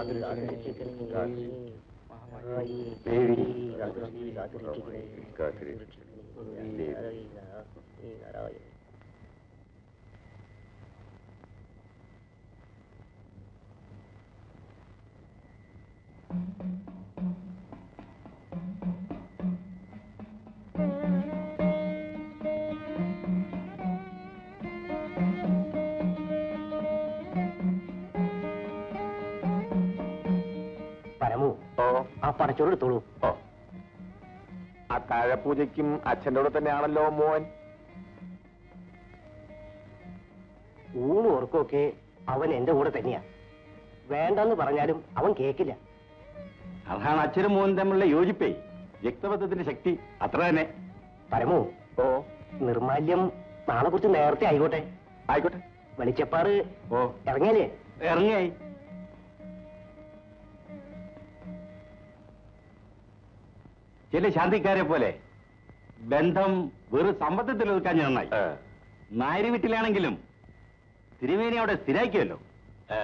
പരമു ആ പടച്ചോറ് എടുത്തോളൂ ഓ അത്താഴപൂജയ്ക്കും അച്ഛൻ്റെ കൂടെ തന്നെയാണല്ലോ മോൻ ഊണും ഉറക്കമൊക്കെ അവൻ എന്റെ കൂടെ തന്നെയാ വേണ്ടെന്ന് പറഞ്ഞാലും അവൻ കേക്കില്ല അതാണ് അച്ഛനും മോനും തമ്മിലുള്ള യോജിപ്പേ രക്തബന്ധത്തിന്റെ ശക്തി അത്ര തന്നെ പരമു ഓ നിർമാല്യം നാളെ കുറിച്ച് നേരത്തെ ആയിക്കോട്ടെ ആയിക്കോട്ടെ വെളിച്ചപ്പാറ് ഓ ഇറങ്ങിയാലേ ഇറങ്ങിയായി ചില ശാന്തിക്കാരെ പോലെ ബന്ധം വെറും സമ്പത്തത്തിൽ ഒതുക്കാൻ നന്നായി ഏ, നായരി വീട്ടിലാണെങ്കിലും തിരുമേനി അവിടെ സ്ഥിരാക്കിയല്ലോ ഏ.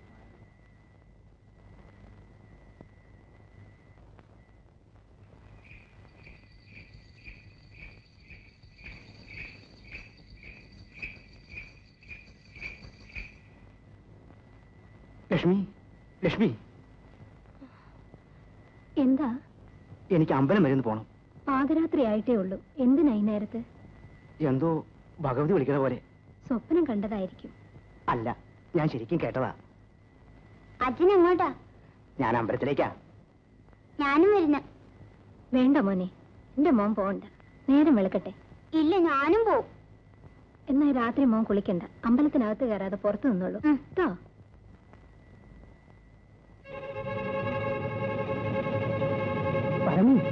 ലക്ഷ്മി ലക്ഷ്മി എന്താ എനിക്ക് അമ്പലം വരെ ഒന്ന് പോണം പാതിരാത്രി ആയിട്ടേ ഉള്ളൂ എന്തിനാ ഈ നേരത്ത് എന്തോ ഭഗവതി വിളിക്കുന്ന പോലെ സ്വപ്നം കണ്ടതായിരിക്കും അല്ല ഞാൻ ശരിക്കും കേട്ടതാ അച്ഛൻ എങ്ങോട്ടാ ഞാൻ അമ്പലത്തിലേക്കാ ഞാനും വരുന്ന വേണ്ട മോനെ എന്റെ മോൻ പോണ്ട നേരം വെളുക്കട്ടെ ഇല്ല ഞാനും പോവും എന്നാ രാത്രി മോൻ കുളിക്കണ്ട അമ്പലത്തിനകത്ത് കയറാതെ പുറത്തു നിന്നോളൂ കേട്ടോ പരമി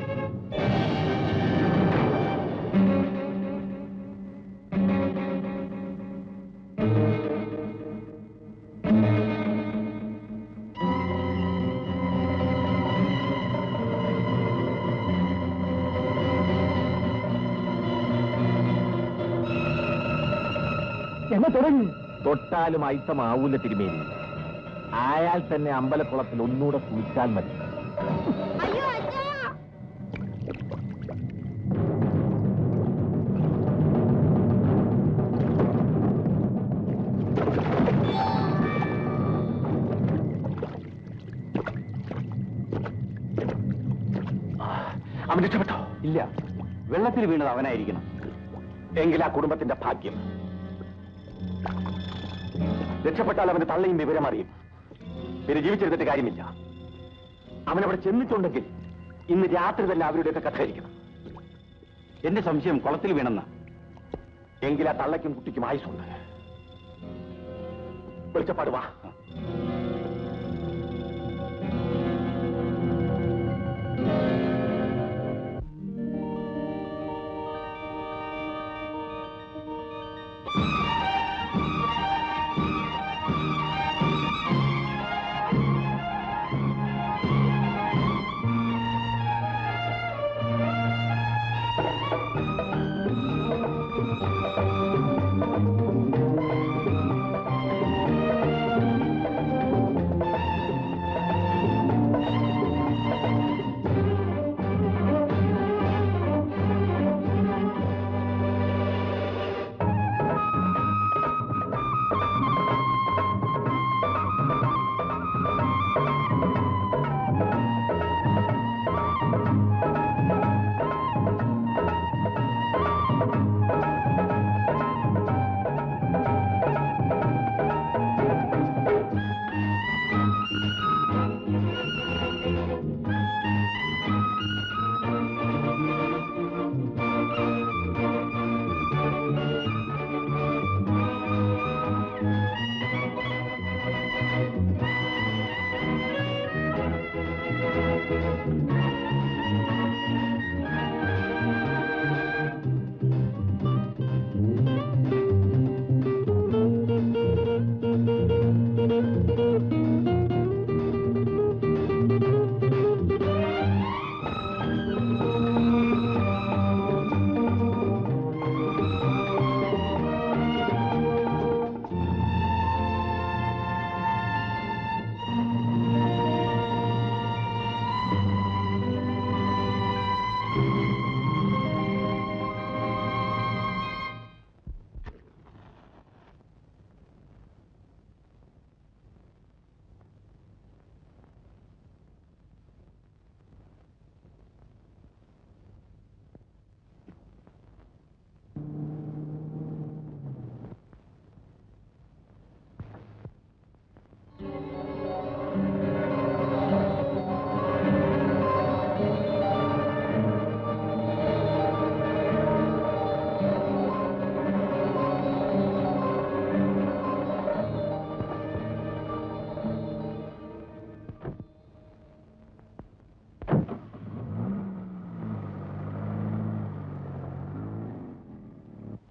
എന്നെ തുടങ്ങി തൊട്ടാലും അയിത്തമാവൂല തിരുമേനി ആയാൽ തന്നെ അമ്പലക്കുളത്തിൽ ഒന്നുകൂടെ കുളിച്ചാൽ മതി അയ്യോ അച്ഛാ അവൻ രക്ഷപ്പെട്ടോ ഇല്ല വെള്ളത്തിൽ വീണത് അവനായിരിക്കണം എങ്കിൽ ആ കുടുംബത്തിന്റെ ഭാഗ്യം രക്ഷപ്പെട്ടാൽ അവന് തള്ളയും വിവരം അറിയും പിന്നെ ജീവിച്ചിരുന്നിട്ട് കാര്യമില്ല അവനവിടെ ചെന്നിട്ടുണ്ടെങ്കിൽ ഇന്ന് രാത്രി തന്നെ അവരുടെയൊക്കെ കഥയായിരിക്കണം എന്റെ സംശയം കുളത്തിൽ വീണെന്ന എങ്കിൽ ആ തള്ളയ്ക്കും കുട്ടിക്കും ആയുസുണ്ട് വെളിച്ചപ്പാട് വാ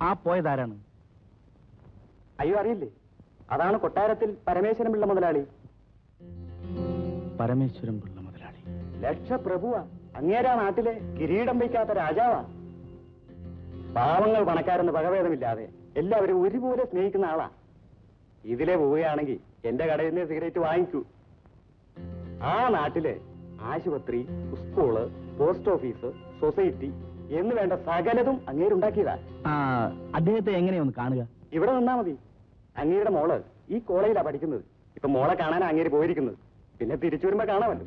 ആ പോയതാരാണ് അയ്യോ അറിയില്ലേ അതാണ് കൊട്ടാരത്തിൽ പരമേശ്വരൻ പിള്ള മുതലാളി പരമേശ്വരൻ പിള്ള മുതലാളി ലക്ഷപ്രഭുവാ അങ്ങേരാ നാട്ടിലെ കിരീടം വയ്ക്കാത്ത രാജാവാ പാവങ്ങൾ പണക്കാരെന്ന് പകഭേദമില്ലാതെ എല്ലാവരും ഒരുപോലെ സ്നേഹിക്കുന്ന ആളാ ഇതിലെ പോവുകയാണെങ്കിൽ എന്റെ കടയിൽ നിന്ന് സിഗരറ്റ് വാങ്ങിക്കൂ ആ നാട്ടിലെ ആശുപത്രി സ്കൂള് പോസ്റ്റ് ഓഫീസ് സൊസൈറ്റി എന്ന് വേണ്ട സകലതും അങ്ങേരുണ്ടാക്കിയതാ ആ അദ്ദേഹത്തെ എങ്ങനെയൊന്ന് കാണുക ഇവിടെ നിന്നാ മതി അങ്ങേരുടെ മോള് ഈ കോളേജിലാ പഠിക്കുന്നത് ഇപ്പൊ മോളെ കാണാനാ അങ്ങേര് പോയിരിക്കുന്നത് പിന്നെ തിരിച്ചു വരുമ്പോ കാണാമല്ലോ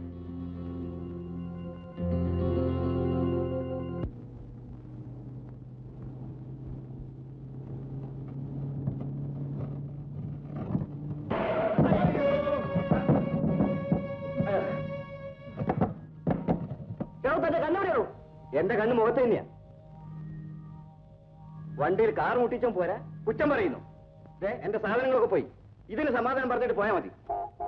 തന്റെ കണ്ണുവിടെയോ എന്റെ കണ്ണ് മുഖത്ത് തന്നെയാ വണ്ടിയിൽ കാർ മുട്ടിച്ചും പോരാ കുറ്റം പറയുന്നു ദേ, എന്റെ സാധനങ്ങളൊക്കെ പോയി ഇതിന് സമാധാനം പറഞ്ഞിട്ട് പോയാ മതി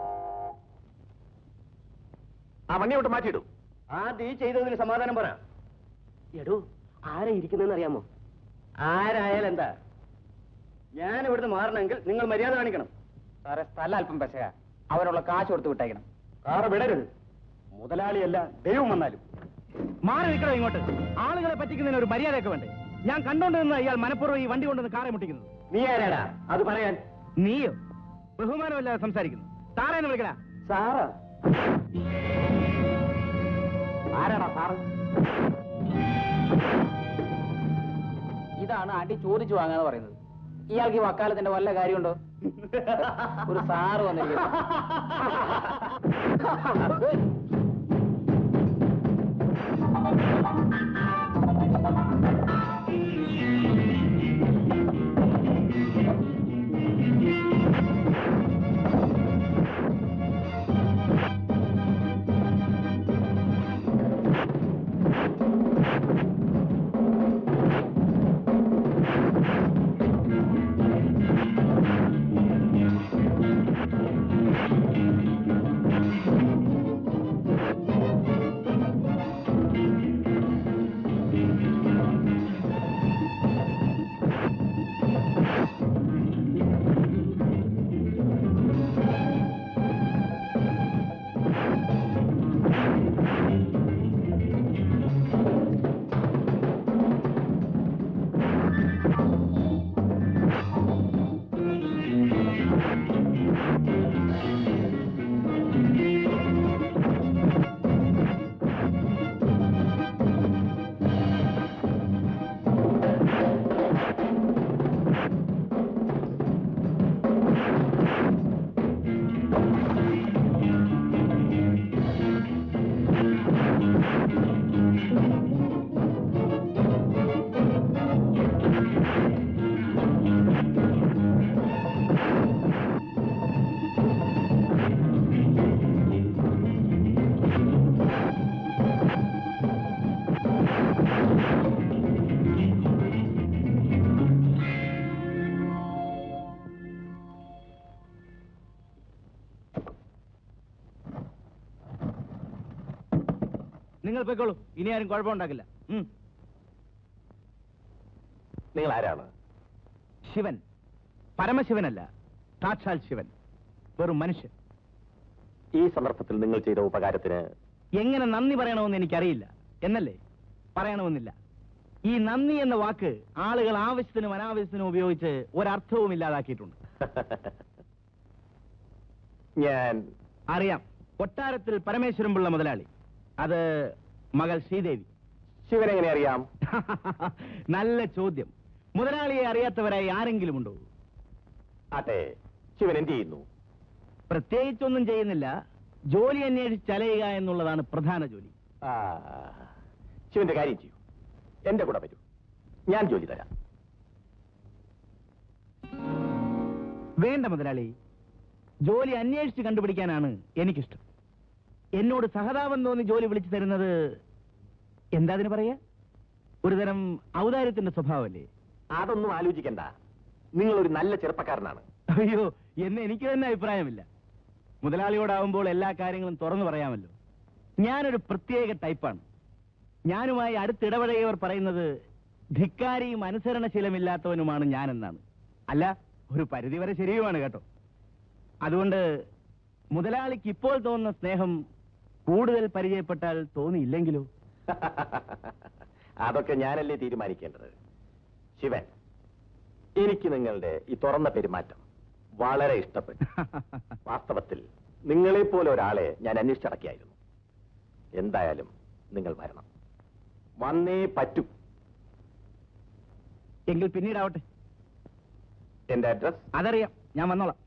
ആ വണ്ടി കൊണ്ട് മാറ്റിയിടും ആദ്യം ഈ ചെയ്തതിന് സമാധാനം പറ എടോ ആരാ ഇരിക്കുന്നതെന്ന് അറിയാമോ ആരായാലും എന്താ ഞാൻ ഇവിടുന്ന് മാറണമെങ്കിൽ നിങ്ങൾ മര്യാദ കാണിക്കണം സാറേ സ്ഥലം അല്പം പെശക അവനുള്ള കാശ് കൊടുത്ത് വിട്ടേക്കണം കാറ് വിടരുത് മുതലാളിയല്ല ദൈവം വന്നാലും മാറി നിൽക്കണോ ഇങ്ങോട്ട് ആളുകളെ പറ്റിക്കുന്നതിന് ഒരു മര്യാദയൊക്കെ വേണ്ടേ ഞാൻ കണ്ടോണ്ട് നിന്ന് ഇയാൾ മനഃപൂർവ്വം ഈ വണ്ടി കൊണ്ടുവന്ന് കാറെ മുട്ടിക്കുന്നത് നീ ആരാടാ അത് പറയാൻ നീയോ ബഹുമാനമില്ലാതെ സംസാരിക്കുന്നു സാറേന്ന് വിളിക്കടാ സാറാ ആരാടാ സാറ് ഇതാണ് അടി ചോദിച്ചു വാങ്ങാന്ന് പറയുന്നത് ഇയാൾക്ക് ഈ വക്കാലത്തിന്റെ വല്ല കാര്യമുണ്ടോ ഒരു സാറ് വന്നിരിക്കുന്നു നിങ്ങൾ പോയിക്കോളൂ ഇനി ആരും കുഴപ്പമുണ്ടാക്കില്ല ഉം. നിങ്ങൾ ആരാണ് ശിവൻ പരമശിവനല്ല സാക്ഷാൽ ശിവൻ വെറും മനുഷ്യൻ ഈ സന്ദർഭത്തിൽ നിങ്ങൾ ചെയ്ത ഉപകാരത്തിന് എങ്ങനെ നന്ദി പറയണമെന്ന് എനിക്കറിയില്ല എന്നല്ലേ പറയണമെന്നില്ല ഈ നന്ദി എന്ന വാക്ക് ആളുകൾ ആവശ്യത്തിനും അനാവശ്യത്തിനും ഉപയോഗിച്ച് ഒരർത്ഥവും ഇല്ലാതാക്കിയിട്ടുണ്ട് ഞാൻ അറിയാം കൊട്ടാരത്തിൽ പരമേശ്വരൻ പിള്ള മുതലാളി അത് മകൾ ശ്രീദേവി ശിവനെങ്ങനെ അറിയാം നല്ല ചോദ്യം മുതലാളിയെ അറിയാത്തവരായി ആരെങ്കിലും ഉണ്ടോ അതെ ശിവൻ എന്ത് ചെയ്യുന്നു പ്രത്യേകിച്ചൊന്നും ചെയ്യുന്നില്ല ജോലി അന്വേഷിച്ച് അലയുക എന്നുള്ളതാണ് പ്രധാന ജോലി ആ, ശിവന്റെ കാര്യം ചെയ്യൂ എന്റെ കൂടെ വരൂ ഞാൻ ജോലി തരാം വേണ്ട മുതലാളി ജോലി അന്വേഷിച്ച് കണ്ടുപിടിക്കാനാണ് എനിക്കിഷ്ടം എന്നോട് സഹതാപം തോന്നി ജോലി വിളിച്ചു തരുന്നത് എന്താ അതിന് പറയാ ഒരുതരം ഔദാര്യത്തിന്റെ സ്വഭാവമല്ലേ അതൊന്നും ആലോചിക്കണ്ട നിങ്ങൾ ഒരു നല്ല ചെറുപ്പക്കാരനാണ് അയ്യോ എന്ന് എനിക്ക് തന്നെ അഭിപ്രായമില്ല മുതലാളിയോടാവുമ്പോൾ എല്ലാ കാര്യങ്ങളും തുറന്നു പറയാമല്ലോ ഞാനൊരു പ്രത്യേക ടൈപ്പാണ് ഞാനുമായി അടുത്തിടപഴകിയവർ പറയുന്നത് ധിക്കാരിയും അനുസരണശീലമില്ലാത്തവനുമാണ് ഞാനെന്നാണ് അല്ല ഒരു പരിധിവരെ ശരിയുമാണ് കേട്ടോ അതുകൊണ്ട് മുതലാളിക്ക് ഇപ്പോൾ തോന്നുന്ന സ്നേഹം കൂടുതൽ പരിചയപ്പെട്ടാൽ തോന്നിയില്ലെങ്കിലോ അതൊക്കെ ഞാനല്ലേ തീരുമാനിക്കേണ്ടത് ശിവൻ എനിക്ക് നിങ്ങളുടെ ഈ തുറന്ന പെരുമാറ്റം വളരെ ഇഷ്ടപ്പെട്ടു വാസ്തവത്തിൽ നിങ്ങളെപ്പോലെ ഒരാളെ ഞാൻ അന്വേഷിച്ചടക്കിയായിരുന്നു എന്തായാലും നിങ്ങൾ വരണം വന്നേ പറ്റൂ എങ്കിൽ പിന്നീടാവട്ടെ എന്റെ അഡ്രസ് അതറിയാം ഞാൻ വന്നോളാം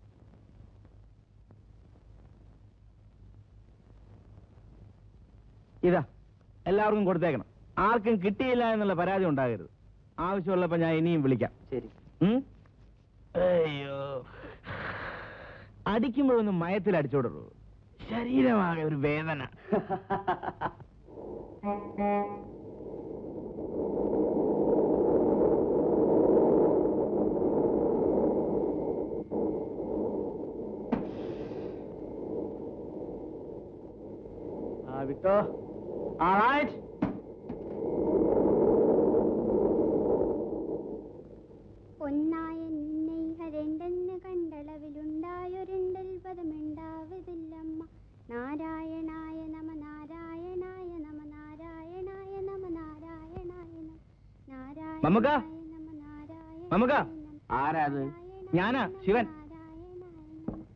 ഇതാ എല്ലാവർക്കും കൊടുത്തേക്കണം ആർക്കും കിട്ടിയില്ല എന്നുള്ള പരാതി ഉണ്ടാകരുത് ആവശ്യമുള്ളപ്പോ ഞാൻ ഇനിയും വിളിക്കാം ശരി ഉം? അയ്യോ അടിക്കുമ്പോഴൊന്നും മയത്തിൽ അടിച്ചോടുള്ളൂ ശരീരമാകെ ഒരു വേദന ആ വിട്ടോ ആളായിട്ട് ഒന്നായ നിന്നെ ഹരണ്ടെന്ന് കണ്ടളവിലുണ്ടായൊരെണ്ടൽ പദമുണ്ടാവതില്ലമ്മ നാരായണായ നമ നാരായണായ നമ നാരായണായ നമ നാരായണായ നമ നാരായണായ മമ്മുക്ക? നമ നാരായണായ മമ്മുക്ക? നമ ആരാ അത് ഞാനാ ശിവൻ നാരായണായ നമ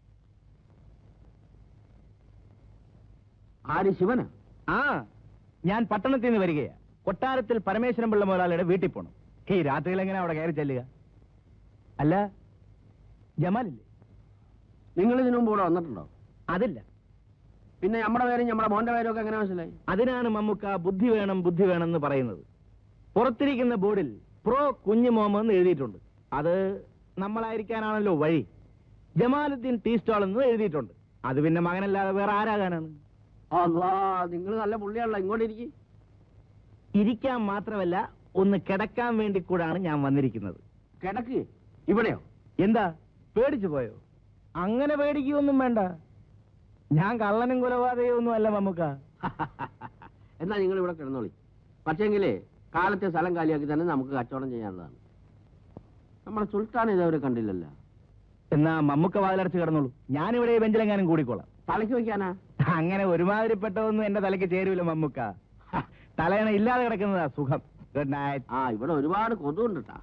ആര് ശിവന് ആ ഞാൻ പട്ടണത്തിൽ നിന്ന് വരികയാ കൊട്ടാരത്തിൽ പരമേശ്വരൻ പിള്ള മുതലാളിയുടെ വീട്ടിൽ പോണം ഈ രാത്രിയിൽ എങ്ങനെ അവിടെ കയറി ചെല്ലുക അല്ല ജമാലില്ലേ നിങ്ങൾ ഇതിനു മുമ്പ് ഇവിടെ വന്നിട്ടുണ്ടോ അതില്ല പിന്നെ നമ്മുടെ പേരും നമ്മുടെ മോന്റെ പേരും ഒക്കെ എങ്ങനെ മനസ്സിലായി അതിനാണ് മമ്മുക്ക ബുദ്ധി വേണം ബുദ്ധി വേണം എന്ന് പറയുന്നത് പുറത്തിരിക്കുന്ന ബോർഡിൽ പ്രോ കുഞ്ഞു മോമ എന്ന് എഴുതിയിട്ടുണ്ട് അത് നമ്മളായിരിക്കാനാണല്ലോ വഴി ജമാലുദ്ദീൻ ടീ സ്റ്റാൾ എന്ന് എഴുതിയിട്ടുണ്ട് അത് പിന്നെ മകനല്ലാതെ വേറെ ആരാകാനാണ് അല്ലാ നിങ്ങൾ നല്ല പുള്ളിയാണല്ലോ ഇങ്ങോട്ട് ഇരിക്കും ഇരിക്കാൻ മാത്രമല്ല ഒന്ന് കിടക്കാൻ വേണ്ടി കൂടാണ് ഞാൻ വന്നിരിക്കുന്നത് കിടക്ക് ഇവിടെയോ എന്താ പേടിച്ചു പോയോ അങ്ങനെ പേടിക്കുകയൊന്നും വേണ്ട ഞാൻ കള്ളനും കൊലപാതകയും ഒന്നും അല്ല മമ്മുക്ക എന്നാ നിങ്ങൾ ഇവിടെ കിടന്നോളി പക്ഷേങ്കിലേ കാലത്തെ സ്ഥലം കാലിയാക്കി തന്നെ നമുക്ക് കച്ചവടം ചെയ്യാനുള്ളതാണ് നമ്മുടെ സുൽത്താൻ ഇതവരെ കണ്ടില്ലല്ലോ എന്നാ മമ്മുക്ക വാതിലടച്ച് കിടന്നോളൂ ഞാനിവിടെ ഈ ബെഞ്ചിലെങ്ങാനും കൂടിക്കോളാം തലയ്ക്ക് വെക്കാനാ അങ്ങനെ ഒരുമാതിരിപ്പെട്ടതൊന്നും എന്റെ തലയ്ക്ക് ചേരൂല മമ്മുക്ക ഹ, തലയണ ഇല്ലാതെ കിടക്കുന്നതാ സുഖം ഗുഡ് നൈറ്റ് ആ ഇവിടെ ഒരുപാട് കൊതുണ്ട് ട്ടാ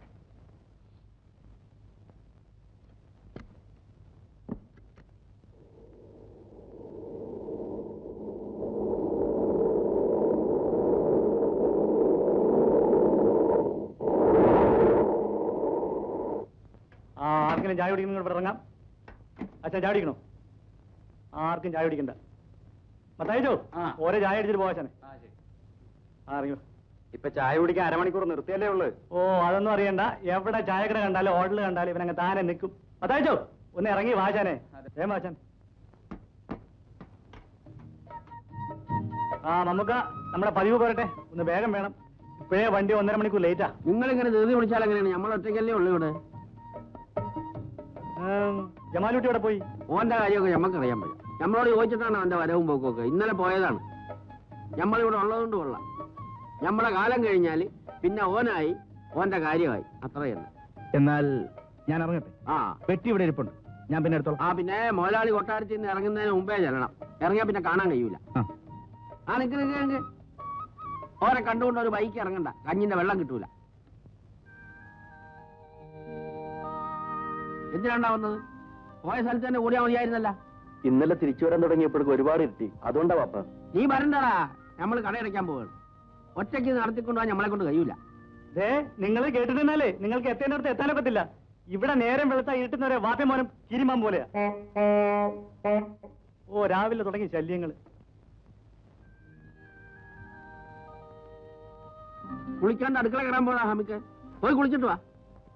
ആ ആർക്കെങ്കിലും ചായ കുടിക്കണം ഇവിടെ ഇറങ്ങാം അച്ഛൻ ചായ കുടിക്കണോ ആർക്കും ചായ കുടിക്കണ്ട മത്തായിച്ചോ ഓരോ ചായ അടിച്ചിട്ട് പോവാച്ചനെ ആ ഇറങ്ങിയോ ഇപ്പൊ ചായ കുടിക്കാൻ അരമണിക്കൂർ നിർത്തിയല്ലേ ഉള്ളു ഓ അതൊന്നും അറിയണ്ട എവിടെ ചായക്കട കണ്ടാലും ഹോട്ടൽ കണ്ടാലും ഇവനങ്ങ് താനെ നിൽക്കും മത്തായിച്ചോ ഒന്ന് ഇറങ്ങി വാച്ചാനെ വേം വാച്ചാൻ ആ നമുക്ക് നമ്മുടെ പതിവ് പോരട്ടെ ഒന്ന് വേഗം വേണം ഇപ്പോഴേ വണ്ടി ഒന്നര മണിക്കൂർ ലേറ്റാ നിങ്ങൾ ഇങ്ങനെ ധൃതി പിടിച്ചാൽ എങ്ങനെയാണ് നമ്മൾ ഒറ്റയ്ക്കല്ലേ ഉള്ളു ഇവിടെ ജമാലൂട്ടി ഇവിടെ പോയി ഓന്റെ കാര്യമൊക്കെ നമുക്കറിയാൻ പറ്റും നമ്മളോട് ചോദിച്ചിട്ടാണ് അവന്റെ വരവും പോക്കും ഒക്കെ ഇന്നലെ പോയതാണ് നമ്മളിവിടെ ഉള്ളതുകൊണ്ട് കൊള്ളാം നമ്മളെ കാലം കഴിഞ്ഞാൽ പിന്നെ ഓനായി ഓന്റെ കാര്യമായി അത്ര തന്നെ എന്നാൽ ഞാൻ ഇറങ്ങട്ടെ ആ പെട്ടി ഇവിടെ ഇരിപ്പുണ്ട് ഞാൻ പിന്നെ എടുത്തോളാം ആ പിന്നെ മുതലാളി കൊട്ടാരത്തിൽ നിന്ന് ഇറങ്ങുന്നതിന് മുമ്പേ ചെല്ലണം ഇറങ്ങിയാ പിന്നെ കാണാൻ കഴിയൂല ആ. ആ നിക്ക് നിക്ക് നിക്ക് ഓരെ കണ്ടുകൊണ്ട് ഒരു ബൈക്ക് ഇറങ്ങണ്ട കഞ്ഞിന്റെ വെള്ളം കിട്ടൂല എന്തിനാണ്ടാ വന്നത് പോയ സ്ഥലത്ത് തന്നെ ഓടിയാ മതിയായിരുന്നല്ല ഇന്നലെ തിരിച്ചു വരാൻ തുടങ്ങിയപ്പോഴേക്കും ഒരുപാട് ഇരുത്തി അതുകൊണ്ടാ പാപ്പ നീ വരണ്ടടാ നമ്മൾ കടയടയ്ക്കാൻ പോവാണ് ഒറ്റയ്ക്ക് നടത്തിക്കൊണ്ടുപോകാൻ നമ്മളെ കൊണ്ട് കഴിയൂല ദേ നിങ്ങൾ കേട്ടിട്ടുണ്ടല്ലേ നിങ്ങൾക്ക് എത്തേണ്ടടുത്ത് എത്താനൊക്കത്തില്ല ഇവിടെ നേരം വെളുത്ത ഇരുട്ടുന്നവരെ വാപ്പ മോനും കിരിമാൻ പോലെയാ ഓ രാവിലെ തുടങ്ങി ശല്യങ്ങള് കുളിക്കാണ്ട് അടുക്കള കിടാൻ പോടാ ഹമിക്ക് പോയി കുളിച്ചിട്ട് വാ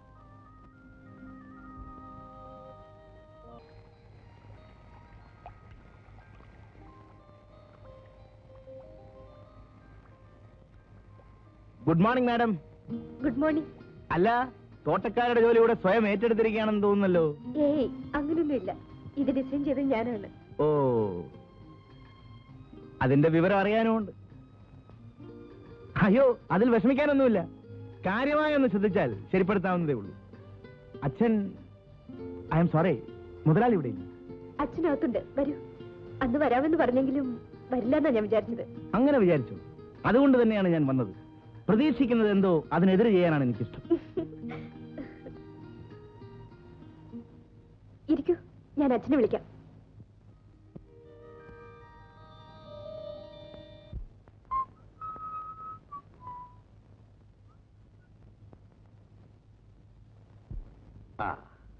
good morning madam good morning അല്ല തോട്ടക്കാരുടെ ജോലി ഇവിടെ സ്വയം ഏറ്റെടുത്തിരിക്കുകയാണെന്ന് തോന്നുന്നല്ലോ ഏയ് അങ്ങനൊന്നുമില്ല ഇത് ഡിസൈൻ ചെയ്തത് ഞാനാണ് ഓ അതിന്റെ വിവരം അറിയാനുമുണ്ട് അയ്യോ അതിൽ വിഷമിക്കാനൊന്നുമില്ല കാര്യമായി ഒന്ന് ശ്രദ്ധിച്ചാൽ ശരിപ്പെടുത്താവുന്നതേ ഉള്ളൂ അച്ഛൻ ഐ എം സോറി മുതലാളി ഇവിടെ ഇല്ല. അച്ഛനകത്തുണ്ട് വരൂ അന്ന് വരാമെന്ന് പറഞ്ഞെങ്കിലും വരില്ലെന്നാ ഞാൻ വിചാരിച്ചത് അങ്ങനെ വിചാരിച്ചു അതുകൊണ്ട് തന്നെയാണ് ഞാൻ വന്നത് പ്രതീക്ഷിക്കുന്നത് എന്തോ അതിനെതിരെ ചെയ്യാനാണ് എനിക്കിഷ്ടം ഇരിക്കൂ ഞാൻ അച്ഛനെ വിളിക്കാം ആ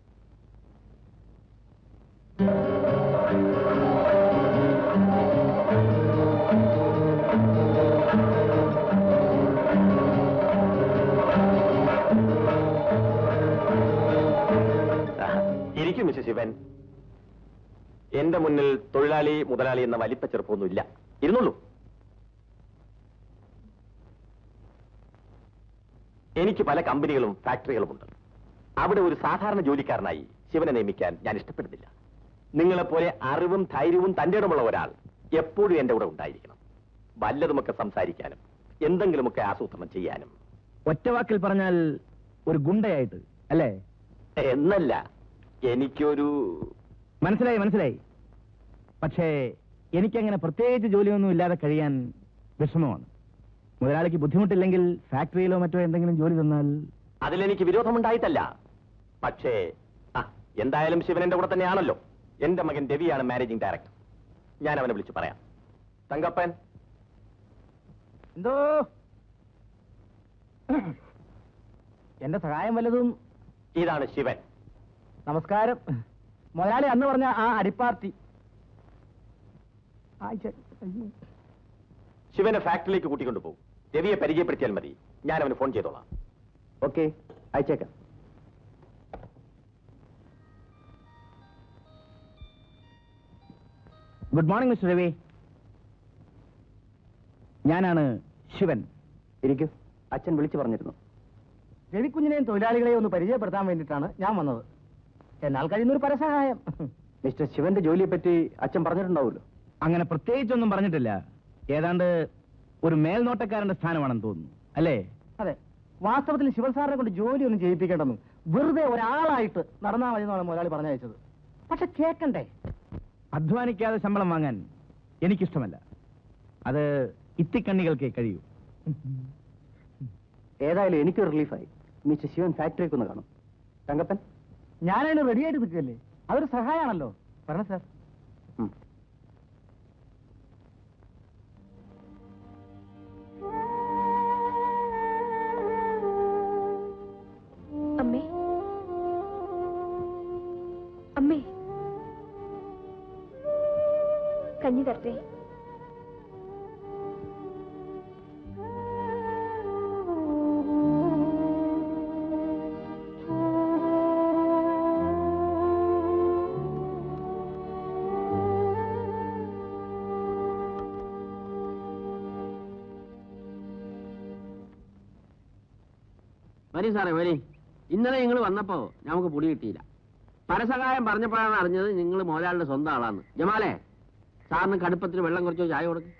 ഇരിക്കും മിസ്റ്റർ ശിവൻ എന്റെ മുന്നിൽ തൊഴിലാളി മുതലാളി എന്ന വലിപ്പ ചെറുപ്പമൊന്നുമില്ല ഇരുന്നുള്ളൂ എനിക്ക് പല കമ്പനികളും ഫാക്ടറികളുമുണ്ട് അവിടെ ഒരു സാധാരണ ജോലിക്കാരനായി ശിവനെ നിയമിക്കാൻ ഞാൻ ഇഷ്ടപ്പെടുന്നില്ല നിങ്ങളെപ്പോലെ അറിവും ധൈര്യവും തന്റെ ഇടമുള്ള ഒരാൾ എപ്പോഴും എന്റെ കൂടെ ഉണ്ടായിരിക്കണം വല്ലതുമൊക്കെ സംസാരിക്കാനും എന്തെങ്കിലുമൊക്കെ ആസൂത്രണം ചെയ്യാനും ഒറ്റവാക്കിൽ പറഞ്ഞാൽ ഒരു ഗുണ്ടയായിട്ട് അല്ലേ എന്നല്ല എനിക്കൊരു മനസ്സിലായി മനസ്സിലായി പക്ഷേ എനിക്കങ്ങനെ പ്രത്യേകിച്ച് ജോലിയൊന്നും ഇല്ലാതെ കഴിയാൻ വിഷമമാണ് മുതലാളിക്ക് ബുദ്ധിമുട്ടില്ലെങ്കിൽ ഫാക്ടറിയിലോ മറ്റോ എന്തെങ്കിലും ജോലി തന്നാൽ അതിലെനിക്ക് വിരോധമുണ്ടായിട്ടല്ല പക്ഷേ ആ എന്തായാലും ശിവൻ എന്റെ കൂടെ തന്നെയാണല്ലോ എന്റെ മകൻ രവിയാണ് മാനേജിംഗ് ഡയറക്ടർ ഞാൻ അവനെ വിളിച്ചു പറയാം തങ്കപ്പൻ എന്തോ എന്റെ സഹായം വല്ലതും ഇതാണ് ശിവൻ നമസ്കാരം മുതലാളി അന്ന് പറഞ്ഞ ആ അടിപ്പാർട്ടി ശിവനെ ഫാക്ടറിയിലേക്ക് കൂട്ടിക്കൊണ്ടു പോകും രവിയെ പരിചയപ്പെടുത്തിയാൽ മതി ഞാൻ അവന് ഫോൺ ചെയ്തോളാം ഓക്കെ അയച്ചേക്കാം ഗുഡ് മോർണിംഗ് മിസ്റ്റർ രവി ഞാനാണ് ശിവൻ ഇരിക്കൂ അച്ഛൻ വിളിച്ചു പറഞ്ഞിരുന്നു രവിക്കുഞ്ഞിനെയും തൊഴിലാളികളെയും ഒന്ന് പരിചയപ്പെടുത്താൻ വേണ്ടിയിട്ടാണ് ഞാൻ വന്നത് എന്നാൽ കഴിയുന്നൊരു പരസഹായം മിസ്റ്റർ ശിവന്റെ ജോലിയെ പറ്റി അച്ഛൻ പറഞ്ഞിട്ടുണ്ടാവുമല്ലോ അങ്ങനെ പ്രത്യേകിച്ചൊന്നും പറഞ്ഞിട്ടില്ല ഏതാണ്ട് ഒരു മേൽനോട്ടക്കാരന്റെ സ്ഥാനമാണെന്ന് തോന്നുന്നു അല്ലേ അതെ വാസ്തവത്തിൽ ശിവൻ സാറിനെ കൊണ്ട് ജോലിയൊന്നും ചെയ്യിപ്പിക്കേണ്ടെന്നും വെറുതെ ഒരാളായിട്ട് നടന്നാൽ മതി എന്നാണ് മുതലാളി പറഞ്ഞയച്ചത് പക്ഷെ കേക്കണ്ടേ അധ്വാനിക്കാതെ ശമ്പളം വാങ്ങാൻ എനിക്കിഷ്ടമല്ല അത് ഇത്തിക്കണ്ണികൾക്കേ കഴിയൂ ഏതായാലും എനിക്കൊരു റിലീഫായി മിസ്റ്റർ ശിവൻ ഫാക്ടറിക്ക് ഒന്ന് കാണും തങ്കപ്പൻ ഞാനതിന് റെഡിയായിട്ട് നിൽക്കല്ലേ അതൊരു സഹായമാണല്ലോ പറഞ്ഞ സാർ ഉം. അമ്മേ അമ്മേ കഞ്ഞി തരട്ടെ വരി സാറേ വരി ഇന്നലെ നിങ്ങൾ വന്നപ്പോ നമുക്ക് പുടി കിട്ടിയില്ല പരസഹായം പറഞ്ഞപ്പോഴാണ് അറിഞ്ഞത് നിങ്ങൾ മുതലാളിയുടെ സ്വന്തം ആളാന്ന് ജമാലേ സാറിന് കടുപ്പത്തിന് വെള്ളം കുറച്ചോ ചായ കൊടുക്കും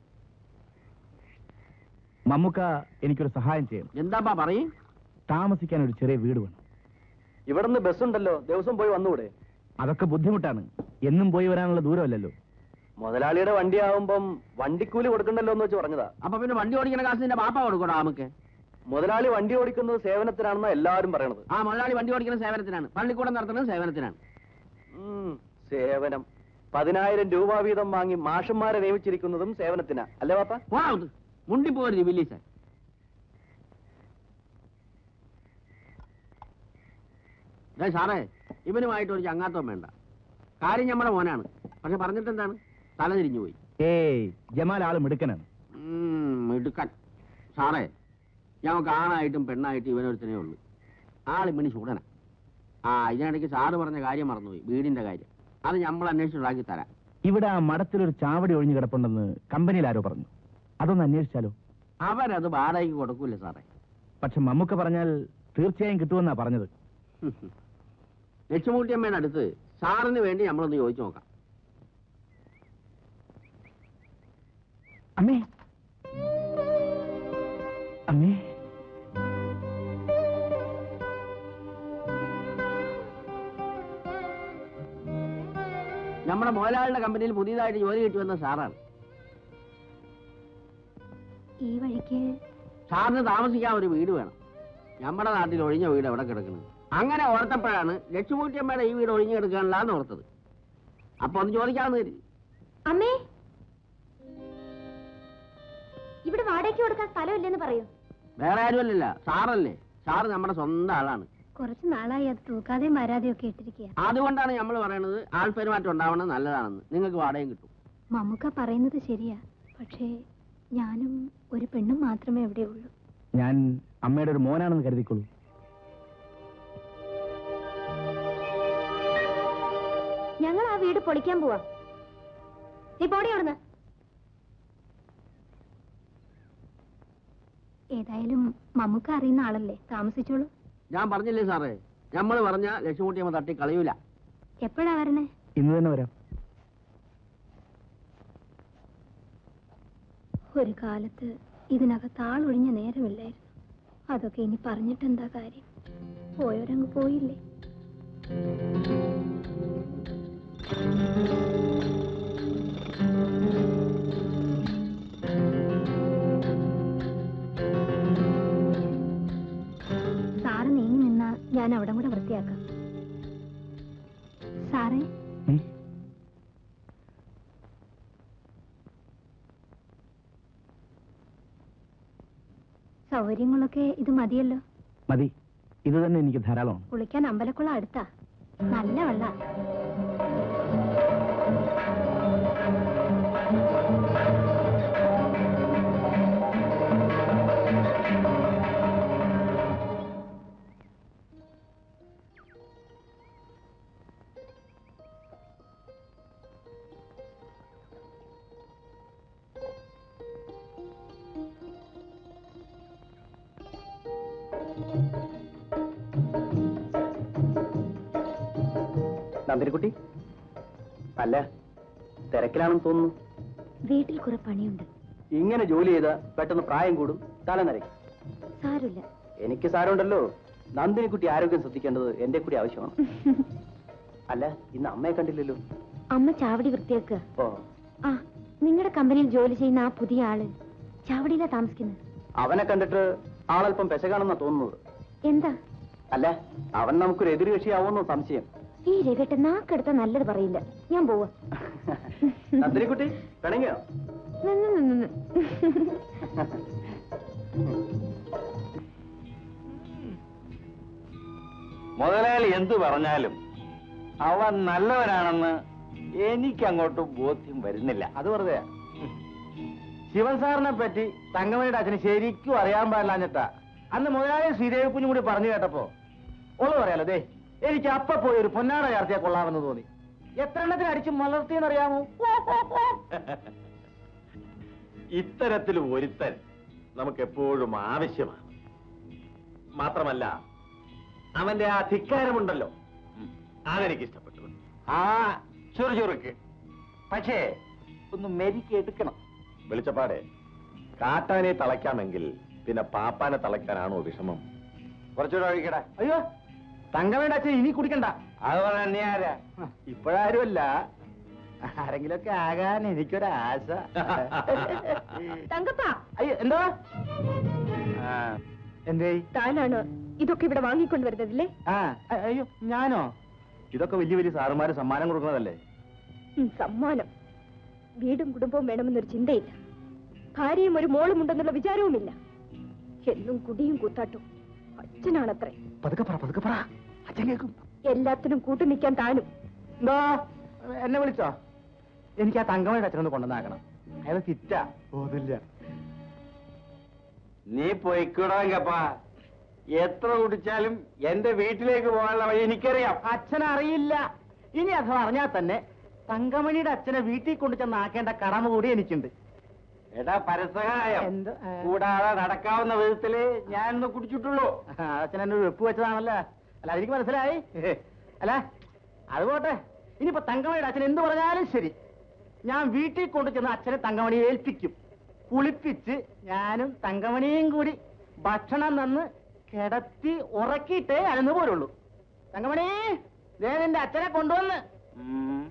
മമ്മുക്ക എനിക്കൊരു സഹായം ചെയ്യണം എന്താപ്പാ പറയും താമസിക്കാൻ ഒരു ചെറിയ വീട് വേണം ഇവിടുന്ന് ബസ്സുണ്ടല്ലോ ദിവസം പോയി വന്നുകൂടെ അതൊക്കെ ബുദ്ധിമുട്ടാണ് എന്നും പോയി വരാനുള്ള ദൂരമല്ലല്ലോ മുതലാളിയുടെ വണ്ടി ആവുമ്പം വണ്ടിക്കൂലി കൊടുക്കണ്ടല്ലോ എന്ന് വെച്ച് പറഞ്ഞതാ അപ്പൊ പിന്നെ വണ്ടി ഓടിക്കുന്ന കാശ് നിന്റെ പാപ്പ കൊടുക്കണോ നമുക്ക് മുതലാളി വണ്ടി ഓടിക്കുന്നത് സേവനത്തിനാണെന്ന് എല്ലാവരും പറയണത് ആ മുതലാളി വണ്ടി ഓടിക്കുന്ന സേവനത്തിനാണ് പള്ളിക്കൂടം നടത്തുന്നത് സേവനത്തിനാണ് ഉം, സേവനം പതിനായിരം രൂപ വീതം വാങ്ങി മാഷന്മാരെ നിയമിച്ചിരിക്കുന്നതും സേവനത്തിനാ അല്ലേ പാപ്പ പോണത് മുണ്ടിപ്പോരുത് വില്ലീസൻ ദേ സാറേ ഇവനുമായിട്ട് ഒരു ചങ്ങാത്തം വേണ്ട കാര്യം നമ്മുടെ മോനാണ് പക്ഷെ പറഞ്ഞിട്ട് എന്താണ് തല തിരിഞ്ഞു പോയി ഏയ് ജമാൽ ആള് മിടുക്കനാണ് ഉം, മിടുക്കൻ സാറേ ഞങ്ങൾക്ക് ആണായിട്ടും പെണ്ണായിട്ടും ഇവനൊരുത്തനേ ഉള്ളൂ ആളിമ്മണി ചൂടന ആ ഇതിനിടയ്ക്ക് സാറ് പറഞ്ഞ കാര്യം മറന്നുപോയി വീടിന്റെ കാര്യം അത് നമ്മൾ അന്വേഷിച്ചുണ്ടാക്കി തരാം ഇവിടെ ആ മഠത്തിലൊരു ചാവടി ഒഴിഞ്ഞു കിടപ്പുണ്ടെന്ന് കമ്പനിയിൽ ആരോ പറഞ്ഞു അതൊന്ന് അന്വേഷിച്ചാലോ അവരത് വാടകയ്ക്ക് കൊടുക്കൂല സാറേ പക്ഷെ മമ്മൂക്ക പറഞ്ഞാൽ തീർച്ചയായും കിട്ടുമെന്നാ പറഞ്ഞത് ലക്ഷ്മൂട്ടിയമ്മയുടെ അടുത്ത് സാറിന് വേണ്ടി നമ്മളൊന്ന് ചോദിച്ചു നോക്കാം അമ്മേ അമ്മേ നമ്മുടെ മോലാളിയുടെ കമ്പനിയിൽ പുതിയതായിട്ട് ജോലി കിട്ടി വന്ന സാറാണ് ഈ വഴിക്ക് സാറിന് താമസിക്കാൻ ഒരു വീട് വേണം നമ്മുടെ നാട്ടിൽ ഒഴിഞ്ഞ വീട് എവിടെ കിടക്കുന്നത് അങ്ങനെ ഓർത്തപ്പോഴാണ് ലക്ഷ്മൂട്ടിയമ്മയുടെ ഈ വീട് ഒഴിഞ്ഞു കിടക്കാനില്ലാന്ന് ഓർത്തത് അപ്പൊ ഒന്ന് ചോദിക്കാമെന്ന് കരുതി അമ്മേ ഇവിടെ വാടകയ്ക്ക് കൊടുക്കാൻ സ്ഥലമില്ലെന്ന് പറയൂ വേറെ ആരുമല്ലല്ല സാറല്ലേ സാറ് നമ്മുടെ സ്വന്തം ആളാണ് കുറച്ച് നാളായി അത് തൂക്കാതെയും വരാതെയും ഒക്കെ ഇട്ടിരിക്കുക അതുകൊണ്ടാണ് നമ്മൾ പറയുന്നത് ആൾപ്പെരുമാറ്റം ഉണ്ടാവണം നല്ലതാണെന്ന് നിങ്ങൾക്ക് വാടകയും കിട്ടും മമ്മൂക്ക പറയുന്നത് ശരിയാ പക്ഷേ ഞാനും ഒരു പെണ്ണും മാത്രമേ ഇവിടെ ഉള്ളൂ ഞാൻ അമ്മയുടെ ഒരു മോനാണെന്ന് കരുതിക്കൊള്ളൂ ഞങ്ങൾ ആ വീട് പൊളിക്കാൻ പോവാ നീ പോടി അവിടുന്ന് ഏതായാലും മമ്മൂക്ക അറിയുന്ന ആളല്ലേ താമസിച്ചോളൂ ഞാൻ പറഞ്ഞില്ലേ സാറേ നമ്മൾ പറഞ്ഞ ലക്ഷ്മൂട്ടിയമ്മ തട്ടി കളയൂല എപ്പോഴാ വരണേ ഇന്ന് തന്നെ വരാം ഒരു കാലത്ത് ഇതിനകത്ത് ആളൊഴിഞ്ഞ നേരമില്ലായിരുന്നു അതൊക്കെ ഇനി പറഞ്ഞിട്ടെന്താ കാര്യം പോയവരങ്ങ് പോയില്ലേ സാറ് നീങ്ങി നിന്നാ ഞാൻ അവിടം കൂടെ വൃത്തിയാക്കാം സാറേ ഉം. സൗകര്യങ്ങളൊക്കെ ഇത് മതിയല്ലോ മതി ഇത് തന്നെ എനിക്ക് ധാരാളമാണ് കുളിക്കാൻ അമ്പലക്കുളം അടുത്താ നല്ല വെള്ള നന്ദിനിക്കുട്ടി അല്ല തിരക്കിലാണെന്ന് തോന്നുന്നു വീട്ടിൽ കുറെ പണിയുണ്ട് ഇങ്ങനെ ജോലി ചെയ്ത പെട്ടെന്ന് പ്രായം കൂടും തല നരയ്ക്കും സാരില്ല എനിക്ക് സാരമുണ്ടല്ലോ നന്ദിനിക്കുട്ടി ആരോഗ്യം ശ്രദ്ധിക്കേണ്ടത് എന്റെ കൂടി ആവശ്യമാണ് അല്ല ഇന്ന് അമ്മയെ കണ്ടില്ലല്ലോ അമ്മ ചാവടി വൃത്തിയാക്കുക ഓ ആ നിങ്ങളുടെ കമ്പനിയിൽ ജോലി ചെയ്യുന്ന ആ പുതിയ ആള് ചാവടിയിലാ താമസിക്കുന്നത് അവനെ കണ്ടിട്ട് ആളല്പം പെശകാണെന്നാ തോന്നുന്നത് എന്താ അല്ല അവൻ നമുക്കൊരു എതിർകക്ഷിയാവുമെന്നോ സംശയം ഈ രവിട്ട് നാക്കെടുത്ത നല്ലത് പറയില്ല ഞാൻ പോവാ നന്ദിനിക്കുട്ടി പിണങ്ങിയോ നിന്ന് നിന്ന് നിന്ന്. മുതലാളി എന്തു പറഞ്ഞാലും അവൻ നല്ലവനാണെന്ന് എനിക്കങ്ങോട്ട് ബോധ്യം വരുന്നില്ല അത് വെറുതെ ശിവൻ സാറിനെ പറ്റി തങ്കമണിയുടെ അച്ഛന് ശരിക്കും അറിയാൻ പാടില്ലാഞ്ഞിട്ടാ അന്ന് മുതലാളി ശ്രീദേവി കുഞ്ഞും കൂടി പറഞ്ഞു കേട്ടപ്പോ ഉള്ളത് പറയാലോ ദേ എനിക്ക് അപ്പ പോയി ഒരു പൊന്നാട ചേർത്തിയാ കൊള്ളാമെന്ന് തോന്നി എത്ര എണ്ണത്തിന് അടിച്ച് മലർത്തിയെന്നറിയാമോ ഇത്തരത്തിൽ ഒരുത്തൻ നമുക്ക് എപ്പോഴും ആവശ്യമാണ് മാത്രമല്ല അവന്റെ ആ ധിക്കാരമുണ്ടല്ലോ ഉം, അതെനിക്ക് ഇഷ്ടപ്പെട്ടു ആ ചുറുചുറുക്ക് പക്ഷേ ഒന്ന് മെരുക്കി എടുക്കണം വെളിച്ചപ്പാടെ കാട്ടാനെ തളയ്ക്കാമെങ്കിൽ പിന്നെ പാപ്പാനെ തളയ്ക്കാനാണോ വിഷമം കുറച്ചുകൂടെ ഒഴിക്കടാ അയ്യോ തങ്കമണിയുടെ അച്ഛൻ ഇനി കുടിക്കണ്ട അതുപോലെ തന്നെ ആരാ ഇപ്പോഴാരുമല്ല ആരെങ്കിലൊക്കെ ആകാൻ എനിക്കൊരാശ തങ്കപ്പാ അയ്യോ എന്താ എന്തേ താനാണ് ഇതൊക്കെ ഇവിടെ വാങ്ങിക്കൊണ്ടുവരുന്നതില്ലേ ആ അ- അയ്യോ ഞാനോ ഇതൊക്കെ വലിയ വലിയ സാറുമാര് സമ്മാനം കൊടുക്കുന്നതല്ലേ ഉം, സമ്മാനം വീടും കുടുംബവും വേണമെന്നൊരു ചിന്തയില്ല ഭാര്യയും ഒരു മോളും ഉണ്ടെന്നുള്ള വിചാരവുമില്ല എന്നും കുടിയും കൂത്താട്ടും അച്ഛനാണത്രേ പതുക്കെ പറ പതുക്കെ പറ അച്ഛൻ കേൾക്കും എല്ലാത്തിനും കൂട്ടു നിൽക്കാൻ താനും എന്താ എന്നെ വിളിച്ചോ എനിക്ക് ആ തങ്കമയുടെ അച്ഛനൊന്ന് കൊണ്ടുവന്നാക്കണം അയാൾ കിറ്റാ ഓതില്ല നീ പൊയ്ക്കൂടാങ്കപ്പാ എത്ര കുടിച്ചാലും എന്റെ വീട്ടിലേക്ക് പോകാനുള്ള വഴി എനിക്കറിയാം അച്ഛൻ അറിയില്ല ഇനി അഥവാ അറിഞ്ഞാൽ തന്നെ തങ്കമണിയുടെ അച്ഛനെ വീട്ടിൽ കൊണ്ടു ചെന്നാക്കേണ്ട കടമ കൂടി എനിക്കുണ്ട് എടാ പരസഹായം എന്ത്? ആ. കൂടാതെ നടക്കാവുന്ന വിധത്തില് ഞാനൊന്ന് കുടിച്ചിട്ടുള്ളൂ ആ, അച്ഛൻ എന്നെ ഒരു വെപ്പ് വെച്ചതാണല്ലോ അല്ല അതെനിക്ക് മനസ്സിലായി അല്ല അത് പോട്ടെ ഇനിയിപ്പോ തങ്കമണിയുടെ അച്ഛൻ എന്ത് പറഞ്ഞാലും ശരി ഞാൻ വീട്ടിൽ കൊണ്ടു ചെന്ന് അച്ഛനെ തങ്കമണിയെ ഏൽപ്പിക്കും കുളിപ്പിച്ച് ഞാനും തങ്കമണിയും കൂടി ഭക്ഷണം തന്ന് കിടത്തി ഉറക്കിയിട്ടേ അനന്ന് പോരുള്ളൂ തങ്കമണി ദേ നിന്റെ അച്ഛനെ കൊണ്ടുവന്ന് ഉം.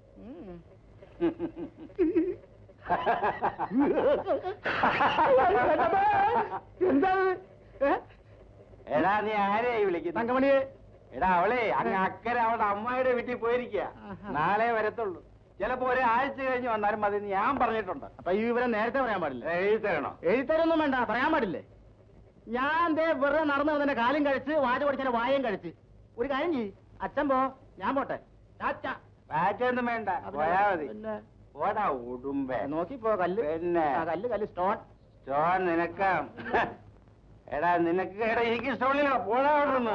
എന്താണ് ഏ? എടാ നീ ആരെയായി വിളിക്കുന്നത് തങ്കമണിയെ എടാ അവളെ അങ്ങ് അക്കരെ അവളുടെ അമ്മായിയുടെ വീട്ടിൽ പോയിരിക്കുക നാളെ വരത്തുള്ളൂ ചിലപ്പോ ഒരാഴ്ച കഴിഞ്ഞ് വന്നാലും മതി എന്ന് ഞാൻ പറഞ്ഞിട്ടുണ്ട് അപ്പൊ ഈ വിവരം നേരത്തെ പറയാൻ പാടില്ല എഴുതി തരണോ എഴുത്തരൊന്നും വേണ്ട പറയാൻ പാടില്ലേ ഞാൻ ദേ വെറുതെ നടന്നു വന്നെ കാലും കഴിച്ച് വാച പഠിച്ചാൽ വായം കഴിച്ച് ഒരു കാര്യം ചെയ്യ് അച്ഛൻ പോ ഞാൻ പോട്ടെ ടാറ്റാ. പാറ്റൊന്നും വേണ്ട അതിന് പോയാ മതി പിന്നെ പോടാ ഉടുമ്പേ നോക്കി പോ കല്ല് പിന്നെ ആ, കല്ല് കല്ല് സ്റ്റോൺ സ്റ്റോൺ നിനക്കാം എടാ നിനക്ക് എടാ എനിക്ക് സ്റ്റോണിലോ പോടാ അവിടെ നിന്ന്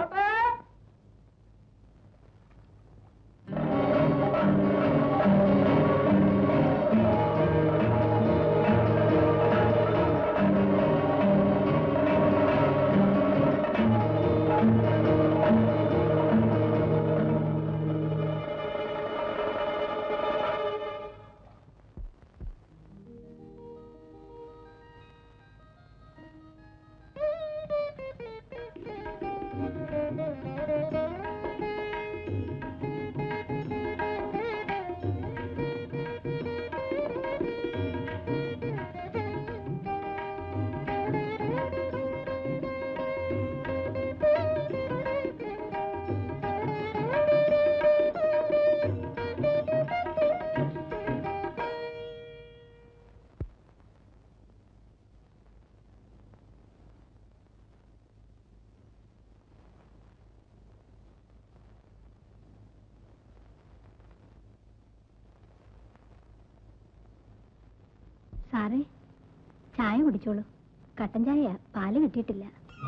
സാറേ ചായ കുടിച്ചോളൂ കട്ടൻ ചായ പാല് കിട്ടിയിട്ടില്ല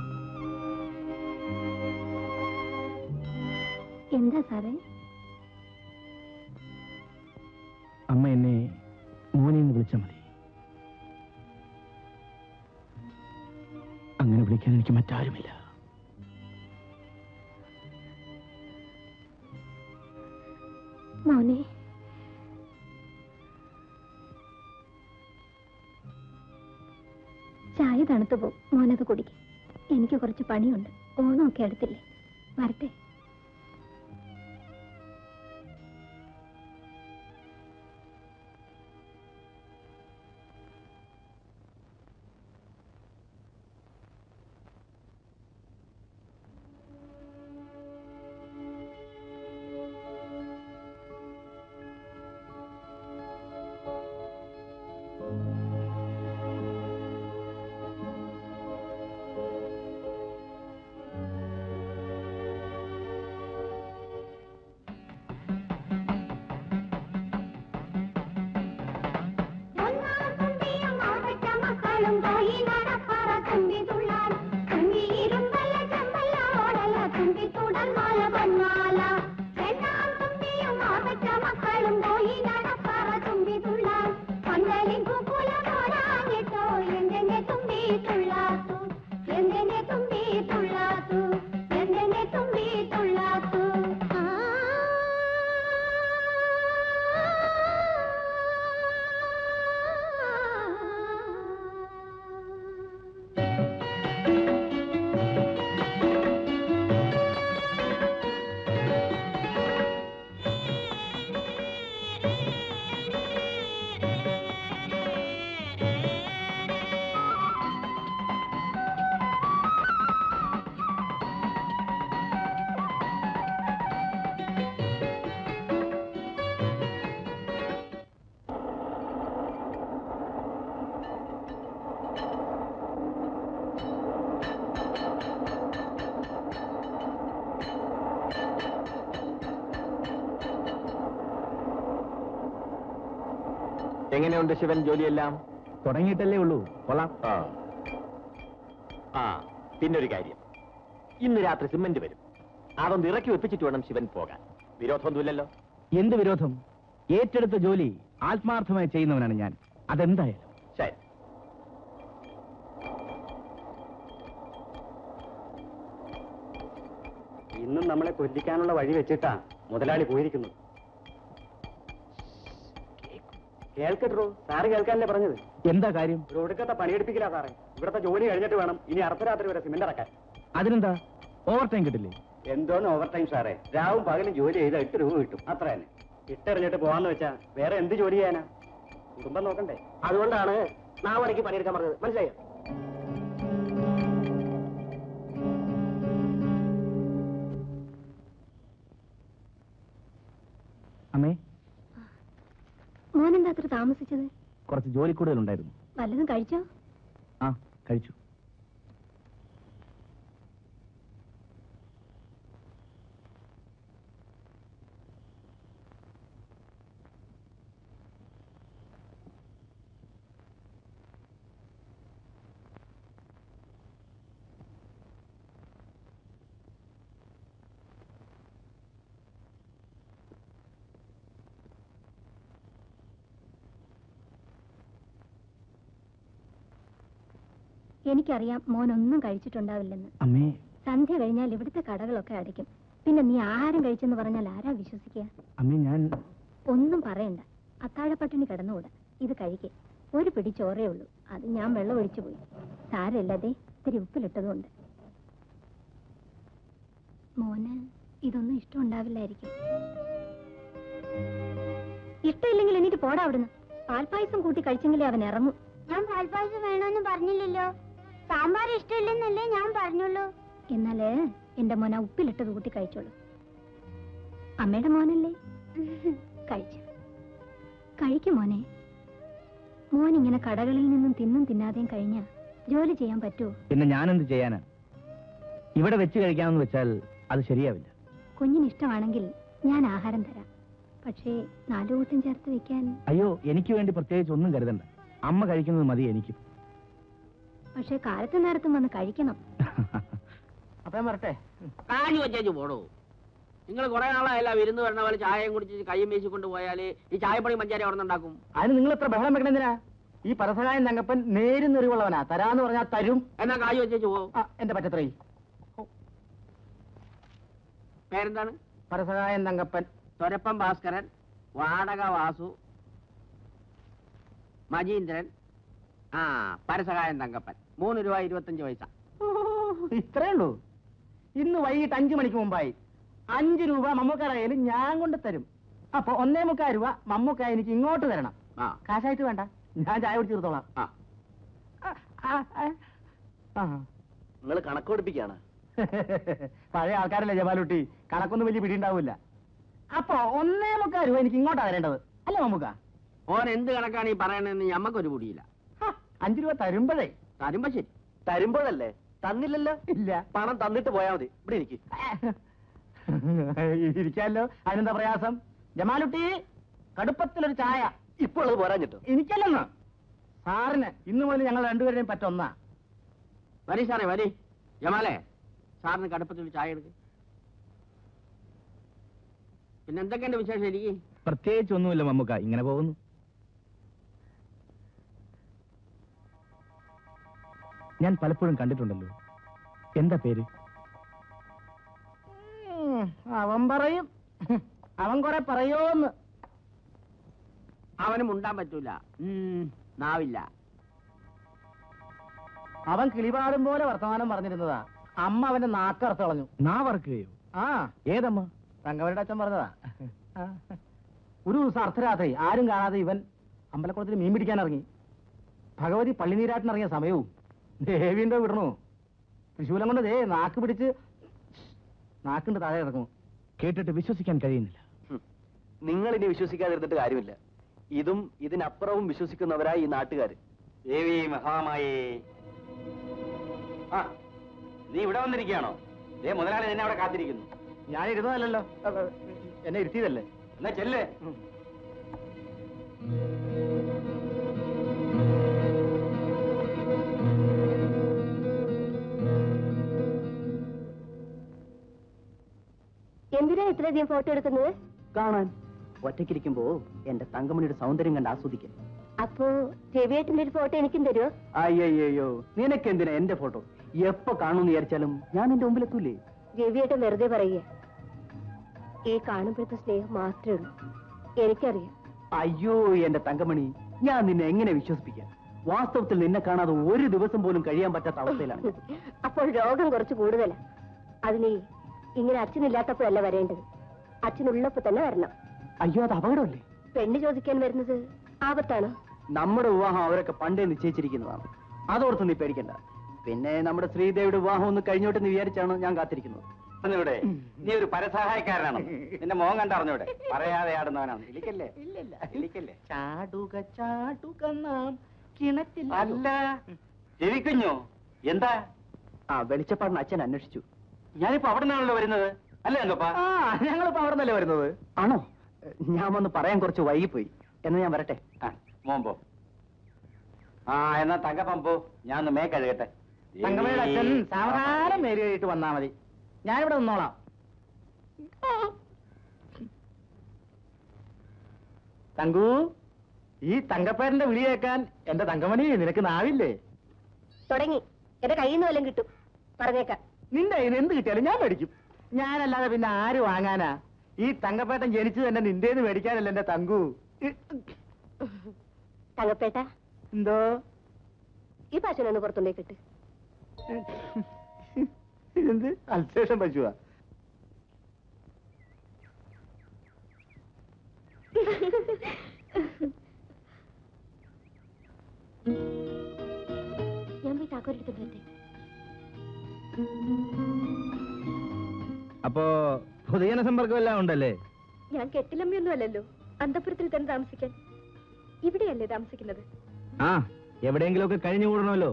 എന്താ സാറേ അമ്മ എന്നെ മോനെ എന്ന് വിളിച്ചാൽ മതി അങ്ങനെ വിളിക്കാൻ എനിക്ക് മറ്റാരുമില്ല മോനെ ചായ തണുത്തു പോകും മോനത് കുടിക്കും എനിക്ക് കുറച്ച് പണിയുണ്ട് ഓണമൊക്കെ അടുത്തില്ലേ വരട്ടെ എന്തെന്നെ തുമ്പി തുള്ളാത്തു എന്തെന്നെ തുമ്പി തുള്ളാത്തു എങ്ങനെയുണ്ട് ശിവൻ ജോലിയെല്ലാം തുടങ്ങിയിട്ടല്ലേ ഉള്ളൂ കൊള്ളാം ആ ആ പിന്നൊരു കാര്യം ഇന്ന് രാത്രി സിമന്റ് വരും അതൊന്ന് ഇറക്കി വെപ്പിച്ചിട്ട് വേണം ശിവൻ പോകാൻ വിരോധമൊന്നുമില്ലല്ലോ എന്ത് വിരോധം ഏറ്റെടുത്ത ജോലി ആത്മാർത്ഥമായി ചെയ്യുന്നവനാണ് ഞാൻ അതെന്തായാലും ശരി ഇന്നും നമ്മളെ കൊല്ലിക്കാനുള്ള വഴി വെച്ചിട്ടാ മുതലാളി പോയിരിക്കുന്നത് കേൾക്കട്ടോ സാറ് കേൾക്കാനല്ലേ പറഞ്ഞത് എന്താ കാര്യം ഒരു ഒടുക്കത്തെ പണിയെടുപ്പിക്കില്ല സാറേ ഇവിടുത്തെ ജോലി കഴിഞ്ഞിട്ട് വേണം ഇനി അർദ്ധരാത്രി വരെ സിമെന്റ് ഇറക്കാൻ അതിനെന്താ ഓവർ ടൈം കിട്ടില്ലേ എന്തോന്ന് ഓവർ ടൈം സാറേ രാവും പകലും ജോലി ചെയ്താൽ എട്ട് രൂപ കിട്ടും അത്ര തന്നെ ഇട്ടെറിഞ്ഞിട്ട് പോവാന്ന് വെച്ചാ വേറെ എന്ത് ജോലി ചെയ്യാനാ കുടുംബം നോക്കണ്ടേ അതുകൊണ്ടാണ് നാവടക്ക് പണിയെടുക്കാൻ പറഞ്ഞത് മനസ്സിലായോ അമ്മേ മോനെന്താ അത്ര താമസിച്ചത് കുറച്ച് ജോലി കൂടുതലുണ്ടായിരുന്നു വല്ലതും കഴിച്ചോ ആ കഴിച്ചു എനിക്കറിയാം മോൻ ഒന്നും കഴിച്ചിട്ടുണ്ടാവില്ലെന്ന് അമ്മേ സന്ധ്യ കഴിഞ്ഞാൽ ഇവിടുത്തെ കടകളൊക്കെ അടയ്ക്കും പിന്നെ നീ ആഹാരം കഴിച്ചെന്ന് പറഞ്ഞാൽ ആരാ വിശ്വസിക്കുക അമ്മേ ഞാൻ ഒന്നും പറയണ്ട അത്താഴപ്പട്ടിണി കിടന്നുകൂടാ ഇത് കഴിക്കേ ഒരു പിടി ചോറേ ഉള്ളൂ അത് ഞാൻ വെള്ളം ഒഴിച്ചു പോയി സാരമില്ലതേ ഇത്തിരി ഉപ്പിലിട്ടതുകൊണ്ട് മോന് ഇതൊന്നും ഇഷ്ടം ഉണ്ടാവില്ലായിരിക്കും ഇഷ്ടമില്ലെങ്കിൽ എനിക്ക് പോടാ അവിടുന്ന് പാൽപ്പായസം കൂട്ടി കഴിച്ചെങ്കിലേ അവൻ ഇറങ്ങും ഞാൻ പാൽപ്പായസം വേണമെന്ന് പറഞ്ഞില്ലല്ലോ സാമ്പാർ ഇഷ്ടമില്ലെന്നല്ലേ ഞാൻ പറഞ്ഞുള്ളൂ എന്നാല് എന്റെ മോന ഉപ്പിലിട്ടത് കൂട്ടി കഴിച്ചോളൂ അമ്മയുടെ മോനല്ലേ കഴിച്ചു കഴിക്കും മോനെ മോൻ ഇങ്ങനെ കടകളിൽ നിന്നും തിന്നും തിന്നാതെയും കഴിഞ്ഞാ ജോലി ചെയ്യാൻ പറ്റുമോ പിന്നെ ഞാനെന്ത് ചെയ്യാനാ ഇവിടെ വെച്ച് കഴിക്കാമെന്ന് വെച്ചാൽ അത് ശരിയാവില്ല കുഞ്ഞിന് ഇഷ്ടമാണെങ്കിൽ ഞാൻ ആഹാരം തരാം പക്ഷേ നാലു കൂട്ടം ചേർത്ത് വെക്കാൻ അയ്യോ എനിക്ക് വേണ്ടി പ്രത്യേകിച്ച് ഒന്നും കരുതണ്ട അമ്മ കഴിക്കുന്നത് മതി എനിക്കും പക്ഷേ കാലത്ത് നേരത്തും വന്ന് കഴിക്കണം അപ്പൊ ഞാൻ വരട്ടെ കാഞ്ഞു വെച്ചേച്ച് പോടോ നിങ്ങൾ കുറെ നാളായല്ല വിരുന്ന് വരണ പോലെ ചായയും കുടിച്ച് കൈയും വീശിക്കൊണ്ട് പോയാല് ഈ ചായപ്പണി പഞ്ചാര അവിടെ നിന്നുണ്ടാക്കും അതിന് നിങ്ങൾ എത്ര ബഹളം വെക്കണെന്തിനാ ഈ പരസഹായം തങ്കപ്പൻ നേരും നെറിവുള്ളവനാ തരാന്ന് പറഞ്ഞാൽ തരും എന്നാ കായ് വെച്ചേച്ച് പോ ആ, എന്റെ പറ്റത്രേ പേരെന്താണ് പരസഹായം തങ്കപ്പൻ തൊരപ്പം ഭാസ്കരൻ വാടക വാസു മജീന്ദ്രൻ ആ പരസഹായം തങ്കപ്പൻ മൂന്ന് രൂപ ഇരുപത്തഞ്ച് പൈസ ഇത്രേ ഉള്ളൂ ഇന്ന് വൈകിട്ട് അഞ്ചു മണിക്ക് മുമ്പായി അഞ്ച് രൂപ മമ്മൂക്കാരായാൽ ഞാൻ കൊണ്ട് തരും അപ്പൊ ഒന്നേ മുക്കാൽ രൂപ മമ്മൂക്ക എനിക്ക് ഇങ്ങോട്ട് തരണം ആ കാശായിട്ട് വേണ്ട ഞാൻ ചായ കുടിച്ച് തീർത്തോളാം ആ ആ, ആ, ആ. ആ. നിങ്ങൾ കണക്ക് പഠിപ്പിക്കാണ് പഴയ ആൾക്കാരല്ലേ ജമാലുട്ടി കണക്കൊന്നും വലിയ പിടിയുണ്ടാവില്ല അപ്പൊ ഒന്നേ മുക്കാൽ രൂപ എനിക്ക് ഇങ്ങോട്ടാ തരേണ്ടത് അല്ലേ മമ്മൂക്ക ഓൻ എന്ത് കണക്കാണ് ഈ പറയണതെന്ന് ഞമ്മക്കൊരു പിടിയില്ല ഹ, അഞ്ച് രൂപ തരുമ്പോഴേ തരുമ്പോ ശരി തരുമ്പോഴല്ലേ തന്നില്ലല്ലോ ഇല്ല പണം തന്നിട്ട് പോയാ മതി ഇവിടെ എനിക്ക് ഇരിക്കാലോ അതിനെന്താ പ്രയാസം ജമാലുട്ടി കടുപ്പത്തിലൊരു ചായ ഇപ്പോൾ ഉള്ളത് പോരാഞ്ഞിട്ടോ എനിക്കല്ലെന്ന് സാറിന് ഇന്ന് മുതൽ ഞങ്ങൾ രണ്ടുപേരെയും പറ്റൊന്നാ വരി സാറേ വരി ജമാലേ സാറിന് കടുപ്പത്തിൽ ചായ എടുക്ക് പിന്നെ എന്തൊക്കെയുണ്ട് വിശേഷം എനിക്ക് പ്രത്യേകിച്ച് ഒന്നുമില്ല മമ്മൂക്ക ഇങ്ങനെ പോകുന്നു ഞാൻ പലപ്പോഴും കണ്ടിട്ടുണ്ടല്ലോ എന്താ പേര് ഉം, അവൻ പറയും അവൻ കുറെ പറയോന്ന് അവന് മുണ്ടാൻ പറ്റൂല ഉം, നാവില്ല അവൻ കിളിപാടും പോലെ വർത്തമാനം പറഞ്ഞിരുന്നതാ അമ്മ അവന്റെ നാക്കറുത്ത് കളഞ്ഞു നാ വറക്കുകയോ ആ ഏതമ്മ തങ്കവരുടെ അച്ഛൻ പറഞ്ഞതാ ആ. ഒരു ദിവസം അർദ്ധരാത്രി ആരും കാണാതെ ഇവൻ അമ്പലക്കുളത്തിൽ മീൻ പിടിക്കാൻ ഇറങ്ങി ഭഗവതി പള്ളിനീരാട്ടിനിറങ്ങിയ സമയവും ദേവീന്റെ വിടണു തൃശൂലം കൊണ്ട് ദേ നാക്ക് പിടിച്ച് നാക്കിന്റെ താഴെ ഇറങ്ങും കേട്ടിട്ട് വിശ്വസിക്കാൻ കഴിയുന്നില്ല നിങ്ങൾ ഇനി വിശ്വസിക്കാതിരുന്നിട്ട് കാര്യമില്ല ഇതും ഇതിനപ്പുറവും വിശ്വസിക്കുന്നവരായി ഈ നാട്ടുകാര് ദേവി മഹാമായേ ആ നീ ഇവിടെ വന്നിരിക്കുകയാണോ ദേ മുതലാളി നിന്നെ അവിടെ കാത്തിരിക്കുന്നു ഞാൻ ഇരുന്നതല്ലല്ലോ അ, അ, എന്നെ ഇരുത്തിയതല്ലേ എന്നാ ചെല്ലേ എന്തിനാ ഇത്രയധികം ഫോട്ടോ എടുക്കുന്നത് കാണാൻ ഒറ്റയ്ക്കിരിക്കുമ്പോ എന്റെ തങ്കമണിയുടെ സൗന്ദര്യം കണ്ട് ആസ്വദിക്കാൻ അപ്പോ രവിയേട്ടന്റെ ഒരു ഫോട്ടോ എനിക്കും തരുമോ അയ്യോ നിനക്ക് എന്തിനാ എന്റെ ഫോട്ടോ എപ്പോ കാണുമെന്ന് വിചാരിച്ചാലും ഞാൻ നിന്റെ മുമ്പിൽ എത്തൂലേ രവിയേട്ടൻ വെറുതെ പറയുക ഈ കാണുമ്പോഴത്തെ സ്നേഹം മാത്രമേ ഉള്ളൂ എനിക്കറിയാം അയ്യോ എന്റെ തങ്കമണി ഞാൻ നിന്നെ എങ്ങനെ വിശ്വസിപ്പിക്കാം വാസ്തവത്തിൽ നിന്നെ കാണാതെ ഒരു ദിവസം പോലും കഴിയാൻ പറ്റാത്ത അവസ്ഥയിലാണ് ഞാൻ. അപ്പോൾ രോഗം കുറച്ച് കൂടുതലാ അതിന് ഇങ്ങനെ അച്ഛനില്ലാത്തപ്പോഴല്ല വരേണ്ടത് അച്ഛനുള്ളപ്പോ തന്നെ വരണം അയ്യോ അത് അപകടമല്ലേ പെണ്ണ് ചോദിക്കാൻ വരുന്നത് ആപത്താണ് നമ്മുടെ വിവാഹം അവരൊക്കെ പണ്ടേ നിശ്ചയിച്ചിരിക്കുന്നതാണ് അതോർത്ത് നീ പേടിക്കണ്ട പിന്നെ നമ്മുടെ ശ്രീദേവിയുടെ വിവാഹം ഒന്ന് കഴിഞ്ഞോട്ട് നീ വിചാരിച്ചാണ് ഞാൻ കാത്തിരിക്കുന്നത് അറിഞ്ഞൂടെ നീ ഒരു പരസഹായക്കാരനാണ് നിന്റെ മോഹം കണ്ടറിഞ്ഞൂടെ പറയാതെ ആടുന്നവനാണ് ഇരിക്കല്ലേ ഇരിക്കല്ലേ ചാടുക ചാടുക നാം കിണറ്റിൽ അല്ല ജയിക്കുഞ്ഞു എന്താ ആ വെളിച്ചപ്പാടിന് അച്ഛൻ അന്വേഷിച്ചു ഞാനിപ്പോ അവിടെ നിന്നാണല്ലോ വരുന്നത് അല്ലേ എന്തപ്പാ ആ ഞങ്ങളിപ്പോ അവിടെ നിന്നല്ലേ വരുന്നത് ആണോ ഞാൻ വന്ന് പറയാൻ കുറച്ച് വൈകിപ്പോയി എന്നാ ഞാൻ വരട്ടെ ആ മോൻ പോ ആ എന്നാ തങ്കപ്പം പോ ഞാൻ ഒന്ന് മേ കഴുകട്ടെ തങ്കമ്മയുടെ അച്ഛൻ സാവധാനം നേരിട്ട് വന്നാ മതി ഞാനിവിടെ നിന്നോളാം തങ്കു ഈ തങ്കപ്പേരന്റെ വിളി കേൾക്കാൻ എന്റെ തങ്കമണി നിനക്ക് നാവില്ലേ തുടങ്ങി എന്റെ കയ്യിൽ നിന്ന് വല്ലതും കിട്ടും പറഞ്ഞേക്കാം നിന്റെ കയ്യിൽ നിന്ന് എന്ത് കിട്ടിയാലും ഞാൻ മേടിക്കും ഞാനല്ലാതെ പിന്നെ ആര് വാങ്ങാനാ ഈ തങ്കപ്പേട്ടൻ ജനിച്ചു തന്നെ നിന്റേന്ന് മേടിക്കാനല്ല എന്റെ തങ്കു തങ്കപ്പേട്ട എന്തോ ഈ പശുനൊന്ന് പുറത്തുണ്ടേക്ക് ഇട്ട് ഇതെന്ത് അൽസേഷൻ പശുവാ ഞാൻ പോയി താക്കോലെടുത്തിട്ട് വരട്ടെ അപ്പോ പൊതുജന സമ്പർക്കം എല്ലാം ഉണ്ടല്ലേ ഞാൻ കെട്ടിലമ്മയൊന്നും അല്ലല്ലോ അന്തപുരത്തിൽ തന്നെ താമസിക്കാൻ ഇവിടെയല്ലേ താമസിക്കുന്നത് ആ എവിടെയെങ്കിലുമൊക്കെ കഴിഞ്ഞു കൂടണമല്ലോ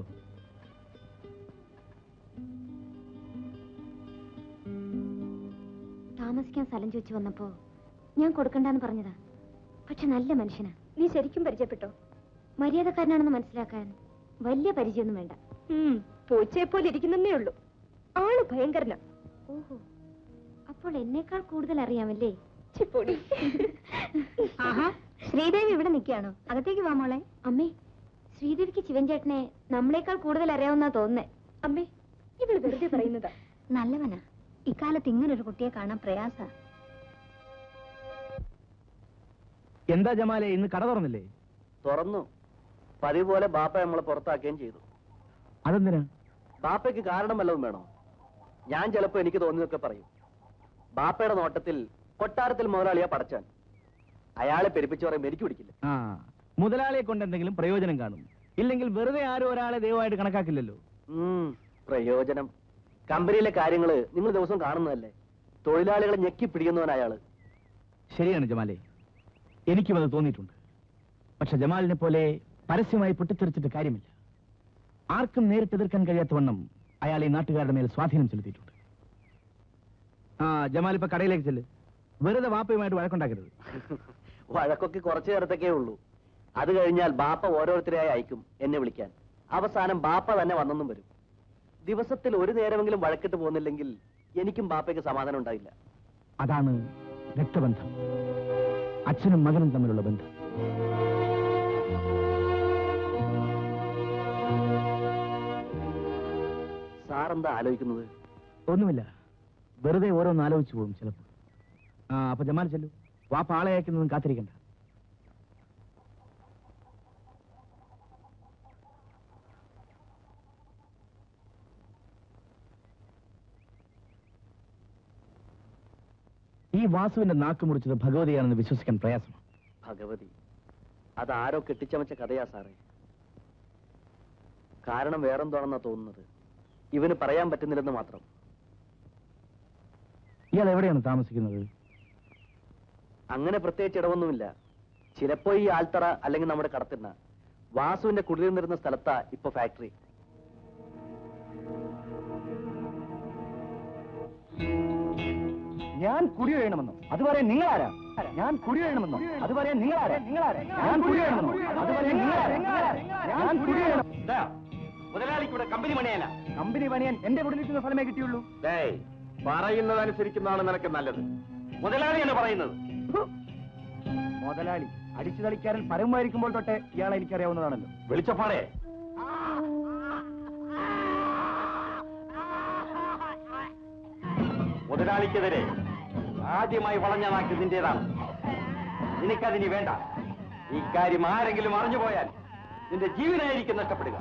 താമസിക്കാൻ സ്ഥലം ചോദിച്ചു വന്നപ്പോ ഞാൻ കൊടുക്കണ്ടെന്ന് പറഞ്ഞതാ പക്ഷെ നല്ല മനുഷ്യനാ നീ ശരിക്കും പരിചയപ്പെട്ടോ മര്യാദക്കാരനാണെന്ന് മനസ്സിലാക്കാൻ വലിയ പരിചയമൊന്നും വേണ്ട പൂച്ചയെ പോലെ ഇരിക്കുന്നേ ഉള്ളൂ ആള് ഭയങ്കരനാ ഓഹോ അപ്പോൾ എന്നേക്കാൾ കൂടുതൽ അറിയാമല്ലേ ചിപ്പൊടി ശ്രീദേവി ഇവിടെ നിൽക്കുകയാണോ അകത്തേക്ക് വാ മോളെ അമ്മേ ശ്രീദേവിക്ക് ശിവൻ ചേട്ടനെ നമ്മളെക്കാൾ കൂടുതൽ അറിയാവുന്ന തോന്നുന്നേ അമ്മേ ഇവള് വെറുതെ പറയുന്നതാ നല്ലവനാ ഇക്കാലത്ത് ഇങ്ങനൊരു കുട്ടിയെ കാണാൻ പ്രയാസ എന്താ ജമാലെ ഇന്ന് കട തുറന്നില്ലേ തുറന്നു പതിവ് പോലെ ബാപ്പ നമ്മളെ പുറത്താക്കുകയും ചെയ്തു അതെന്തിനാ ബാപ്പയ്ക്ക് കാരണം വല്ലതും വേണോ ഞാൻ ചിലപ്പോ എനിക്ക് തോന്നിയൊക്കെ പറയും ബാപ്പയുടെ നോട്ടത്തിൽ കൊട്ടാരത്തിൽ മുതലാളിയാ പടച്ചാൻ അയാളെ പെരുപ്പിച്ച് പറയുമ്പോൾ എനിക്ക് പിടിക്കില്ല ആ മുതലാളിയെ കൊണ്ട് എന്തെങ്കിലും പ്രയോജനം കാണും ഇല്ലെങ്കിൽ വെറുതെ ആരും ഒരാളെ ദൈവമായിട്ട് കണക്കാക്കില്ലല്ലോ ഉം, പ്രയോജനം കമ്പനിയിലെ കാര്യങ്ങള് നിങ്ങൾ ദിവസം കാണുന്നതല്ലേ തൊഴിലാളികളെ ഞെക്കി പിടിക്കുന്നവൻ അയാള് ശരിയാണ് ജമാലെ എനിക്കും അത് തോന്നിയിട്ടുണ്ട് പക്ഷെ ജമാലിനെ പോലെ പരസ്യമായി പൊട്ടിത്തെറിച്ചിട്ട് കാര്യമില്ല ആർക്കും നേരിട്ട് എതിർക്കാൻ കഴിയാത്തവണ്ണം അയാൾ ഈ നാട്ടുകാരുടെ മേൽ സ്വാധീനം ചെലുത്തിയിട്ടുണ്ട് ആ ജമാൽ ഇപ്പൊ കടയിലേക്ക് ചെല്ല് വെറുതെ വാപ്പയുമായിട്ട് വഴക്കുണ്ടാക്കരുത് വഴക്കൊക്കെ കുറച്ചു നേരത്തേക്കേ ഉള്ളൂ അത് കഴിഞ്ഞാൽ ബാപ്പ ഓരോരുത്തരെയായി അയക്കും എന്നെ വിളിക്കാൻ അവസാനം ബാപ്പ തന്നെ വന്നെന്നും വരും ദിവസത്തിൽ ഒരു നേരമെങ്കിലും വഴക്കിട്ട് പോകുന്നില്ലെങ്കിൽ എനിക്കും ബാപ്പയ്ക്ക് സമാധാനം ഉണ്ടായില്ല അതാണ് രക്തബന്ധം അച്ഛനും മകനും തമ്മിലുള്ള ബന്ധം സാറെന്താ ആലോചിക്കുന്നത് ഒന്നുമില്ല വെറുതെ ഓരോന്ന് ആലോചിച്ചു പോകും ചിലപ്പോൾ ആ അപ്പൊ ജമാൽ ചെല്ലു വാപ്പ ആളെ അയക്കുന്നതും കാത്തിരിക്കണ്ട ഈ വാസുവിന്റെ നാക്ക് മുറിച്ചത് ഭഗവതിയാണെന്ന് വിശ്വസിക്കാൻ പ്രയാസമാണ് ഭഗവതി അതാരോ കെട്ടിച്ചമച്ച കഥയാ സാറേ കാരണം വേറെന്താണെന്നാ തോന്നുന്നത് ഇവന് പറയാൻ പറ്റുന്നില്ലെന്ന് മാത്രം ഇയാൾ എവിടെയാണ് താമസിക്കുന്നത് അങ്ങനെ പ്രത്യേകിച്ച് ഇടവൊന്നുമില്ല ചിലപ്പോ ഈ ആൽത്തറ അല്ലെങ്കിൽ നമ്മുടെ കടത്തിണ്ണ വാസുവിന്റെ കുടിലിൽ നിന്നിരുന്ന സ്ഥലത്താ ഇപ്പൊ ഫാക്ടറി ഞാൻ കുടി വേണമെന്നോ അത് പറയാൻ നിങ്ങളാരാ ഞാൻ കുടി വേണമെന്നോ അത് പറയാൻ നിങ്ങളാരാ നിങ്ങളാരാ ഞാൻ കുടി വേണമെന്നോ അത് പറയാൻ നിങ്ങളാരാ ഞാൻ കുടി വേണം മുതലാളിക്ക് ഇവിടെ കമ്പനി പണിയല്ല കമ്പനി പണിയാൻ എന്റെ കുടിലിരിക്കുന്ന സ്ഥലമേ കിട്ടിയുള്ളൂ ഡേയ് പറയുന്നതനുസരിക്കുന്നതാണ് നിനക്ക് നല്ലത് മുതലാളിയാണ് പറയുന്നത് മുതലാളി അടിച്ചു തളിക്കാരൻ പരമായിരിക്കുമ്പോൾ തൊട്ടേ ഇയാളെ എനിക്കറിയാവുന്നതാണല്ലോ വെളിച്ചപ്പാടേ മുതലാളിക്കെതിരെ ആദ്യമായി വളഞ്ഞ നാക്ക് നിന്റേതാണ് നിനക്കതിനി വേണ്ട ഇക്കാര്യം ആരെങ്കിലും അറിഞ്ഞു പോയാൽ നിന്റെ ജീവനായിരിക്കും നഷ്ടപ്പെടുക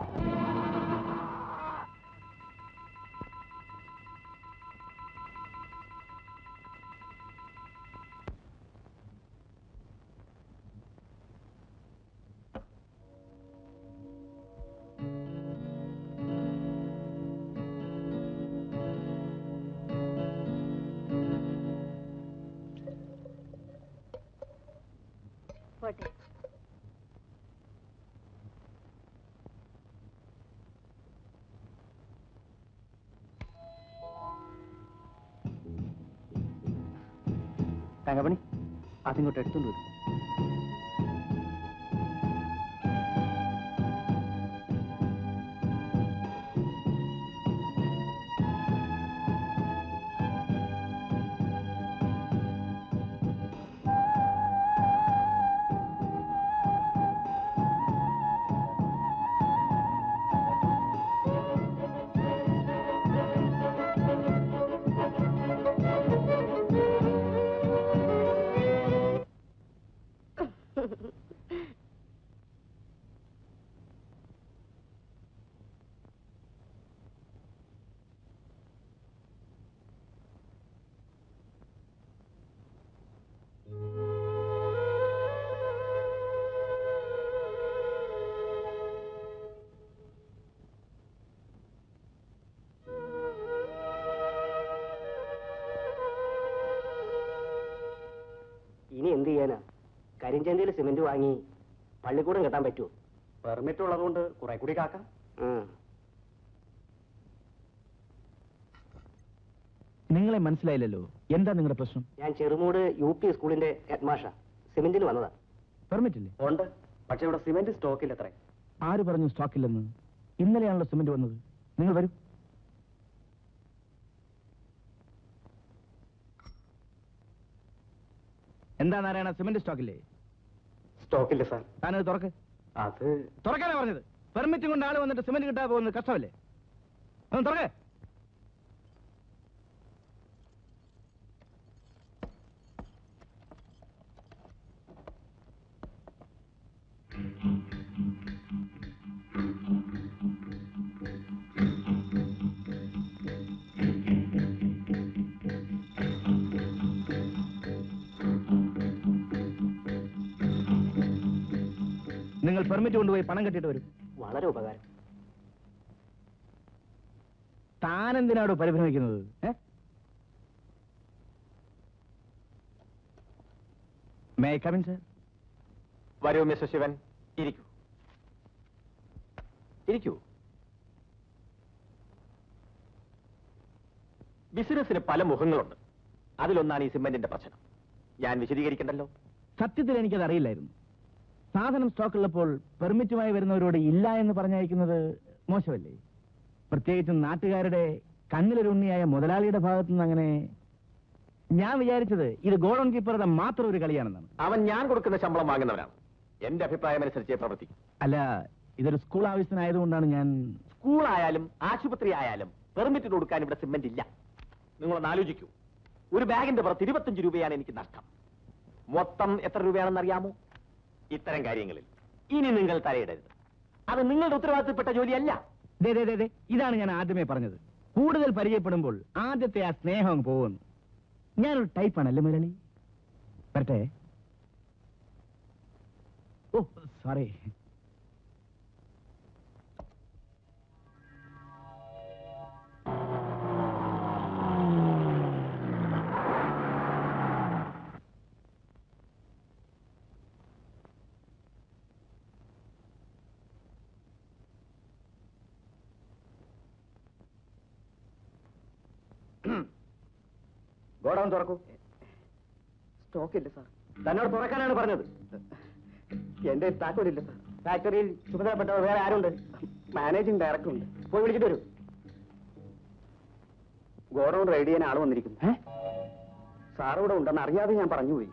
പോട്ടെ തങ്കമണി അതിങ്ങോട്ട് എടുത്തോണ്ട് വരും ഇനി എന്ത് ചെയ്യാനാ കരിഞ്ചന്തയിൽ സിമന്റ് വാങ്ങി പള്ളിക്കൂടം കെട്ടാൻ പറ്റുമോ പെർമിറ്റ് ഉള്ളതുകൊണ്ട് കുറെ കൂടി കാക്കാം ഉം. നിങ്ങളെ മനസ്സിലായില്ലല്ലോ എന്താ നിങ്ങളുടെ പ്രശ്നം ഞാൻ ചെറുമൂട് യു പി സ്കൂളിന്റെ ഹെഡ്മാഷ സിമന്റിന് വന്നതാ പെർമിറ്റ് ഇല്ലേ ഉണ്ട് പക്ഷെ ഇവിടെ സിമെന്റ് സ്റ്റോക്കിൽ എത്ര ആര് പറഞ്ഞു സ്റ്റോക്ക് ഇല്ലെന്ന് ഇന്നലെയാണല്ലോ സിമന്റ് വന്നത് നിങ്ങൾ വരൂ എന്താ നാരായണ സിമന്റ് സ്റ്റോക്കില്ലേ സ്റ്റോക്കില്ല സാർ താനത് തുറക്ക് അത് തുറക്കാനാ പറഞ്ഞത് പെർമിറ്റും കൊണ്ട് ആള് വന്നിട്ട് സിമന്റ് കിട്ടാതെ പോകുന്നത് കഷ്ടമല്ലേ ഒന്ന് തുറക്കേ നിങ്ങൾ പെർമിറ്റ് കൊണ്ടുപോയി പണം കെട്ടിട്ട് വരും വളരെ ഉപകാരം താൻ എന്തിനാടോ പരിഭ്രമിക്കുന്നത് ഏ മേ കമിൻ സർ വരൂ മിസ്റ്റർ ശിവൻ ഇരിക്കൂ ഇരിക്കൂ ബിസിനസ്സിന് പല മുഖങ്ങളുണ്ട് അതിലൊന്നാണ് ഈ സിമെന്റിന്റെ പ്രശ്നം ഞാൻ വിശദീകരിക്കണ്ടല്ലോ സത്യത്തിൽ എനിക്കത് അറിയില്ലായിരുന്നു സാധനം സ്റ്റോക്ക് ഉള്ളപ്പോൾ പെർമിറ്റുമായി വരുന്നവരോട് ഇല്ല എന്ന് പറഞ്ഞയക്കുന്നത് മോശമല്ലേ പ്രത്യേകിച്ചും നാട്ടുകാരുടെ കണ്ണിലൊരു ഉണ്ണിയായ മുതലാളിയുടെ ഭാഗത്തു നിന്ന് അങ്ങനെ ഞാൻ വിചാരിച്ചത് ഇത് ഗോഡൌൺ കീപ്പറുടെ മാത്രം ഒരു കളിയാണെന്നാണ് അവൻ ഞാൻ കൊടുക്കുന്ന ശമ്പളം വാങ്ങുന്നവനാണ് എന്റെ അഭിപ്രായം അനുസരിച്ച് പ്രവർത്തിക്കും അല്ല ഇതൊരു സ്കൂൾ ആവശ്യത്തിനായതുകൊണ്ടാണ് ഞാൻ സ്കൂളായാലും ആശുപത്രി ആയാലും പെർമിറ്റ് കൊടുക്കാൻ ഇവിടെ സിമെന്റ് ഇല്ല നിങ്ങളൊന്ന് ആലോചിക്കൂ ഒരു ബാഗിന്റെ പുറത്ത് ഇരുപത്തഞ്ച് രൂപയാണ് എനിക്ക് നഷ്ടം മൊത്തം എത്ര രൂപയാണെന്ന് അറിയാമോ ഇത്തരം കാര്യങ്ങളിൽ ഇനി നിങ്ങൾ തലയിടരുത് അത് നിങ്ങളുടെ ഉത്തരവാദിത്തപ്പെട്ട ജോലിയല്ല ദേ, ദേ, ദേ, ദേ, ഇതാണ് ഞാൻ ആദ്യമേ പറഞ്ഞത് കൂടുതൽ പരിചയപ്പെടുമ്പോൾ ആദ്യത്തെ ആ സ്നേഹം അങ്ങ് പോകുന്നു ഞാനൊരു ടൈപ്പാണല്ലേ മുരളി വരട്ടെ ഓ സോറി ഗോഡൗൺ തുറക്കൂ സ്റ്റോക്കില്ല സാർ തന്നോട് തുറക്കാനാണ് പറഞ്ഞത് എന്റെ താക്കോലില്ല സാർ ഫാക്ടറിയിൽ ചുമതലപ്പെട്ടവർ വേറെ ആരുണ്ട് മാനേജിംഗ് ഡയറക്ടർ ഉണ്ട് പോയി വിളിച്ചിട്ട് വരൂ ഗോഡൗൺ റെയ്ഡ് ചെയ്യാൻ ആൾ വന്നിരിക്കുന്നു സാർ ഇവിടെ ഉണ്ടെന്ന് അറിയാതെ ഞാൻ പറഞ്ഞുപോയി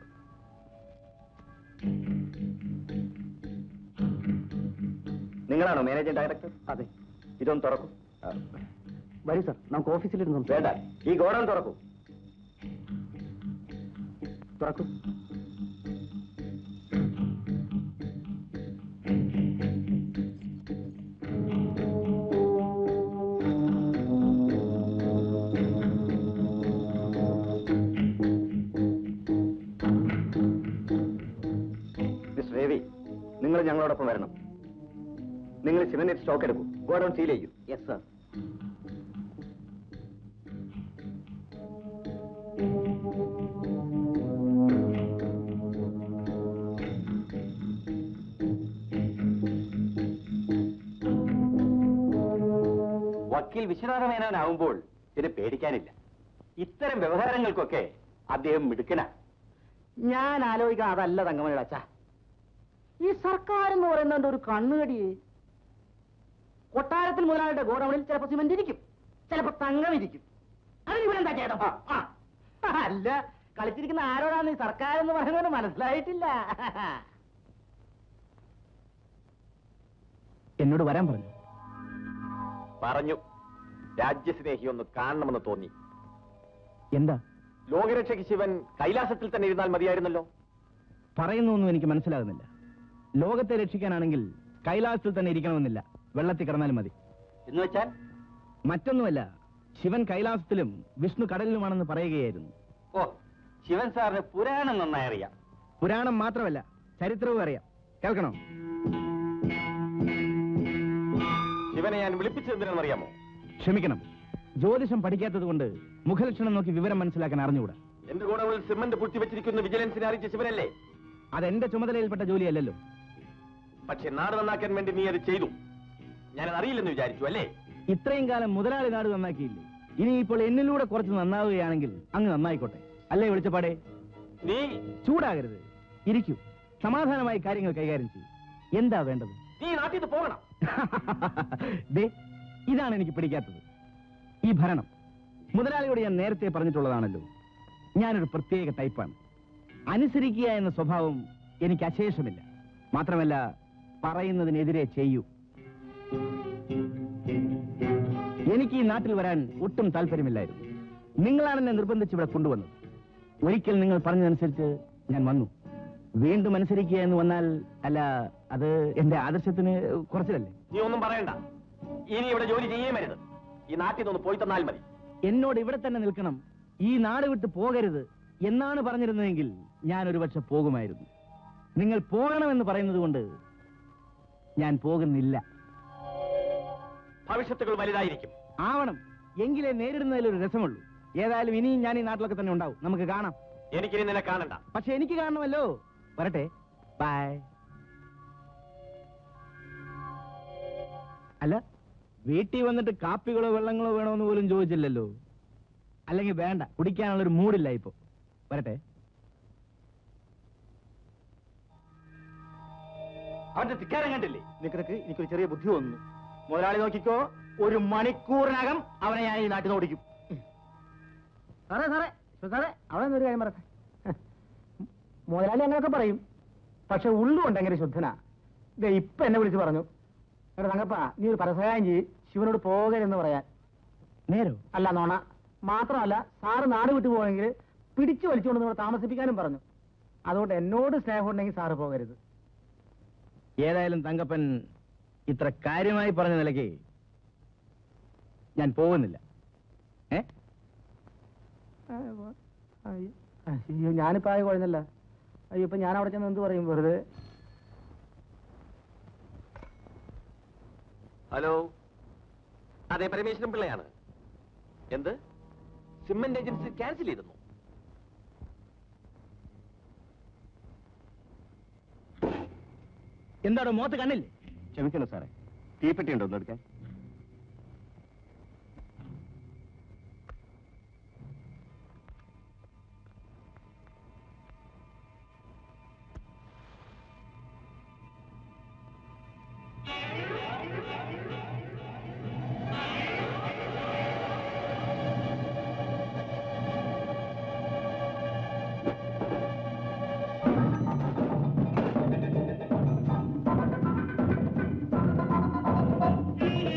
നിങ്ങളാണോ മാനേജിംഗ് ഡയറക്ടർ അതെ ഇതൊന്ന് തുറക്കൂ വരൂ സാർ നമുക്ക് ഓഫീസിലിരുന്നു വേണ്ട ഈ ഗോഡൗൺ തുറക്കൂ തുറക്കൂ നിങ്ങൾ ഞങ്ങളോടൊപ്പം വരണം നിങ്ങൾ ശിവന്റെ സ്റ്റോക്ക് എടുക്കും ഗോഡൌൺ സീൽ ചെയ്യും യെസ് സർ വക്കീൽ വിശ്വനാഥ മേനോനാവുമ്പോൾ ഇതിന് പേടിക്കാനില്ല ഇത്തരം വ്യവഹാരങ്ങൾക്കൊക്കെ അദ്ദേഹം മിടുക്കനാ ഞാൻ ആലോചിക്കാൻ അതല്ല തങ്കമണിയുടെ അച്ഛ ഈ സർക്കാർ എന്ന് പറയുന്നതിന്റെ ഒരു കണ്ണുകടി കൊട്ടാരത്തിൽ മുതലാളിയുടെ ഗോഡൌണിൽ ചിലപ്പോ സിമന്റ് ഇരിക്കും ചിലപ്പോ തങ്കം ഇരിക്കും അതിന് ഇവരെന്താ ചേട്ടൻ ആ. അല്ല കളിച്ചിരിക്കുന്ന ആരോടാണ് ഈ സർക്കാർ എന്ന് പറയുന്നത് മനസ്സിലായിട്ടില്ല എന്നോട് വരാൻ പറഞ്ഞു പറഞ്ഞു രാജ്യസ്നേഹി ഒന്ന് കാണണമെന്ന് തോന്നി എന്താ ലോകരക്ഷയ്ക്ക് ശിവൻ കൈലാസത്തിൽ തന്നെ ഇരുന്നാൽ മതിയായിരുന്നല്ലോ പറയുന്നൊന്നും എനിക്ക് മനസ്സിലാകുന്നില്ല ലോകത്തെ രക്ഷിക്കാനാണെങ്കിൽ കൈലാസത്തിൽ തന്നെ ഇരിക്കണമെന്നില്ല വെള്ളത്തിൽ കിടന്നാലും മതി എന്ന് വെച്ചാൽ മറ്റൊന്നുമല്ല ശിവൻ കൈലാസത്തിലും വിഷ്ണു കടലിലുമാണെന്ന് പറയുകയായിരുന്നു ഓ ശിവൻ സാറിന് പുരാണം നന്നായി അറിയാം പുരാണം മാത്രമല്ല ചരിത്രവും അറിയാം കേൾക്കണോ ശിവനെ ഞാൻ വിളിപ്പിച്ചതെന്തിനെന്നറിയാമോ ക്ഷമിക്കണം ജ്യോതിഷം പഠിക്കാത്തത് കൊണ്ട് മുഖലക്ഷണം നോക്കി വിവരം മനസ്സിലാക്കാൻ അറിഞ്ഞുകൂടാ എന്റെ ഗോഡൌണിൽ സിമന്റ് പൂഴ്ത്തിവെച്ചിരിക്കുന്ന വിജിലൻസിനെ അറിയിച്ച ശിവനല്ലേ അതെന്റെ ചുമതലയിൽപ്പെട്ട ജോലിയല്ലല്ലോ പക്ഷെ നാട് നന്നാക്കാൻ വേണ്ടി നീ അത് ചെയ്തു ഞാനത് അറിയില്ലെന്ന് വിചാരിച്ചു അല്ലേ ഇത്രയും കാലം മുതലാളി നാട് നന്നാക്കിയില്ലേ ഇനി ഇപ്പോൾ എന്നിലൂടെ കുറച്ച് നന്നാവുകയാണെങ്കിൽ അങ്ങ് നന്നായിക്കോട്ടെ അല്ലേ വിളിച്ചപ്പാടെ നീ ചൂടാകരുത് ഇരിക്കൂ സമാധാനമായി കാര്യങ്ങൾ കൈകാര്യം ചെയ്യും എന്താ വേണ്ടത് നീ നാട്ടിൽ നിന്ന് പോകണം ദേ ഇതാണ് എനിക്ക് പിടിക്കാത്തത് ഈ ഭരണം മുതലാളിയോട് ഞാൻ നേരത്തെ പറഞ്ഞിട്ടുള്ളതാണല്ലോ ഞാനൊരു പ്രത്യേക ടൈപ്പാണ് അനുസരിക്കുക എന്ന സ്വഭാവം എനിക്ക് അശേഷമില്ല മാത്രമല്ല പറയുന്നതിനെതിരെ ചെയ്യൂ എനിക്ക് ഈ നാട്ടിൽ വരാൻ ഒട്ടും താല്പര്യമില്ലായിരുന്നു നിങ്ങളാണ് എന്നെ നിർബന്ധിച്ച് ഇവിടെ കൊണ്ടുവന്നത് ഒരിക്കൽ നിങ്ങൾ പറഞ്ഞതനുസരിച്ച് ഞാൻ വന്നു വീണ്ടും അനുസരിക്കുക എന്ന് വന്നാൽ അല്ല അത് എന്റെ ആദർശത്തിന് കുറച്ചിലല്ലേ നീ ഒന്നും പറയണ്ട ഇനി ഇവിടെ ജോലി ചെയ്യേ മരുത് ഈ നാട്ടിൽ നിന്ന് പോയി തന്നാൽ മതി എന്നോട് ഇവിടെ തന്നെ നിൽക്കണം ഈ നാട് വിട്ട് പോകരുത് എന്നാണ് പറഞ്ഞിരുന്നതെങ്കിൽ ഞാൻ ഒരുപക്ഷെ പോകുമായിരുന്നു നിങ്ങൾ പോകണമെന്ന് പറയുന്നത് കൊണ്ട് ഞാൻ പോകുന്നില്ല ഭവിഷ്യത്തുകൾ വലുതായിരിക്കും ആവണം എങ്കിലേ നേരിടുന്നതിൽ ഒരു രസമുള്ളൂ ഏതായാലും ഇനിയും ഞാൻ ഈ നാട്ടിലൊക്കെ തന്നെ ഉണ്ടാവും നമുക്ക് കാണാം എനിക്കിനി നിന്നെ കാണണ്ട പക്ഷെ എനിക്ക് കാണണമല്ലോ വരട്ടെ ബൈ അല്ല വീട്ടിൽ വന്നിട്ട് കാപ്പികളോ വെള്ളങ്ങളോ വേണമെന്ന് പോലും ചോദിച്ചില്ലല്ലോ അല്ലെങ്കിൽ വേണ്ട കുടിക്കാനുള്ളൊരു മൂഡില്ല ഇപ്പൊ വരട്ടെ അവന്റെ ധിക്കാരം കണ്ടില്ലേ നിനക്ക് എനിക്കൊരു ചെറിയ ബുദ്ധി വന്നു മുതലാളി നോക്കിക്കോ ഒരു മണിക്കൂറിനകം അവനെ ഞാൻ ഈ നാട്ടിൽ നിന്ന് ഓടിക്കും സാറേ സാറേ സാറേ അവിടെ നിന്നൊരു കാര്യം പറയട്ടെ മുതലാളി അങ്ങനെയൊക്കെ പറയും പക്ഷെ ഉള്ളുകൊണ്ട് എങ്ങനെ ശുദ്ധനാ ദേ ഇപ്പൊ എന്നെ വിളിച്ച് പറഞ്ഞു എടാ തങ്കപ്പ നീ ഒരു പരസഹായം ചെയ്യ് ശിവനോട് പോകരുതെന്ന് പറയാൻ നേരോ അല്ല നോണ മാത്രമല്ല സാറ് നാട് വിട്ടു പോയെങ്കിൽ പിടിച്ചു വലിച്ചുകൊണ്ട് ഇവിടെ താമസിപ്പിക്കാനും പറഞ്ഞു അതുകൊണ്ട് എന്നോട് സ്നേഹം ഉണ്ടെങ്കിൽ സാറ് പോകരുത് ഏതായാലും തങ്കപ്പൻ ഇത്ര കാര്യമായി പറഞ്ഞ നിലയ്ക്ക് ഞാൻ പോകുന്നില്ല ഏ അയ്യോ ഞാനിപ്പോ ആയി കുഴഞ്ഞല്ല അയ്യോ ഇപ്പൊ ഞാൻ അവിടെ ചെന്ന് എന്ത് പറയും വെറുതെ ഹലോ അതെ പരമേശ്വരൻ പിള്ളയാണ് എന്ത് സിമന്റ് ഏജൻസി ക്യാൻസൽ ചെയ്തെന്നു എന്താണോ മോത്ത് കണ്ണില്ലേ ക്ഷമിക്കണം സാറേ തീപ്പെട്ടി ഉണ്ടോ ഒന്ന് എടുക്കാൻ ആ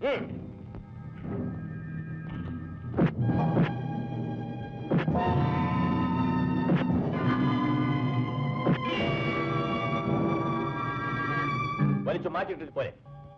വലിച്ചു മാറ്റിയിട്ടിട്ട് പോരെ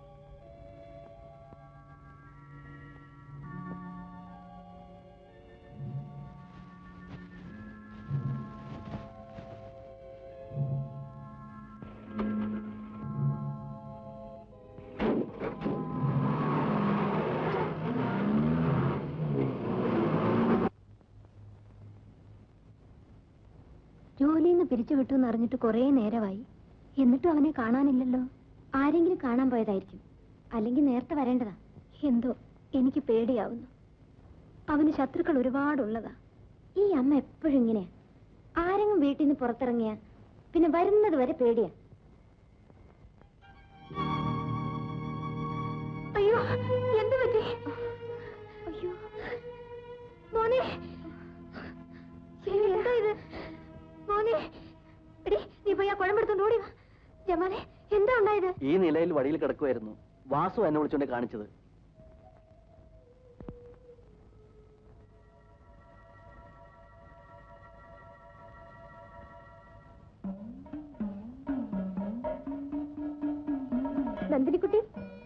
ജോലിയിൽ നിന്ന് പിരിച്ചുവിട്ടു എന്ന് അറിഞ്ഞിട്ട് കുറേ നേരമായി എന്നിട്ടും അവനെ കാണാനില്ലല്ലോ ആരെങ്കിലും കാണാൻ പോയതായിരിക്കും അല്ലെങ്കിൽ നേരത്തെ വരേണ്ടതാ എന്തോ എനിക്ക് പേടിയാവുന്നു അവന് ശത്രുക്കൾ ഒരുപാടുള്ളതാ ഈ അമ്മ എപ്പോഴും ഇങ്ങനെയാ ആരെങ്കിലും വീട്ടിൽ നിന്ന് പുറത്തിറങ്ങിയ പിന്നെ വരുന്നത് വരെ പേടിയാ അയ്യോ എന്ത് പറ്റി അയ്യോ മോനെ ശരി, എന്താ ഇത് മോനെ എടി നീ പോയി ആ കുഴമ്പെടുത്തോണ്ട് ഓടി വാ ജമാനെ എന്താ ഉണ്ടായത് ഈ നിലയിൽ വഴിയിൽ കിടക്കുമായിരുന്നു വാസു എന്നെ വിളിച്ചോണ്ട് കാണിച്ചത് നന്ദിനിക്കുട്ടി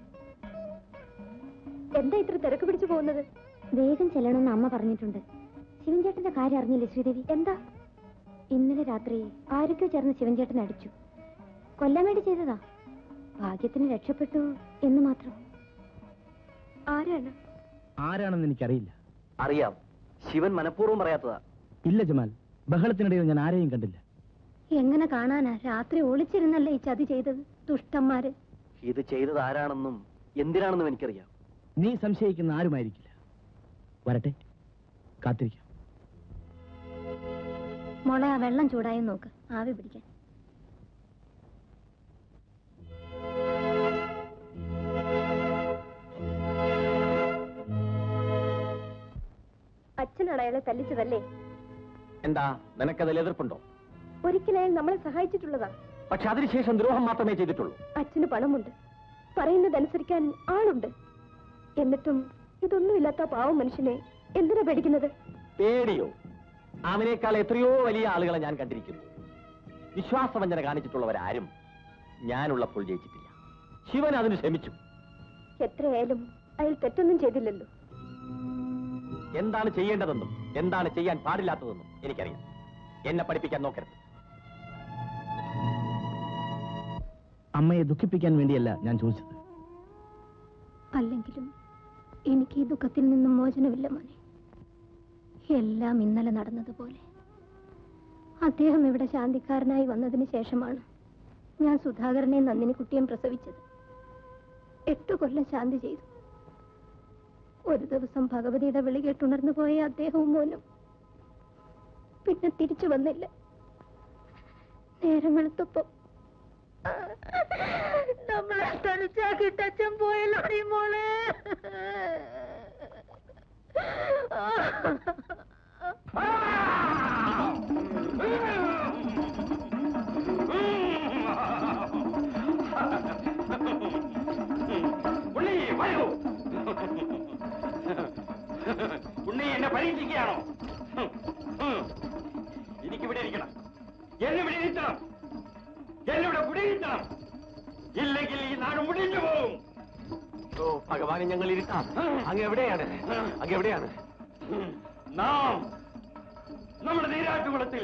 എന്താ ഇത്ര തിരക്ക് പിടിച്ചു പോകുന്നത് വേഗം ചെല്ലണമെന്ന് അമ്മ പറഞ്ഞിട്ടുണ്ട് ശിവൻചേട്ടന്റെ കാര്യം അറിഞ്ഞില്ലേ ശ്രീദേവി എന്താ ഇന്നലെ രാത്രി ആരൊക്കെയോ ചേർന്ന് ശിവൻചേട്ടൻ അടിച്ചു കൊല്ലാൻ വേണ്ടി ചെയ്തതാ ഭാഗ്യത്തിന് രക്ഷപ്പെട്ടു എന്ന് മാത്രം ആരാണ് ആരാണെന്ന് എനിക്കറിയില്ല അറിയാം ശിവൻ മനഃപൂർവ്വം പറയാത്തതാ ഇല്ല ജമാൽ ബഹളത്തിനിടയിൽ ഞാൻ ആരെയും കണ്ടില്ല എങ്ങനെ കാണാനാ രാത്രി ഒളിച്ചിരുന്നല്ലേ ഈ ചതി ചെയ്തത് ദുഷ്ടന്മാര് ഇത് ചെയ്തത് ആരാണെന്നും എന്തിനാണെന്നും എനിക്കറിയാം നീ സംശയിക്കുന്ന ആരുമായിരിക്കില്ല വരട്ടെ കാത്തിരിക്കാം മോളെ ആ വെള്ളം ചൂടായി നോക്ക് ആവി പിടിക്കാൻ അച്ഛനാണ് അയാളെ തല്ലിച്ചതല്ലേ എന്താ നിനക്കതിൽ എതിർപ്പുണ്ടോ ഒരിക്കലും അയാൾ നമ്മളെ സഹായിച്ചിട്ടുള്ളതാ പക്ഷെ അതിനുശേഷം ദ്രോഹം മാത്രമേ ചെയ്തിട്ടുള്ളൂ അച്ഛന് പണമുണ്ട് പറയുന്നതനുസരിക്കാൻ ആളുണ്ട് എന്നിട്ടും ഇതൊന്നുമില്ലാത്ത പാവം മനുഷ്യനെ എന്തിനാ പേടിക്കുന്നത് പേടിയോ അവനേക്കാൾ എത്രയോ വലിയ ആളുകളെ ഞാൻ കണ്ടിരിക്കുന്നു വിശ്വാസവഞ്ചന കാണിച്ചിട്ടുള്ളവരാരും ഞാനുള്ളപ്പോൾ ജയിച്ചിട്ടില്ല ശിവൻ അതിന് ശ്രമിച്ചു എത്രയായാലും അയാൾ തെറ്റൊന്നും ചെയ്തില്ലല്ലോ എന്താണ് ചെയ്യേണ്ടതെന്നും എന്താണ് ചെയ്യാൻ പാടില്ലാത്തതെന്നും എനിക്കറിയാം എന്നെ പഠിപ്പിക്കാൻ നോക്കരുത് അമ്മയെ ദുഃഖിപ്പിക്കാൻ വേണ്ടിയല്ല ഞാൻ ചോദിച്ചത് അല്ലെങ്കിലും എനിക്ക് ഈ ദുഃഖത്തിൽ നിന്നും മോചനമില്ല മോനെ എല്ലാം ഇന്നലെ നടന്നതുപോലെ അദ്ദേഹം ഇവിടെ ശാന്തിക്കാരനായി വന്നതിന് ശേഷമാണ് ഞാൻ സുധാകരനെ നന്ദിനിക്കുട്ടിയും പ്രസവിച്ചത് എട്ടു കൊല്ലം ശാന്തി ചെയ്തു ഒരു ദിവസം ഭഗവതിയുടെ വിളി കേട്ടുണർന്നു പോയ അദ്ദേഹവും മോനും പിന്നെ തിരിച്ചു വന്നില്ല നേരം വെളുത്തപ്പോ നമ്മളെ തനിച്ചാക്കിട്ട് അച്ഛൻ പോയല്ലോ ഈ മോളെ ഉണ്ണി വരൂ ഉണ്ണി എന്നെ പരീക്ഷിക്കുകയാണോ എനിക്കിവിടെ ഇരിക്കണം എന്നെ ഇവിടെ ഇരുത്തണം എന്നിവിടെ കുടിയിരുത്തണം ഇല്ലെങ്കിൽ ഈ നാട് മുടിഞ്ഞു പോകും ഓ ഭഗവാനെ ഞങ്ങൾ ഇരുത്താം അങ്ങ് എവിടെയാണ് അങ്ങ് എവിടെയാണ് നാം നമ്മുടെ നീരാട്ടുകുളത്തിൽ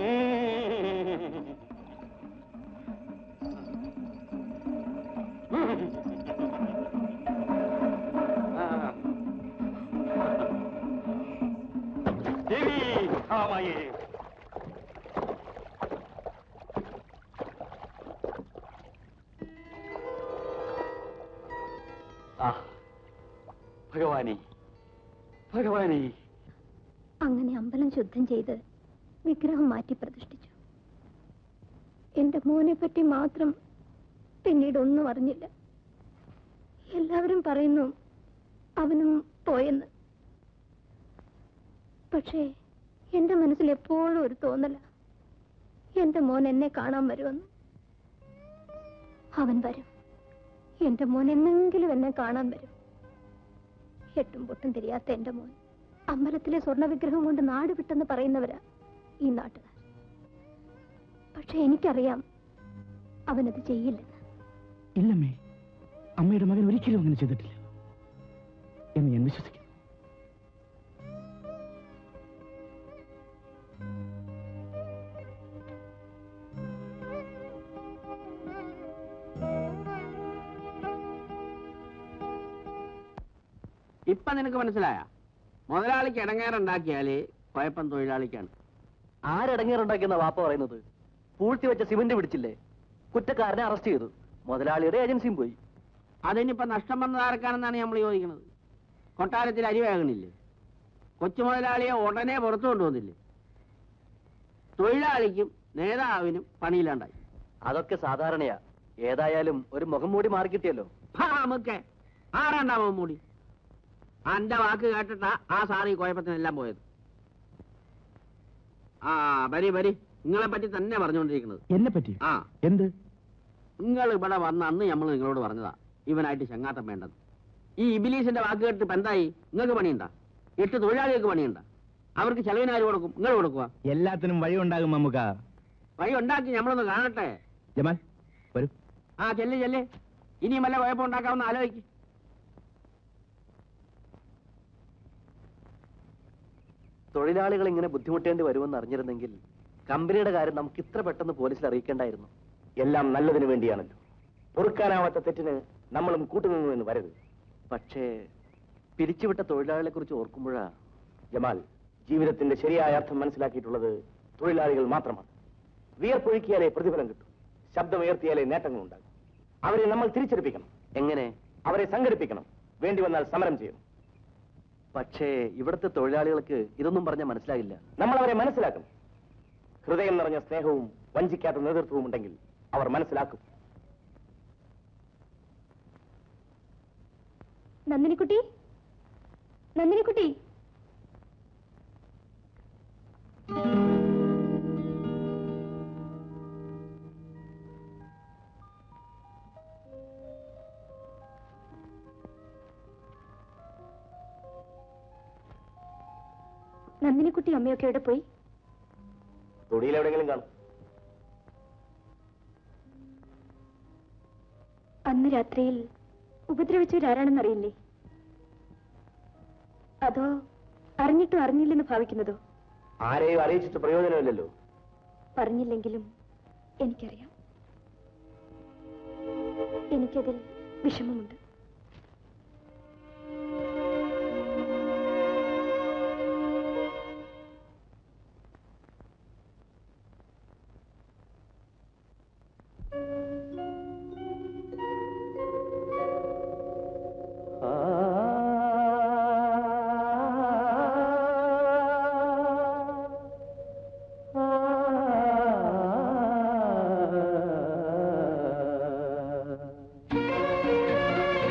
ദേവി കാമായേ ആ ഭഗവാനെ ഭഗവാനെ അങ്ങനെ അമ്പലം ശുദ്ധം ചെയ്ത് വിഗ്രഹം മാറ്റി പ്രതിഷ്ഠിച്ചു എന്റെ മോനെ പറ്റി മാത്രം പിന്നീട് ഒന്നും അറിഞ്ഞില്ല എല്ലാവരും പറയുന്നു അവനും പോയെന്ന് പക്ഷേ എന്റെ മനസ്സിൽ എപ്പോഴും ഒരു തോന്നല എന്റെ മോൻ എന്നെ കാണാൻ വരുമെന്ന് അവൻ വരും എന്റെ മോൻ എന്നെങ്കിലും എന്നെ കാണാൻ വരും എട്ടും പൊട്ടും തിരിയാത്ത എന്റെ മോൻ അമ്പലത്തിലെ സ്വർണ്ണ വിഗ്രഹം കൊണ്ട് നാട് വിട്ടെന്ന് പറയുന്നവരാ ഈ നാട്ടുകാർ പക്ഷെ എനിക്കറിയാം അവനത് ചെയ്യില്ലെന്ന് ഇല്ലമ്മേ അമ്മയുടെ മകൻ ഒരിക്കലും അങ്ങനെ ചെയ്തിട്ടില്ല എന്ന് ഞാൻ വിശ്വസിക്കുന്നു ഇപ്പൊ നിനക്ക് മനസ്സിലായ മുതലാളിക്ക് ഇടങ്ങേറുണ്ടാക്കിയാല് കുഴപ്പം തൊഴിലാളിക്കാണ് ആരടങ്ങേറുണ്ടാക്കിയെന്ന വാപ്പ പറയുന്നത് പൂഴ്ത്തി വെച്ച സിമന്റ് പിടിച്ചില്ലേ കുറ്റക്കാരനെ അറസ്റ്റ് ചെയ്തു മുതലാളിയുടെ ഏജൻസിയും പോയി അതിനിപ്പോ നഷ്ടം വന്നത് ആർക്കാണെന്നാണ് നമ്മൾ ചോദിക്കുന്നത് കൊട്ടാരത്തിൽ അരി വേകണില്ലേ കൊച്ചു മുതലാളിയെ ഉടനെ പുറത്തു കൊണ്ടുവന്നില്ലേ തൊഴിലാളിക്കും നേതാവിനും പണിയില്ലാണ്ടായി അതൊക്കെ സാധാരണയാ ഏതായാലും ഒരു മുഖം മൂടി മാറി കിട്ടിയല്ലോ നമുക്ക് ആറാണ്ടാവും മൂടി അന്റെ വാക്ക് കേട്ടിട്ടാ ആ സാറ് ഈ കുഴപ്പത്തിനെല്ലാം പോയത് ആ വരി വരി നിങ്ങളെ പറ്റി തന്നെ പറഞ്ഞുകൊണ്ടിരിക്കുന്നത് എന്നെ പറ്റി ആ എന്ത് നിങ്ങൾ ഇവിടെ വന്ന അന്ന് നമ്മൾ നിങ്ങളോട് പറഞ്ഞതാ ഇവനായിട്ട് ചങ്ങാത്തം വേണ്ടത് ഈ ഇബിലീസിന്റെ വാക്ക് കേട്ട് ഇപ്പൊ എന്തായി നിങ്ങൾക്ക് പണിയുണ്ടാ എട്ട് തൊഴിലാളികൾക്ക് പണിയുണ്ടാ അവർക്ക് ചെലവിനാര് കൊടുക്കും നിങ്ങൾ കൊടുക്കുക എല്ലാത്തിനും വഴി ഉണ്ടാകും മമ്മുക്ക വഴി ഉണ്ടാക്കി നമ്മളൊന്ന് കാണട്ടെ ജമാൽ വരൂ ആ ചെല്ല് ചെല്ല് ഇനിയും വല്ല കുഴപ്പം ഉണ്ടാക്കാവുന്ന ആലോചിക്ക് തൊഴിലാളികൾ ഇങ്ങനെ ബുദ്ധിമുട്ടേണ്ടി വരുമെന്ന് അറിഞ്ഞിരുന്നെങ്കിൽ കമ്പനിയുടെ കാര്യം നമുക്ക് ഇത്ര പെട്ടെന്ന് പോലീസിൽ അറിയിക്കേണ്ടായിരുന്നു എല്ലാം നല്ലതിനു വേണ്ടിയാണല്ലോ പൊറുക്കാനാവാത്ത തെറ്റിന് നമ്മളും കൂട്ടുനിന്നു എന്ന് വരരുത് പക്ഷേ പിരിച്ചുവിട്ട തൊഴിലാളികളെ കുറിച്ച് ഓർക്കുമ്പോഴാ ജമാൽ ജീവിതത്തിന്റെ ശരിയായ അർത്ഥം മനസ്സിലാക്കിയിട്ടുള്ളത് തൊഴിലാളികൾ മാത്രമാണ് വിയർപ്പൊഴുക്കിയാലേ പ്രതിഫലം കിട്ടും ശബ്ദമുയർത്തിയാലേ നേട്ടങ്ങൾ ഉണ്ടാകും അവരെ നമ്മൾ തിരിച്ചെടുപ്പിക്കണം എങ്ങനെ അവരെ സംഘടിപ്പിക്കണം വേണ്ടി വന്നാൽ സമരം ചെയ്യും പക്ഷേ ഇവിടുത്തെ തൊഴിലാളികൾക്ക് ഇതൊന്നും പറഞ്ഞാൽ മനസ്സിലാകില്ല നമ്മൾ അവരെ മനസ്സിലാക്കണം ഹൃദയം നിറഞ്ഞ സ്നേഹവും വഞ്ചിക്കാത്ത നേതൃത്വവും ഉണ്ടെങ്കിൽ അവർ മനസ്സിലാക്കും നന്ദിനിക്കുട്ടി നന്ദിനിക്കുട്ടി നന്ദിനിക്കുട്ടി അമ്മയൊക്കെ എവിടെ പോയി തൊടിയിൽ എവിടെയെങ്കിലും കാണും അന്ന് രാത്രിയിൽ ഉപദ്രവിച്ചവരാരാണെന്നറിയില്ലേ അതോ അറിഞ്ഞിട്ടും അറിഞ്ഞില്ലെന്ന് ഭാവിക്കുന്നതോ ആരെയും അറിയിച്ചിട്ട് പ്രയോജനമില്ലല്ലോ പറഞ്ഞില്ലെങ്കിലും എനിക്കറിയാം എനിക്കതിൽ വിഷമമുണ്ട് ആ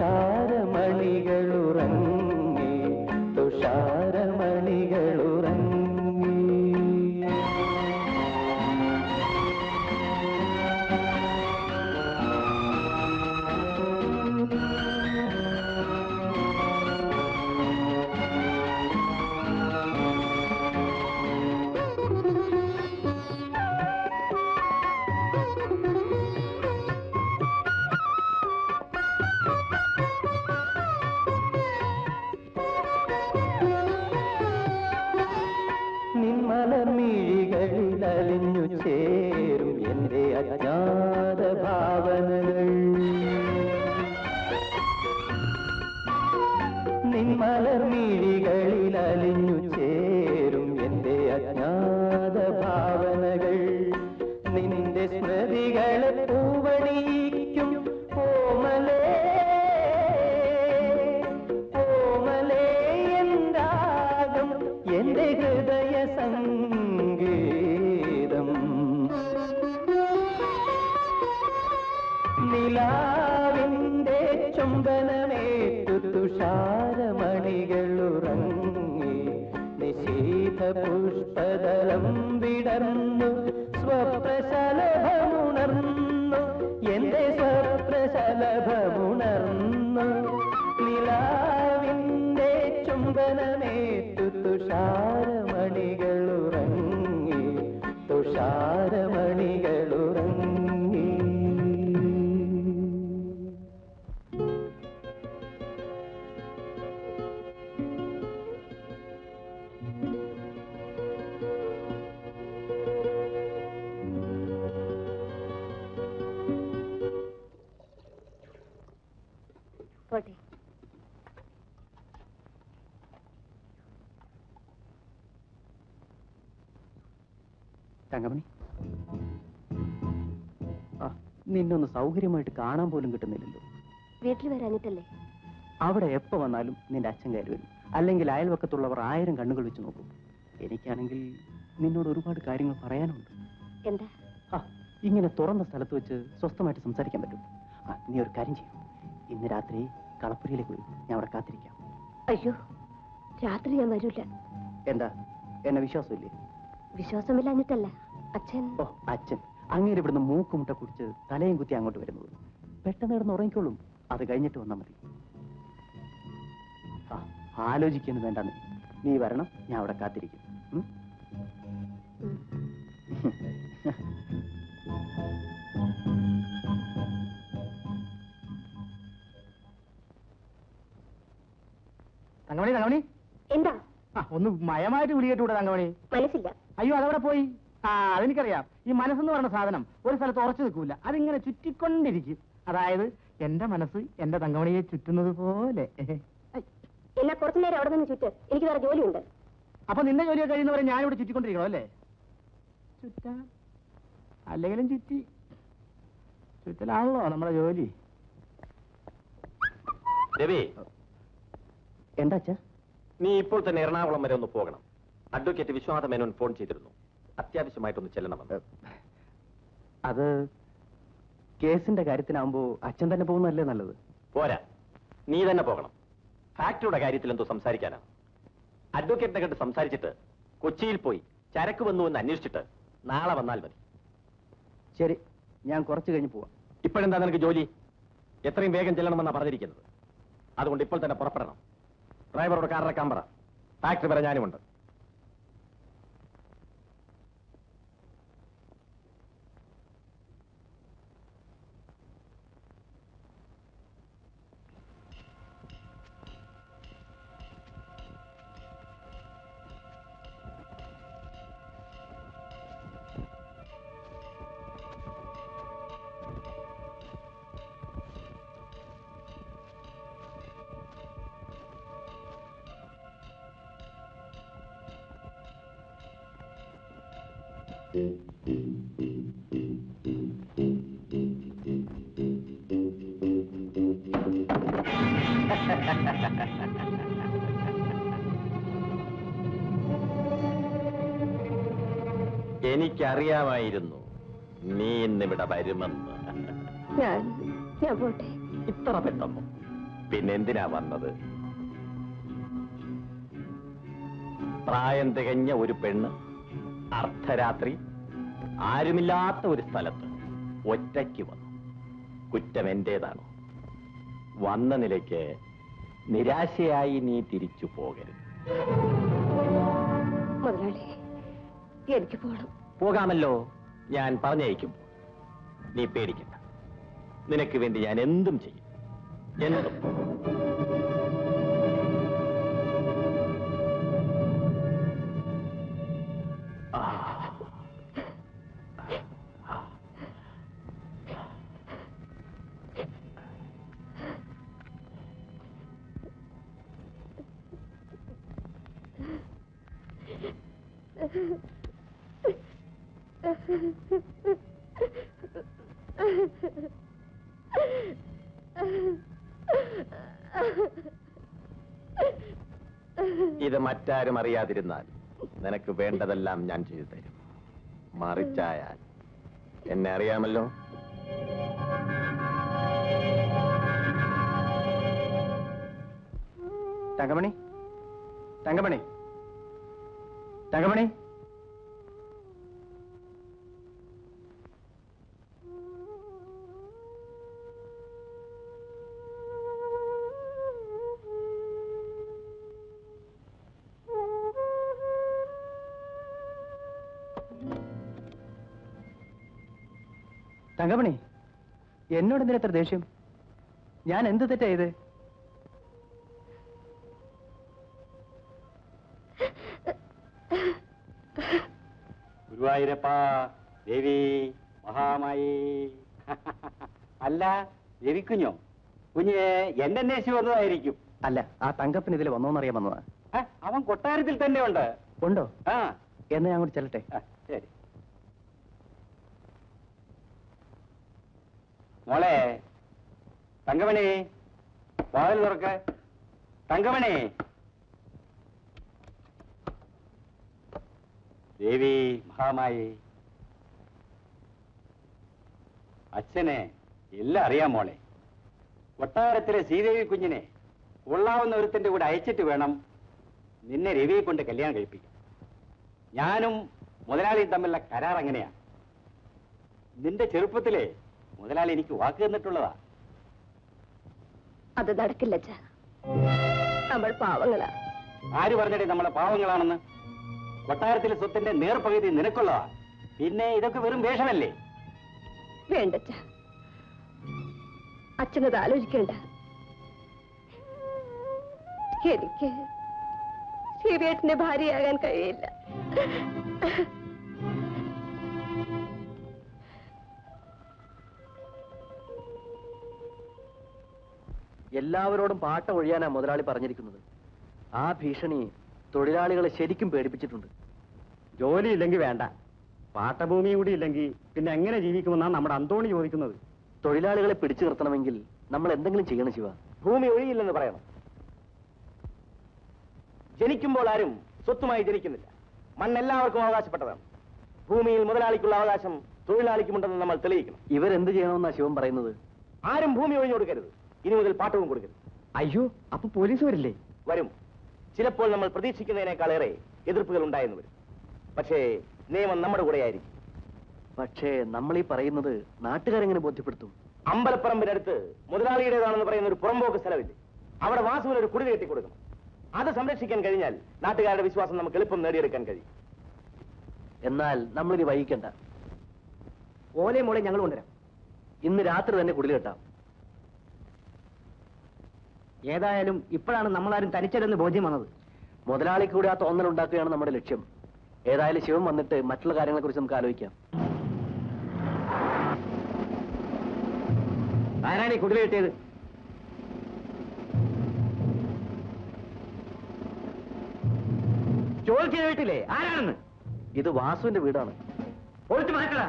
തുഷാരമണികളുറങ്ങി തുഷാരമണികളുറങ്ങി നിന്മലമിഴികളിൽ അലിഞ്ഞു ചേരും എന്റെ അജ്ഞാത ഭാവനകൾ നിന്മലർമിഴികളിൽ അലിഞ്ഞു ചേരും എന്റെ അജ്ഞാത ഭാവനകൾ നിന്റെ സ്മൃതികളെ പൂവണിയിക്കും ഓമലേ ഓമലേ എന്താകും എന്റെ ഹൃദയ സംഗീതം നിലാവിന്റെ ചുംബനമേറ്റു തുഷാരമണികളുറങ്ങി നിശീത പുഷ്പതലം വിടർന്നു സ്വപ്രശലഭമുണർന്നു എന്റെ സ്വപ്രശലഭമുണർന്നു നിലാവിന്റെ ചുംബനമേറ്റു തുഷാരമണികളുറങ്ങി തുഷാരമണികളുറങ്ങി പോട്ടെ തങ്കമണി ആ നിന്നൊന്ന് സൗകര്യമായിട്ട് കാണാൻ പോലും കിട്ടുന്നില്ലല്ലോ വീട്ടിൽ വരാഞ്ഞിട്ടല്ലേ അവിടെ എപ്പോ വന്നാലും നിന്റെ അച്ഛൻ കയറി വരും അല്ലെങ്കിൽ അയൽവക്കത്തുള്ളവർ ആയിരം കണ്ണുകൾ വെച്ച് നോക്കും എനിക്കാണെങ്കിൽ നിന്നോട് ഒരുപാട് കാര്യങ്ങൾ പറയാനുണ്ട് എന്താ ആ ഇങ്ങനെ തുറന്ന സ്ഥലത്ത് വെച്ച് സ്വസ്ഥമായിട്ട് സംസാരിക്കാൻ പറ്റും ആ നീ ഒരു കാര്യം ചെയ്യും ഇന്ന് രാത്രി കളപ്പുരയിലേക്ക് വരും ഞാൻ അവിടെ കാത്തിരിക്കാം അയ്യോ രാത്രി ഞാൻ വരൂല എന്താ എന്നെ വിശ്വാസമില്ലേ വിശ്വാസമില്ലാഞ്ഞിട്ടല്ല അച്ഛൻ ഓ അച്ഛൻ അങ്ങേര് ഇവിടുന്ന് മൂക്കുമുട്ട കുടിച്ച് തലയും കുത്തി അങ്ങോട്ട് വരുന്നത് പെട്ടെന്ന് കിടന്ന് ഉറങ്ങിക്കോളും അത് കഴിഞ്ഞിട്ട് വന്നാൽ മതി ആ ആലോചിക്കുന്നു വേണ്ട നീ നീ വരണം ഞാൻ അവിടെ കാത്തിരിക്കും ഉം? ഉം. തങ്കമണി തങ്കമണി എന്താ ആ ഒന്ന് മയമായിട്ട് വിളിയേറ്റൂടെ തങ്കമണി മനസ്സില്ല അയ്യോ അതവിടെ പോയി ആ അതെനിക്കറിയാം ഈ മനസ്സെന്ന് പറയുന്ന സാധനം ഒരു സ്ഥലത്ത് ഉറച്ചു നിൽക്കൂല അതിങ്ങനെ ചുറ്റിക്കൊണ്ടിരിക്കും അതായത് എന്റെ മനസ്സ് എന്റെ തങ്കമണിയെ ചുറ്റുന്നത് പോലെ എന്നാ കുറച്ചു നേരം അവിടെ നിന്ന് ചുറ്റ് എനിക്ക് വേറെ ജോലിയുണ്ട് അപ്പൊ നിന്റെ ജോലിയൊക്കെ കഴിയുന്നവരെ ഞാനിവിടെ ചുറ്റിക്കൊണ്ടിരിക്കണം അല്ലേ ചുറ്റാ അല്ലെങ്കിലും ചുറ്റി ചുറ്റലാണല്ലോ നമ്മുടെ ജോലി രവി എന്താ അച്ഛാ നീ ഇപ്പോൾ തന്നെ എറണാകുളം വരെ ഒന്ന് പോകണം അഡ്വക്കേറ്റ് വിശ്വനാഥ മേനോൻ ഫോൺ ചെയ്തിരുന്നു അത്യാവശ്യമായിട്ടൊന്ന് ചെല്ലണമെന്ന് അത് കേസിന്റെ കാര്യത്തിനാവുമ്പോ അച്ഛൻ തന്നെ പോകുന്നതല്ലേ നല്ലത് പോരാ നീ തന്നെ പോകണം ഫാക്ടറിയുടെ കാര്യത്തിൽ എന്തോ സംസാരിക്കാനാണ് അഡ്വക്കേറ്റിനെ കണ്ട് സംസാരിച്ചിട്ട് കൊച്ചിയിൽ പോയി ചരക്ക് വന്നു എന്ന് അന്വേഷിച്ചിട്ട് നാളെ വന്നാൽ മതി ശരി ഞാൻ കുറച്ച് കഴിഞ്ഞ് പോവാം ഇപ്പോഴെന്താ നിനക്ക് ജോലി എത്രയും വേഗം ചെല്ലണമെന്നാണ് പറഞ്ഞിരിക്കുന്നത് അതുകൊണ്ട് ഇപ്പോൾ തന്നെ പുറപ്പെടണം ഡ്രൈവറോട് കാർ ഇറക്കാൻ പറ ഫാക്ടറി വരെ ഞാനുമുണ്ട് എനിക്കറിയാമായിരുന്നു നീ ഇന്നിവിടെ വരുമെന്ന് ഞാൻ ഞാൻ പോട്ടെ ഇത്ര പെട്ടെന്ന് പിന്നെന്തിനാ വന്നത് പ്രായം തികഞ്ഞ ഒരു പെണ്ണ് അർദ്ധരാത്രി ആരുമില്ലാത്ത ഒരു സ്ഥലത്ത് ഒറ്റയ്ക്ക് വന്നു കുറ്റം എന്റേതാണോ വന്ന നിലയ്ക്ക് നിരാശയായി നീ തിരിച്ചു പോകരുത് മുതലാളി എനിക്ക് പോണം പോകാമല്ലോ ഞാൻ പറഞ്ഞയക്കും നീ പേടിക്കണ്ട നിനക്ക് വേണ്ടി ഞാൻ എന്തും ചെയ്യും എന്തും ആ. ഇത് മറ്റാരും അറിയാതിരുന്നാൽ നിനക്ക് വേണ്ടതെല്ലാം ഞാൻ ചെയ്തു തരും മറിച്ചായാൽ എന്നെ അറിയാമല്ലോ തങ്കമണി തങ്കമണി തങ്കമണി തങ്കമണി എന്നോട് എന്തിനാ എത്ര ദേഷ്യം ഞാൻ എന്ത് തെറ്റാ ഇത് ഗുരുവായൂരപ്പ ദേവി മഹാമായി അല്ല രവിക്കുഞ്ഞോ കുഞ്ഞ് എന്നെ അന്വേഷിച്ച് വന്നതായിരിക്കും അല്ല ആ തങ്കപ്പൻ ഇതിൽ വന്നോന്നറിയാൻ വന്നതാ ആ, അവൻ കൊട്ടാരത്തിൽ തന്നെ ഉണ്ട് ഉണ്ടോ ആ എന്നാ ഞാൻ അങ്ങോട്ട് ചെല്ലട്ടെ ആ, ശരി മോളെ തങ്കമണി വാതിൽ തുറക്ക് തങ്കമണി ദേവി മഹാമായി അച്ഛനെ എല്ലാം അറിയാം മോളെ കൊട്ടാരത്തിലെ ശ്രീദേവി കുഞ്ഞിനെ കൊള്ളാവുന്ന ഒരുത്തന്റെ കൂടെ അയച്ചിട്ട് വേണം നിന്നെ രവിയെ കൊണ്ട് കല്യാണം കഴിപ്പിക്കാൻ ഞാനും മുതലാളിയും തമ്മിലുള്ള കരാർ അങ്ങനെയാ നിന്റെ ചെറുപ്പത്തിലെ മുതലാളി എനിക്ക് വാക്ക് തന്നിട്ടുള്ളതാ അത് നടക്കില്ല അച്ഛാ നമ്മൾ പാവങ്ങളാ ആര് പറഞ്ഞിട്ടേ നമ്മളെ പാവങ്ങളാണെന്ന് കൊട്ടാരത്തിലെ സ്വത്തിന്റെ നേർപകുതി നിനക്കുള്ളതാ പിന്നെ ഇതൊക്കെ വെറും വേഷമല്ലേ വേണ്ടച്ച അച്ഛനത് ആലോചിക്കേണ്ട എനിക്ക് ശിവേട്ടിന്റെ ഭാര്യയാകാൻ കഴിയില്ല എല്ലാവരോടും പാട്ട ഒഴിയാനാ മുതലാളി പറഞ്ഞിരിക്കുന്നത് ആ ഭീഷണി തൊഴിലാളികളെ ശരിക്കും പേടിപ്പിച്ചിട്ടുണ്ട് ജോലി ഇല്ലെങ്കിൽ വേണ്ട പാട്ടഭൂമിയും കൂടി ഇല്ലെങ്കിൽ പിന്നെ എങ്ങനെ ജീവിക്കുമെന്നാണ് നമ്മുടെ അന്തോണി ചോദിക്കുന്നത് തൊഴിലാളികളെ പിടിച്ചു നിർത്തണമെങ്കിൽ നമ്മൾ എന്തെങ്കിലും ചെയ്യണം ശിവ ഭൂമി ഒഴിയില്ലെന്ന് പറയണം ജനിക്കുമ്പോൾ ആരും സ്വത്തുമായി ജനിക്കുന്നില്ല മണ്ണ് എല്ലാവർക്കും അവകാശപ്പെട്ടതാണ് ഭൂമിയിൽ മുതലാളിക്കുള്ള അവകാശം തൊഴിലാളിക്കുമുണ്ടെന്ന് നമ്മൾ തെളിയിക്കണം ഇവരെന്ത് ചെയ്യണമെന്നാ ശിവൻ പറയുന്നത് ആരും ഭൂമി ഒഴിഞ്ഞു കൊടുക്കരുത് ഇനി മുതൽ പാട്ടവും കൊടുക്കരുത് അയ്യോ അപ്പൊ പോലീസ് വരില്ലേ വരും ചിലപ്പോൾ നമ്മൾ പ്രതീക്ഷിക്കുന്നതിനേക്കാളേറെ എതിർപ്പുകൾ ഉണ്ടായെന്ന് വരും പക്ഷേ നിയമം നമ്മുടെ കൂടെയായിരിക്കും പക്ഷേ നമ്മൾ ഈ പറയുന്നത് നാട്ടുകാരെങ്ങനെ ബോധ്യപ്പെടുത്തും അമ്പലപ്പറമ്പിനടുത്ത് മുതലാളിയുടേതാണെന്ന് പറയുന്ന ഒരു പുറമ്പോക്ക് സ്ഥലമില്ലേ അവിടെ വാസുവിന് ഒരു കുടിൽ കെട്ടിക്കൊടുക്കണം അത് സംരക്ഷിക്കാൻ കഴിഞ്ഞാൽ നാട്ടുകാരുടെ വിശ്വാസം നമുക്ക് എളുപ്പം നേടിയെടുക്കാൻ കഴിയും എന്നാൽ നമ്മളിനി വൈകിക്കണ്ട ഓലയും മോളെ ഞങ്ങൾ കൊണ്ടുവരാം ഇന്ന് രാത്രി തന്നെ കുടിൽ കെട്ടാം ഏതായാലും ഇപ്പോഴാണ് നമ്മളാരും തനിച്ചല്ലെന്ന് ബോധ്യം വന്നത് മുതലാളിക്ക് കൂടി ആ തോന്നൽ ഉണ്ടാക്കുകയാണ് നമ്മുടെ ലക്ഷ്യം ഏതായാലും ശിവൻ വന്നിട്ട് മറ്റുള്ള കാര്യങ്ങളെ കുറിച്ച് നമുക്ക് ആലോചിക്കാം ആരാണ് ഈ കുടിൽ കിട്ടിയത് ചോദിച്ചു കേട്ടില്ലേ ആരാണെന്ന് ഇത് വാസുവിന്റെ വീടാണ് ഒളിച്ചു മാറ്റടാ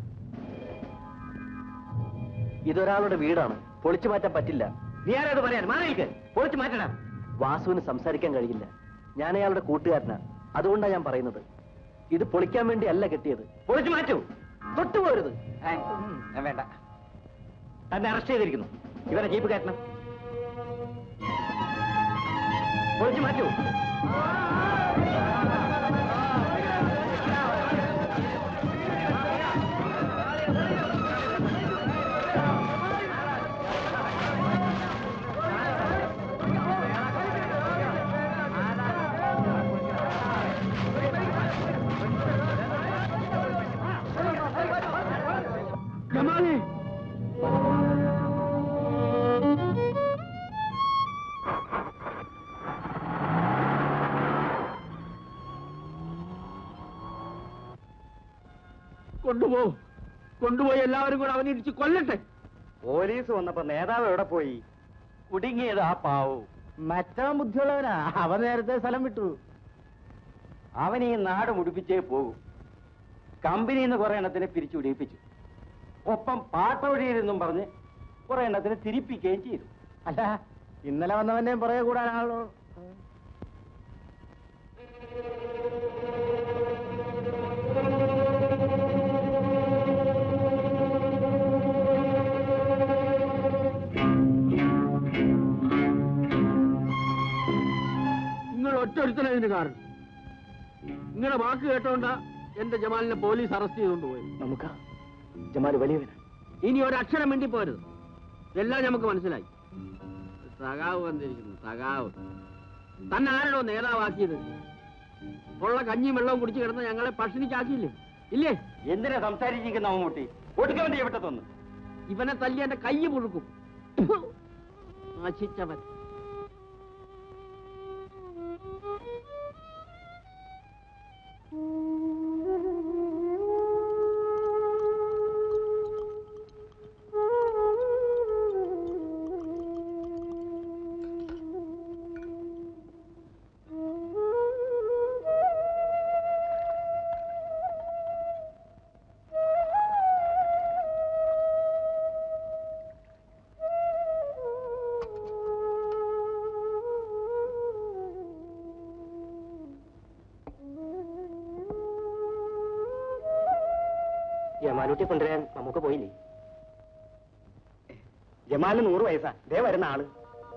ഇതൊരാളുടെ വീടാണ് പൊളിച്ചു മാറ്റാൻ പറ്റില്ല നീ ആരാത് പറയാൻ മാറിയിക്ക് ഒളിച്ചു മാറ്റടാ വാസുവിന് സംസാരിക്കാൻ കഴിയില്ല ഞാൻ അയാളുടെ കൂട്ടുകാരനാ അതുകൊണ്ടാണ് ഞാൻ പറയുന്നത് ഇത് പൊളിക്കാൻ വേണ്ടി അല്ല കെട്ടിയത് ഒളിച്ചു മാറ്റൂ തൊട്ടുപോരുത് വേണ്ട തന്നെ അറസ്റ്റ് ചെയ്തിരിക്കുന്നു ഇവനെ ജീപ്പ് കയറ്റണം പൊളിച്ചു മാറ്റൂ കൊണ്ടുപോ കൊണ്ടുപോയി എല്ലാവരും കൂടെ അവനെ ഇടിച്ച് കൊല്ലട്ടെ പോലീസ് വന്നപ്പോ നേതാവ് എവിടെ പോയി കുടുങ്ങിയത് ആ പാവു മറ്റവൻ ബുദ്ധിയുള്ളവനാ അവൻ നേരത്തെ സ്ഥലം വിട്ടു അവൻ ഈ നാട് മുടിപ്പിച്ചേ പോകും കമ്പനിയിൽ നിന്ന് കുറെ എണ്ണത്തിനെ പിരിച്ചു വിടിയിപ്പിച്ചു ഒപ്പം പാട്ടൊഴിയിരുന്നും പറഞ്ഞ് കുറെ എണ്ണത്തിനെ തിരിപ്പിക്കുകയും ചെയ്തു അല്ല ഇന്നലെ വന്നവന്റെയും പുറകെ കൂടാനാണല്ലോ നിങ്ങൾ ഒറ്റൊരുത്തനെ ഇതിന് കാരണം നിങ്ങളുടെ വാക്ക് കേട്ടോണ്ടാ എന്റെ ജമാലിനെ പോലീസ് അറസ്റ്റ് ചെയ്തുകൊണ്ട് പോയത് നമുക്ക് ജമാല് വലിയവന് ഇനി ഒരക്ഷരം മിണ്ടി പോരുത് എല്ലാം നമുക്ക് മനസ്സിലായി സഖാവ് വന്നിരിക്കുന്നു സഖാവ് തന്നെ ആരണോ നേതാവാക്കിയത് ഉള്ള കഞ്ഞിയും വെള്ളവും കുടിച്ച് കിടന്ന് ഞങ്ങളെ പട്ടിണിക്കാക്കിയില്ലേ ഇല്ലേ എന്തിനാ സംസാരിച്ചിരിക്കുന്ന മമ്മൂട്ടി ഒടുക്കവൻ ചെയ്യപ്പെട്ടതൊന്ന് ഇവനെ തല്ലി എന്റെ കൈ പുഴുക്കും നശിച്ചവൻ ജമാലുട്ടി കൊണ്ടുവരാൻ നമുക്ക് പോയില്ലേ ജമാലിന് നൂറ് വയസ്സാ ദേ വരുന്ന ആള്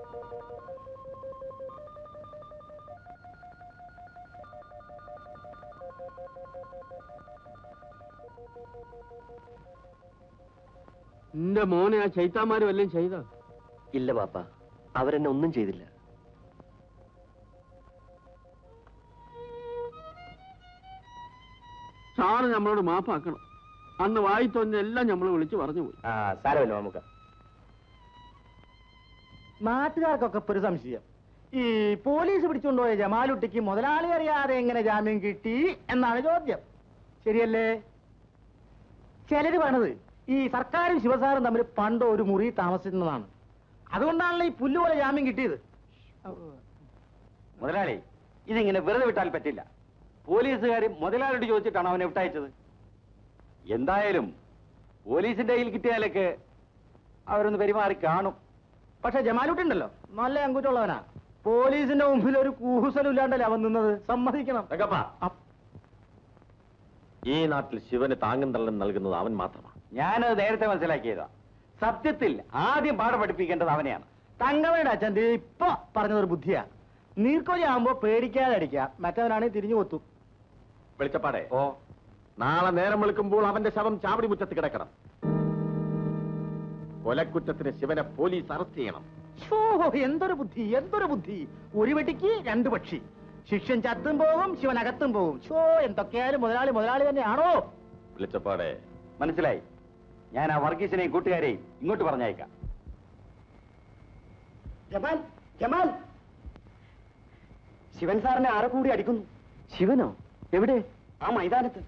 നിന്റെ മോനെ ആ ചൈത്താമാര് വല്ലതും ചെയ്ത ഇല്ല പാപ്പ അവരെന്നെ ഒന്നും ചെയ്തില്ല സാറ് നമ്മളോട് മാപ്പാക്കണം അന്ന് വായി തോന്നിയ എല്ലാം നമ്മൾ വിളിച്ചു പറഞ്ഞു പോയി ആ സാരമല്ലോ നമുക്ക് നാട്ടുകാർക്കൊക്കെ ഇപ്പൊ ഒരു സംശയം ഈ പോലീസ് പിടിച്ചുകൊണ്ടുപോയ ജമാലുട്ടിക്ക് മുതലാളി അറിയാതെ എങ്ങനെ ജാമ്യം കിട്ടി എന്നാണ് ചോദ്യം ശരിയല്ലേ ചിലര് പറയണത് ഈ സർക്കാരും ശിവസാറും തമ്മിൽ പണ്ട് ഒരു മുറി താമസിക്കുന്നതാണ് അതുകൊണ്ടാണല്ലോ ഈ പുല്ലുപോലെ ജാമ്യം കിട്ടിയത് മുതലാളി ഇതിങ്ങനെ വെറുതെ വിട്ടാൽ പറ്റില്ല പോലീസുകാർ മുതലാളിയോട് ചോദിച്ചിട്ടാണ് അവനെ വിട്ടയച്ചത് എന്തായാലും പോലീസിന്റെ കയ്യിൽ കിട്ടിയാലൊക്കെ അവരൊന്ന് പെരുമാറി കാണും പക്ഷെ ജമാലുട്ടി ഉണ്ടല്ലോ നല്ല അങ്കുറ്റുള്ളവനാ പോലീസിന്റെ മുമ്പിൽ ഒരു കൂസലും ഇല്ലാണ്ടല്ലേ അവൻ നിന്നത് സമ്മതിക്കണം അപ്പ് ഈ നാട്ടിൽ ശിവന് താങ്ങും തള്ളും നൽകുന്നത് അവൻ മാത്രമാണ് ഞാനത് നേരത്തെ മനസ്സിലാക്കിയതാ സത്യത്തിൽ ആദ്യം പാഠം പഠിപ്പിക്കേണ്ടത് അവനെയാണ് തങ്കമയുടെ അച്ഛൻ ദേ ഇപ്പൊ പറഞ്ഞതൊരു ബുദ്ധിയാ നീർക്കോലി ആകുമ്പോ പേടിക്കാതെ അടിക്കാം മറ്റവനാണെങ്കിൽ തിരിഞ്ഞു കൊത്തും വെളിച്ചപ്പാടെ ഓ നാളെ നേരം വെളുക്കുമ്പോൾ അവന്റെ ശവം ചാവടി മുറ്റത്ത് കിടക്കണം കൊലക്കുറ്റത്തിന് ശിവനെ പോലീസ് അറസ്റ്റ് ചെയ്യണം ഷോ എന്തൊരു ബുദ്ധി എന്തൊരു ബുദ്ധി ഒരു വെട്ടിക്ക് രണ്ട് പക്ഷി ശിഷ്യൻ ചത്തും പോകും ശിവൻ അകത്തും പോകും ഷോ എന്തൊക്കെയായാലും മുതലാളി മുതലാളി തന്നെയാണോ വെളിച്ചപ്പാടെ മനസ്സിലായി ഞാൻ ആ വർഗീസിനെയും കൂട്ടുകാരെയും ഇങ്ങോട്ട് പറഞ്ഞയക്കാം ജമാൽ ജമാൽ ശിവൻ സാറിനെ ആരെ കൂടി അടിക്കുന്നു ശിവനോ എവിടെ ആ മൈതാനത്ത്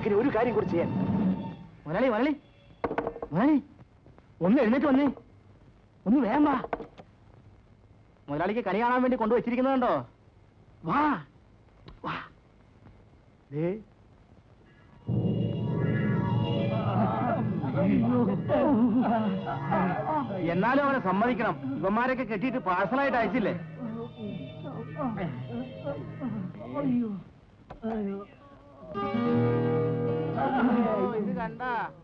നമുക്കിനി ഒരു കാര്യം കൂടി ചെയ്യാൻ മുരളി മുരളി മുരളി ഒന്ന് എഴുന്നേറ്റ് വന്നേ ഒന്ന് വേഗം വാ മുതലാളിക്ക് കളി കാണാൻ വേണ്ടി കൊണ്ടുവച്ചിരിക്കുന്നതുണ്ടോ വാ വാ ദേ. എന്നാലും അവനെ സമ്മതിക്കണം ഇവന്മാരൊക്കെ കെട്ടിയിട്ട് പാഴ്സലായിട്ട് അയച്ചില്ലേ ഇത് കണ്ട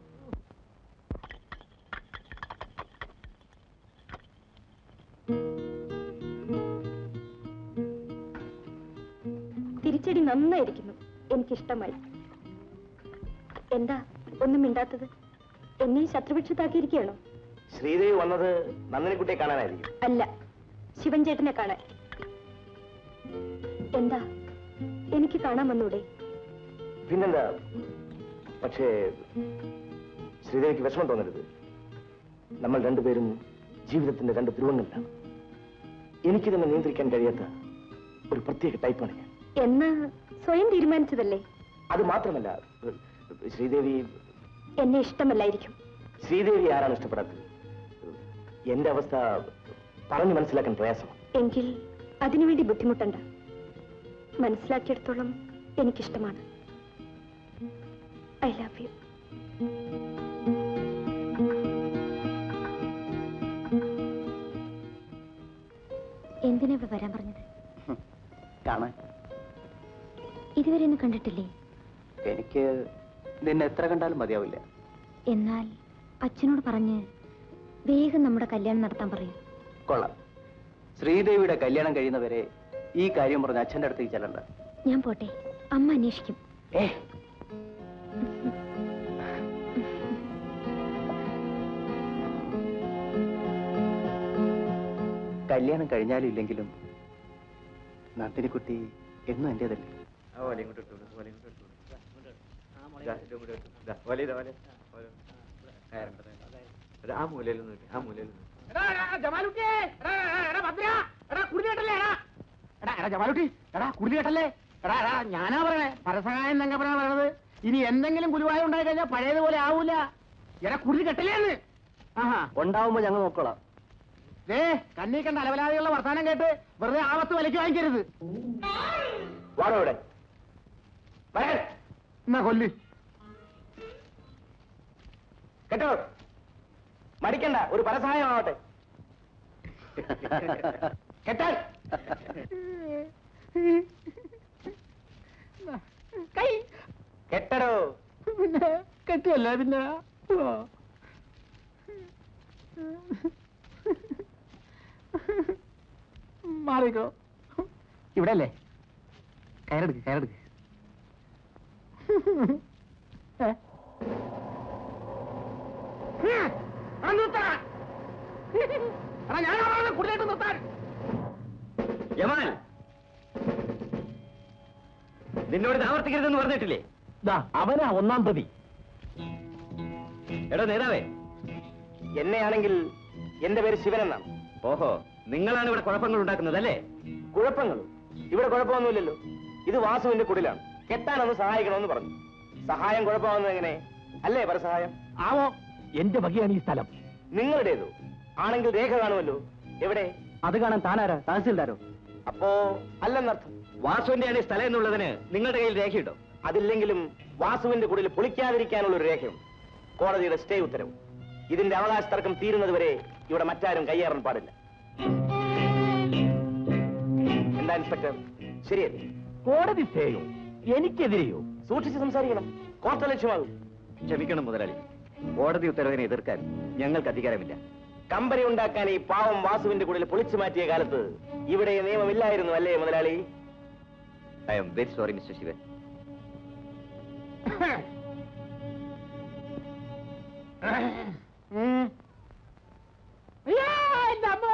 തിരിച്ചടി നന്നായിരിക്കുന്നു എനിക്കിഷ്ടമായി എന്താ ഒന്നും മിണ്ടാത്തത് എന്നെ ശത്രുപക്ഷത്താക്കിയിരിക്കുകയാണോ ശ്രീദേവി വന്നത് നന്ദിനിക്കുട്ടിയെ കാണാനായിരിക്കും അല്ല ശിവൻ ചേട്ടനെ കാണാൻ എന്താ എനിക്ക് കാണാൻ വന്നൂടെ പിന്നെന്താ പക്ഷേ ശ്രീദേവിക്ക് വിഷമം തോന്നരുത് നമ്മൾ രണ്ടുപേരും ജീവിതത്തിന്റെ രണ്ട് ധ്രുവങ്ങളിലാണ് എനിക്ക് തന്നെ നിയന്ത്രിക്കാൻ കഴിയാത്ത ഒരു പ്രത്യേക ടൈപ്പാണ് ഞാൻ എന്ന് സ്വയം തീരുമാനിച്ചതല്ലേ അത് മാത്രമല്ല ശ്രീദേവി എന്നെ ഇഷ്ടമല്ലായിരിക്കും ശ്രീദേവി ആരാണ് ഇഷ്ടപ്പെടാത്തത് എന്റെ അവസ്ഥ പറഞ്ഞു മനസ്സിലാക്കാൻ പ്രയാസമാണ് എങ്കിൽ അതിനുവേണ്ടി ബുദ്ധിമുട്ടണ്ട മനസ്സിലാക്കിയെടുത്തോളം എനിക്കിഷ്ടമാണ് ഐ ലവ് യു എന്തിനാ ഇവിടെ വരാൻ പറഞ്ഞത് കാണാൻ ഇതുവരെ ഒന്നും കണ്ടിട്ടില്ലേ എനിക്ക് നിന്നെ എത്ര കണ്ടാലും മതിയാവില്ല എന്നാൽ അച്ഛനോട് പറഞ്ഞ് വേഗം നമ്മുടെ കല്യാണം നടത്താൻ പറയൂ കൊള്ളാം ശ്രീദേവിയുടെ കല്യാണം കഴിയുന്നവരെ ഈ കാര്യം പറഞ്ഞ് അച്ഛൻ്റെ അടുത്തേക്ക് ചെല്ലണ്ട ഞാൻ പോട്ടെ അമ്മ അന്വേഷിക്കും ഏ കല്യാണം കഴിഞ്ഞാലും ഇല്ലെങ്കിലും നന്ദിനിക്കുട്ടി എന്നും എന്റേതല്ലേ ആ മൂലയിലൊന്നും ആ മൂലയിലൊന്നും എടാ, എടാ, ജമാലുട്ടിയെ, എടാ, എടാ, എടാ, ഭദ്ര, എടാ, കുരുതി കെട്ടല്ലേ, എടാ. എടാ, എടാ, ജമാലുട്ടി, എടാ, കുരുതി കെട്ടല്ലേ? എടാ, എടാ, ഞാനാ പറയണേ പരസഹായം തങ്കപ്പനാ പറയണത് ഇനി എന്തെങ്കിലും ഗുരുവായൂർ ഉണ്ടായി കഴിഞ്ഞാൽ പഴയതുപോലെ ആവൂല എടാ കുരുതി കെട്ടല്ലേ എന്ന് ആഹാ ഉണ്ടാവുമ്പോ ഞങ്ങൾ നോക്കോളാം ദേ കണ്ണീ കണ്ട അലവലാദികളുടെ വർത്താനം കേട്ട് വെറുതെ ആപത്ത് വിലക്ക് വാങ്ങിക്കരുത് വാടോ ഇവിടെ വരാൻ എന്നാ കൊല്ല് കേട്ടോ മടിക്കണ്ട ഒരു പരസഹായമാവട്ടെ കെട്ടാൻ കൈ കെട്ടടോ പിന്നെ കെട്ടുമല്ല പിന്നെ ഓ. മാറിക്കോ ഇവിടെ അല്ലേ കയറെടുക്ക് കയറെടുക്ക് ഏ? ഉം, ആ നിർത്തടാ. എടാ, ഞാനാ പറഞ്ഞത് കൂടുതലായിട്ട് നിർത്താൻ യമാൻ നിന്നോട് ഇത് ആവർത്തിക്കരുതെന്ന് പറഞ്ഞിട്ടില്ലേ ദാ അവനാ ഒന്നാം പ്രതി എടോ നേതാവേ എന്നെയാണെങ്കിൽ എന്റെ പേര് ശിവൻ എന്നാണ് ഓഹോ നിങ്ങളാണ് ഇവിടെ കുഴപ്പങ്ങൾ ഉണ്ടാക്കുന്നത് അല്ലേ കുഴപ്പങ്ങൾ ഇവിടെ കുഴപ്പമൊന്നുമില്ലല്ലോ ഇത് വാസുവിന്റെ കുടിലാണ് കെട്ടാനൊന്ന് സഹായിക്കണമെന്ന് പറഞ്ഞു സഹായം കുഴപ്പമാവുന്നത് എങ്ങനെ അല്ലേ പരസഹായം ആവോ എന്റെ വകയാണ് ഈ സ്ഥലം നിങ്ങളുടേതോ ആണെങ്കിൽ രേഖ കാണുമല്ലോ എവിടെ അത് കാണാൻ താനാരാ തഹസിൽദാരോ അപ്പോ അല്ലെന്നർത്ഥം വാസുവിന്റെയാണ് ഈ സ്ഥലം എന്നുള്ളതിന് നിങ്ങളുടെ കയ്യിൽ രേഖയുണ്ടോ അതില്ലെങ്കിലും വാസുവിന്റെ കുടിൽ പൊളിക്കാതിരിക്കാനുള്ള ഒരു രേഖയുണ്ട് കോടതിയുടെ സ്റ്റേ ഉത്തരവ് ഇതിന്റെ അവകാശ തർക്കം തീരുന്നത് വരെ ഇവിടെ മറ്റാരും കയ്യേറാൻ പാടില്ല എന്താ ഇൻസ്പെക്ടർ ശരിയല്ലേ കോടതി സ്റ്റേയോ എനിക്കെതിരെയോ സൂക്ഷിച്ച് സംസാരിക്കണം കോർട്ട് ലക്ഷ്യമാകും ക്ഷമിക്കണം മുതലാളി കോടതി ഉത്തരവിനെ എതിർക്കാൻ ഞങ്ങൾക്ക് അധികാരമില്ല കമ്പനി ഉണ്ടാക്കാൻ ഈ പാവം വാസുവിന്റെ കുടിൽ പൊളിച്ചു മാറ്റിയ കാലത്ത് ഇവിടെ ഈ നിയമമില്ലായിരുന്നു അല്ലേ മുതലാളി I'm very sorry mister Shivan ഉം. അയ്യോ, എന്റെ അമ്മോ.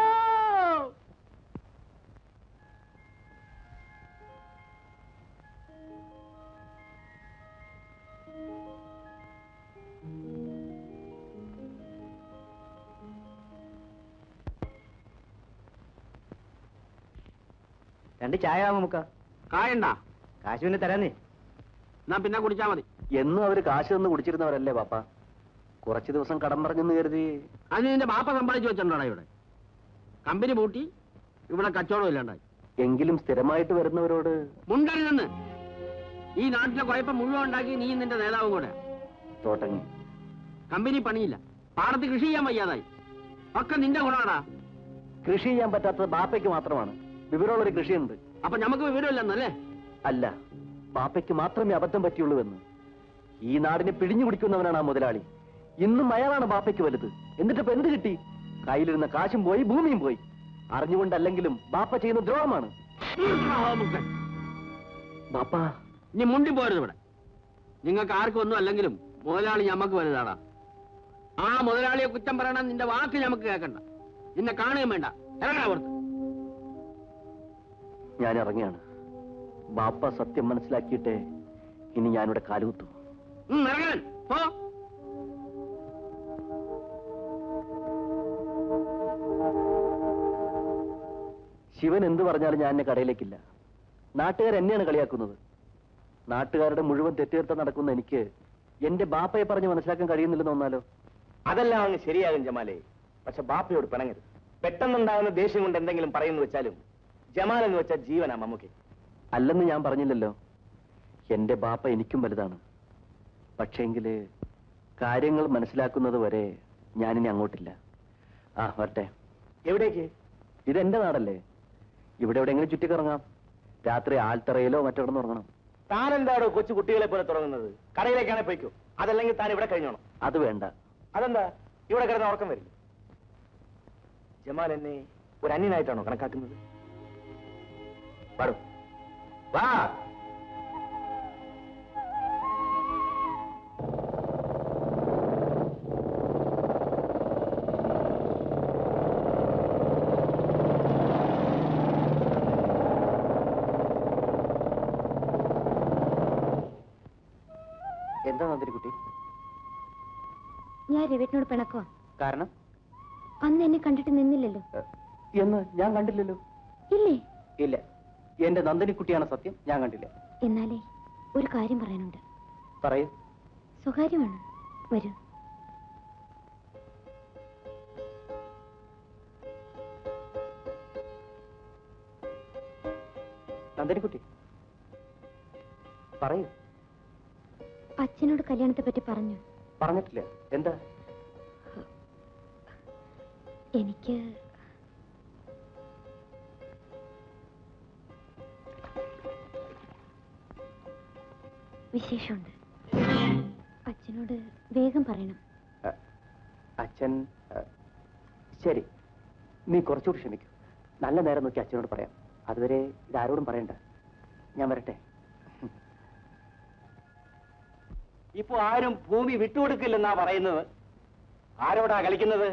രണ്ട് ചായ നമുക്ക് കായണ്ട കാശുവിനെ തരാന്നേ എന്നാ പിന്നെ കുടിച്ചാ മതി എന്നും അവര് കാശ് തന്ന് കുടിച്ചിരുന്നവരല്ലേ പാപ്പ കുറച്ച് ദിവസം കടം പറഞ്ഞെന്ന് കരുതി അത് നിന്റെ ബാപ്പ സമ്പാദിച്ചു വെച്ചിട്ടുണ്ടോടാ ഇവിടെ കമ്പനി പൂട്ടി ഇവിടെ കച്ചവടം ഇല്ലാണ്ടായി എങ്കിലും സ്ഥിരമായിട്ട് വരുന്നവരോട് മുണ്ടരുതെന്ന് ഈ നാട്ടിലെ കുഴപ്പം മുഴുവൻ ഉണ്ടാക്കി നീ നിന്റെ നേതാവും കൂടെ തോട്ടങ്ങി കമ്പനി പണിയില്ല പാടത്ത് കൃഷി ചെയ്യാൻ വയ്യാതായി ഒക്കെ നിന്റെ ഗുണമാടാ കൃഷി ചെയ്യാൻ പറ്റാത്തത് ബാപ്പയ്ക്ക് മാത്രമാണ് വിവരമുള്ളൊരു കൃഷിയുണ്ട് അപ്പൊ നമുക്ക് വിവരമില്ലെന്നല്ലേ അല്ല ബാപ്പയ്ക്ക് മാത്രമേ അബദ്ധം പറ്റിയുള്ളൂവെന്ന് ഈ നാടിനെ പിഴിഞ്ഞു കുടിക്കുന്നവനാണ് ആ മുതലാളി ഇന്നും അയാളാണ് ബാപ്പയ്ക്ക് വലുത് എന്നിട്ടിപ്പോ എന്ത് കിട്ടി കയ്യിലിരുന്ന കാശും പോയി ഭൂമിയും പോയി അറിഞ്ഞുകൊണ്ടല്ലെങ്കിലും ബാപ്പ ചെയ്യുന്ന ദ്രോഹമാണ് ബാപ്പ നീ മുണ്ടി പോരുത് ഇവിടെ നിങ്ങൾക്ക് ആർക്കും ഒന്നും അല്ലെങ്കിലും മുതലാളി ഞമ്മക്ക് വലുതാടാ ആ മുതലാളിയെ കുറ്റം പറയണം നിന്റെ വാക്ക് ഞമ്മക്ക് കേൾക്കണ്ട നിന്നെ കാണുകയും വേണ്ട ഇറങ്ങാ പുറത്ത് ഞാൻ ഇറങ്ങിയാണ് ബാപ്പ സത്യം മനസ്സിലാക്കിയിട്ടേ ഇനി ഞാനിവിടെ കാലുകുത്തു ഉം, ഇറങ്ങാൻ പോ ശിവൻ എന്ത് പറഞ്ഞാലും ഞാൻ എന്നെ കടയിലേക്കില്ല നാട്ടുകാർ എന്നെയാണ് കളിയാക്കുന്നത് നാട്ടുകാരുടെ മുഴുവൻ തെറ്റുകീർത്ത നടക്കുന്ന എനിക്ക് എന്റെ ബാപ്പയെ പറഞ്ഞ് മനസ്സിലാക്കാൻ കഴിയുന്നില്ലെന്ന് വന്നാലോ അതെല്ലാം അങ്ങ് ശരിയാകും ജമാലെ പക്ഷെ ബാപ്പയോട് പിണങ്ങരുത് പെട്ടെന്നുണ്ടാകുന്ന ദേഷ്യം കൊണ്ട് എന്തെങ്കിലും പറയുന്നു വെച്ചാലും ജമാൽ എന്ന് വെച്ചാൽ ജീവനാ മമ്മൂക്ക് അല്ലെന്ന് ഞാൻ പറഞ്ഞില്ലല്ലോ എന്റെ ബാപ്പ എനിക്കും വലുതാണ് പക്ഷേങ്കില് കാര്യങ്ങൾ മനസ്സിലാക്കുന്നത് വരെ ഞാനിനി അങ്ങോട്ടില്ല ആ വരട്ടെ എവിടേക്ക് ഇതെന്റെ നാടല്ലേ ഇവിടെ എവിടെയെങ്കിലും ചുറ്റിക്കറങ്ങാം രാത്രി ആൽത്തറയിലോ മറ്റെവിടെ ഉറങ്ങണം താൻ എന്താണോ കൊച്ചു കുട്ടികളെ പോലെ തുടങ്ങുന്നത് കടയിലേക്കാണെ പോയിക്കോ അതല്ലെങ്കിൽ താൻ ഇവിടെ കഴിഞ്ഞോണം അത് വേണ്ട അതെന്താ ഇവിടെ കിടന്ന് ഉറക്കം വരില്ല ജമാൽ എന്നെ ഒരു അന്യനായിട്ടാണോ കണക്കാക്കുന്നത് പാടും വാ എന്താ നന്ദിനിക്കുട്ടി ഞാൻ രവിട്ടിനോട് പിണക്കോ കാരണം അന്ന് എന്നെ കണ്ടിട്ട് നിന്നില്ലല്ലോ ഏ, എന്ന് ഞാൻ കണ്ടില്ലല്ലോ ഇല്ലേ ഇല്ല എന്റെ നന്ദിനിക്കുട്ടിയാണ് സത്യം ഞാൻ കണ്ടില്ല എന്നാലേ ഒരു കാര്യം പറയാനുണ്ട് പറയൂ സ്വകാര്യമാണ് വരൂ നന്ദിനിക്കുട്ടി പറയൂ അച്ഛനോട് കല്യാണത്തെ പറ്റി പറഞ്ഞു പറഞ്ഞിട്ടില്ല എന്താ എനിക്ക് വിശേഷമുണ്ട് അച്ഛനോട് വേഗം പറയണം അ, അച്ഛൻ അ, ശരി നീ കുറച്ചുകൂടി ക്ഷമിക്കൂ നല്ല നേരം നോക്കി അച്ഛനോട് പറയാം അതുവരെ ഇതാരോടും പറയണ്ട ഞാൻ വരട്ടെ ഇപ്പൊ ആരും ഭൂമി വിട്ടുകൊടുക്കില്ലെന്നാ പറയുന്നത് ആരോടാ കളിക്കുന്നത്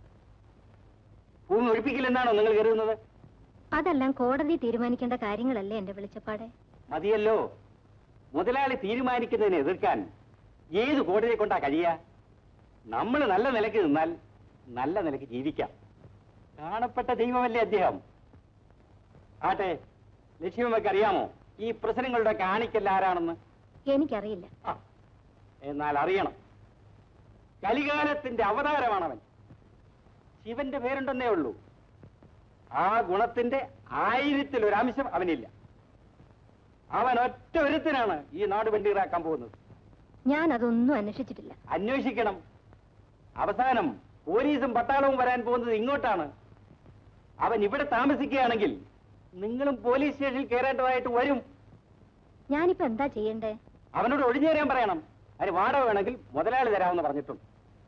ഭൂമി ഒഴിപ്പിക്കില്ലെന്നാണോ നിങ്ങൾ കരുതുന്നത് അതെല്ലാം കോടതി തീരുമാനിക്കേണ്ട കാര്യങ്ങളല്ലേ എന്റെ വെളിച്ചപ്പാടെ മതിയല്ലോ മുതലാളി തീരുമാനിക്കുന്നതിനെ എതിർക്കാൻ ഏത് കോടതിയെ കൊണ്ടാ കഴിയുക നമ്മൾ നല്ല നിലയ്ക്ക് നിന്നാൽ നല്ല നിലയ്ക്ക് ജീവിക്കാം കാണപ്പെട്ട ദൈവമല്ലേ അദ്ദേഹം ആട്ടെ ലക്ഷ്മിയമ്മയ്ക്ക് അറിയാമോ ഈ പ്രശ്നങ്ങളുടെ കാണിക്കൽ ആരാണെന്ന് എനിക്കറിയില്ല ആ, എന്നാൽ അറിയണം കലികാലത്തിന്റെ അവതാരമാണവൻ ശിവന്റെ പേരുണ്ടെന്നേ ഉള്ളൂ ആ ഗുണത്തിന്റെ ആയിരത്തിൽ ഒരു അംശം അവനില്ല അവൻ ഒറ്റ ഒരുത്തിനാണ് ഈ നാട് വെണ്ടീറാക്കാൻ പോകുന്നത് ഞാൻ അതൊന്നും അന്വേഷിച്ചിട്ടില്ല അന്വേഷിക്കണം അവസാനം പോലീസും പട്ടാളവും വരാൻ പോകുന്നത് ഇങ്ങോട്ടാണ് അവൻ ഇവിടെ താമസിക്കുകയാണെങ്കിൽ നിങ്ങളും പോലീസ് സ്റ്റേഷനിൽ കയറേണ്ടതായിട്ട് വരും ഞാനിപ്പോ എന്താ ചെയ്യണ്ടേ അവനോട് ഒഴിഞ്ഞു തരാൻ പറയണം അതിന് വാടക വേണമെങ്കിൽ മുതലാളി തരാമെന്ന് പറഞ്ഞിട്ടുണ്ട്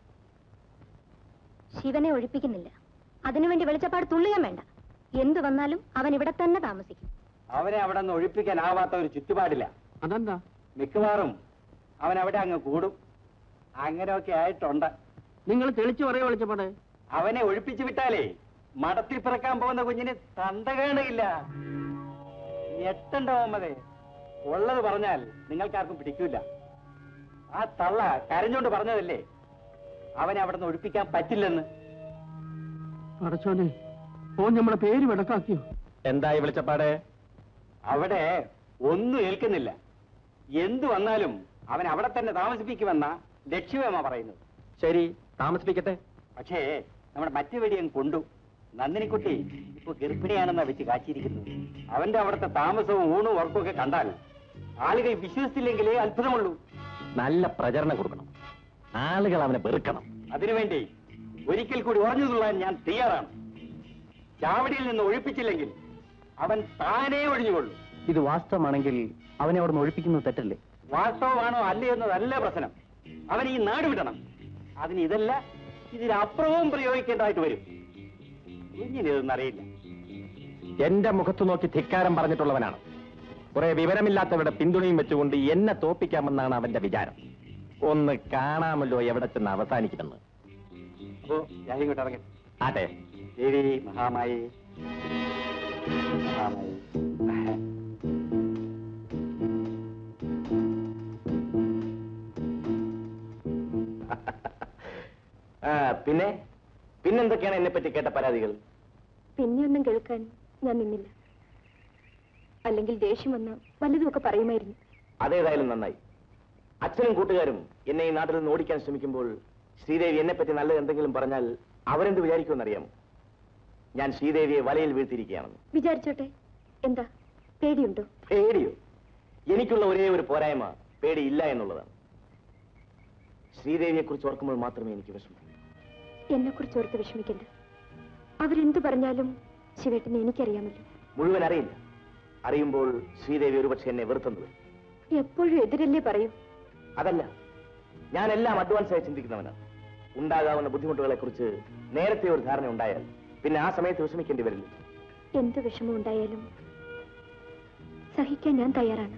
ശിവനെ ഒഴിപ്പിക്കുന്നില്ല അതിനുവേണ്ടി വെളിച്ചപ്പാട് തുള്ളുകയും വേണ്ട എന്തു വന്നാലും അവൻ ഇവിടെ തന്നെ താമസിക്കും അവനെ അവിടെ നിന്ന് ഒഴിപ്പിക്കാനാവാത്ത ഒരു ചുറ്റുപാടില്ല അതെന്താ മിക്കവാറും അവൻ അവിടെ അങ്ങ് കൂടും അങ്ങനെയൊക്കെ ആയിട്ടുണ്ട് നിങ്ങൾ തെളിച്ചു പറയോ വിളിച്ചപ്പാടെ അവനെ ഒഴിപ്പിച്ചു വിട്ടാലേ മടത്തിൽ പിറക്കാൻ പോകുന്ന കുഞ്ഞിന് തന്ത കാണുകയില്ല ഞെട്ടണ്ട മുഹമ്മദേ ഉള്ളത് പറഞ്ഞാൽ നിങ്ങൾക്കാർക്കും പിടിക്കൂല ആ തള്ള കരഞ്ഞോണ്ട് പറഞ്ഞതല്ലേ അവനെ അവിടെ നിന്ന് ഒഴിപ്പിക്കാൻ പറ്റില്ലെന്ന് അടച്ചോനെ ഓ നമ്മളെ പേര് വിടക്കാക്കിയോ എന്തായി വിളിച്ചപ്പാട് അവിടെ ഒന്നും ഏൽക്കുന്നില്ല എന്തു വന്നാലും അവൻ അവിടെ തന്നെ താമസിപ്പിക്കുമെന്ന ലക്ഷ്യമേമ പറയുന്നത് ശരി താമസിപ്പിക്കട്ടെ പക്ഷേ നമ്മുടെ മറ്റു വെടിയൻ കൊണ്ടു നന്ദിനിക്കുട്ടി ഇപ്പൊ ഗർഭിണിയാണെന്നാ വെച്ച് കാച്ചിരിക്കുന്നത് അവന്റെ അവിടുത്തെ താമസവും ഊണും ഉറക്കും ഒക്കെ കണ്ടാൽ ആളുകൾ വിശ്വസിച്ചില്ലെങ്കിലേ അത്ഭുതമുള്ളൂ നല്ല പ്രചരണം കൊടുക്കണം ആളുകൾ അവനെ വെറുക്കണം അതിനുവേണ്ടി ഒരിക്കൽ കൂടി ഉറഞ്ഞു തുള്ളാൻ ഞാൻ തയ്യാറാണ് ചാവടിയിൽ നിന്ന് ഒഴിപ്പിച്ചില്ലെങ്കിൽ അവൻ താനേ ഒഴിഞ്ഞുകൊള്ളു ഇത് വാസ്തവമാണെങ്കിൽ അവനെ അവിടെ നിന്ന് ഒഴിപ്പിക്കുന്നത് തെറ്റല്ലേ വാസ്തവമാണോ അല്ലേ എന്നതല്ല പ്രശ്നം അവൻ ഈ നാട് വിടണം അതിന് ഇതല്ല ഇതിനപ്പുറവും പ്രയോഗിക്കേണ്ടതായിട്ട് വരും കുഞ്ഞിന് ഇതൊന്നും അറിയില്ല എന്റെ മുഖത്ത് നോക്കി ധിക്കാരം പറഞ്ഞിട്ടുള്ളവനാണ് കുറെ വിവരമില്ലാത്തവരുടെ പിന്തുണയും വെച്ചുകൊണ്ട് എന്നെ തോപ്പിക്കാമെന്നാണ് അവന്റെ വിചാരം ഒന്ന് കാണാമല്ലോ എവിടെ ചെന്ന് അവസാനിക്കുമെന്ന് അപ്പോ ഞാൻ ഇങ്ങോട്ട് ഇറങ്ങി ആട്ടെ ദേവി മഹാമായി മഹാമായി ആ, പിന്നെ പിന്നെന്തൊക്കെയാണ് എന്നെ പറ്റി കേട്ട പരാതികൾ പിന്നെയൊന്നും കേൾക്കാൻ ഞാൻ നിന്നില്ല അല്ലെങ്കിൽ ദേഷ്യം വന്ന വല്ലതുമൊക്കെ പറയുമായിരുന്നു അതേതായാലും നന്നായി അച്ഛനും കൂട്ടുകാരും എന്നെ ഈ നാട്ടിൽ നിന്ന് ഓടിക്കാൻ ശ്രമിക്കുമ്പോൾ ശ്രീദേവി എന്നെ പറ്റി നല്ലത് എന്തെങ്കിലും പറഞ്ഞാൽ അവരെന്ത് വിചാരിക്കുമെന്നറിയാമോ ഞാൻ ശ്രീദേവിയെ വലയിൽ വീഴ്ത്തിയിരിക്കുകയാണെന്ന് വിചാരിച്ചോട്ടെ എന്താ പേടിയുണ്ടോ പേടിയോ എനിക്കുള്ള ഒരേ ഒരു പോരായ്മ പേടിയില്ല എന്നുള്ളതാണ് ശ്രീദേവിയെ കുറിച്ച് ഓർക്കുമ്പോൾ മാത്രമേ എനിക്ക് വിഷമം എന്നെ കുറിച്ച് ഓർത്ത് വിഷമിക്കണ്ട അവരെന്തു പറഞ്ഞാലും ശിവേട്ടനെ എനിക്കറിയാമല്ലോ മുഴുവൻ അറിയില്ല അറിയുമ്പോൾ ശ്രീദേവി ഒരുപക്ഷെ എന്നെ വെറുത്തുന്നത് എപ്പോഴും എതിരല്ലേ പറയൂ അതല്ല ഞാൻ എല്ലാം അഡ്വാൻസ് ആയി ചിന്തിക്കുന്നവനാണ് ഉണ്ടാകാവുന്ന ബുദ്ധിമുട്ടുകളെ കുറിച്ച് നേരത്തെ ഒരു ധാരണ ഉണ്ടായാൽ പിന്നെ ആ സമയത്ത് വിഷമിക്കേണ്ടി വരില്ല എന്ത് വിഷമം ഉണ്ടായാലും സഹിക്കാൻ ഞാൻ തയ്യാറാണ്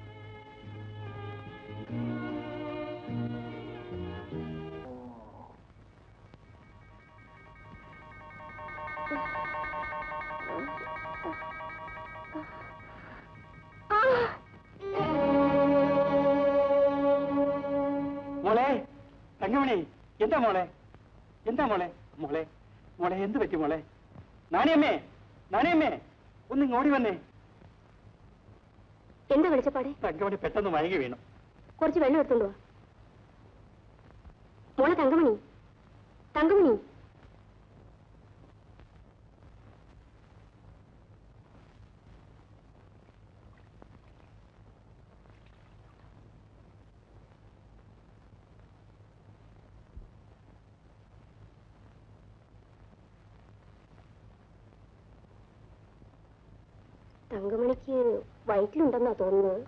മോളെ തങ്കമണി എന്താ മോളെ എന്താ മോളെ മോളെ മോളെ എന്ത് പറ്റി മോളെ നാണിയമ്മേ നാണിയമ്മേ ഒന്ന് ഓടി വന്നേ എന്താ വിളിച്ചപ്പാടെ തങ്കമണി പെട്ടെന്ന് മയങ്ങി വീണു കുറച്ച് വെള്ളം എടുത്തോണ്ട് വാ മോളെ തങ്കമണി തങ്കമണി തങ്കമണിക്ക് വയറ്റിലുണ്ടെന്നാ തോന്നുന്നത്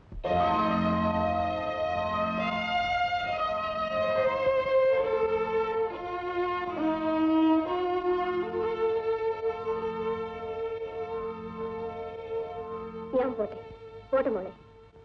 ഞാൻ പോട്ടെ പോട്ടെ മോളെ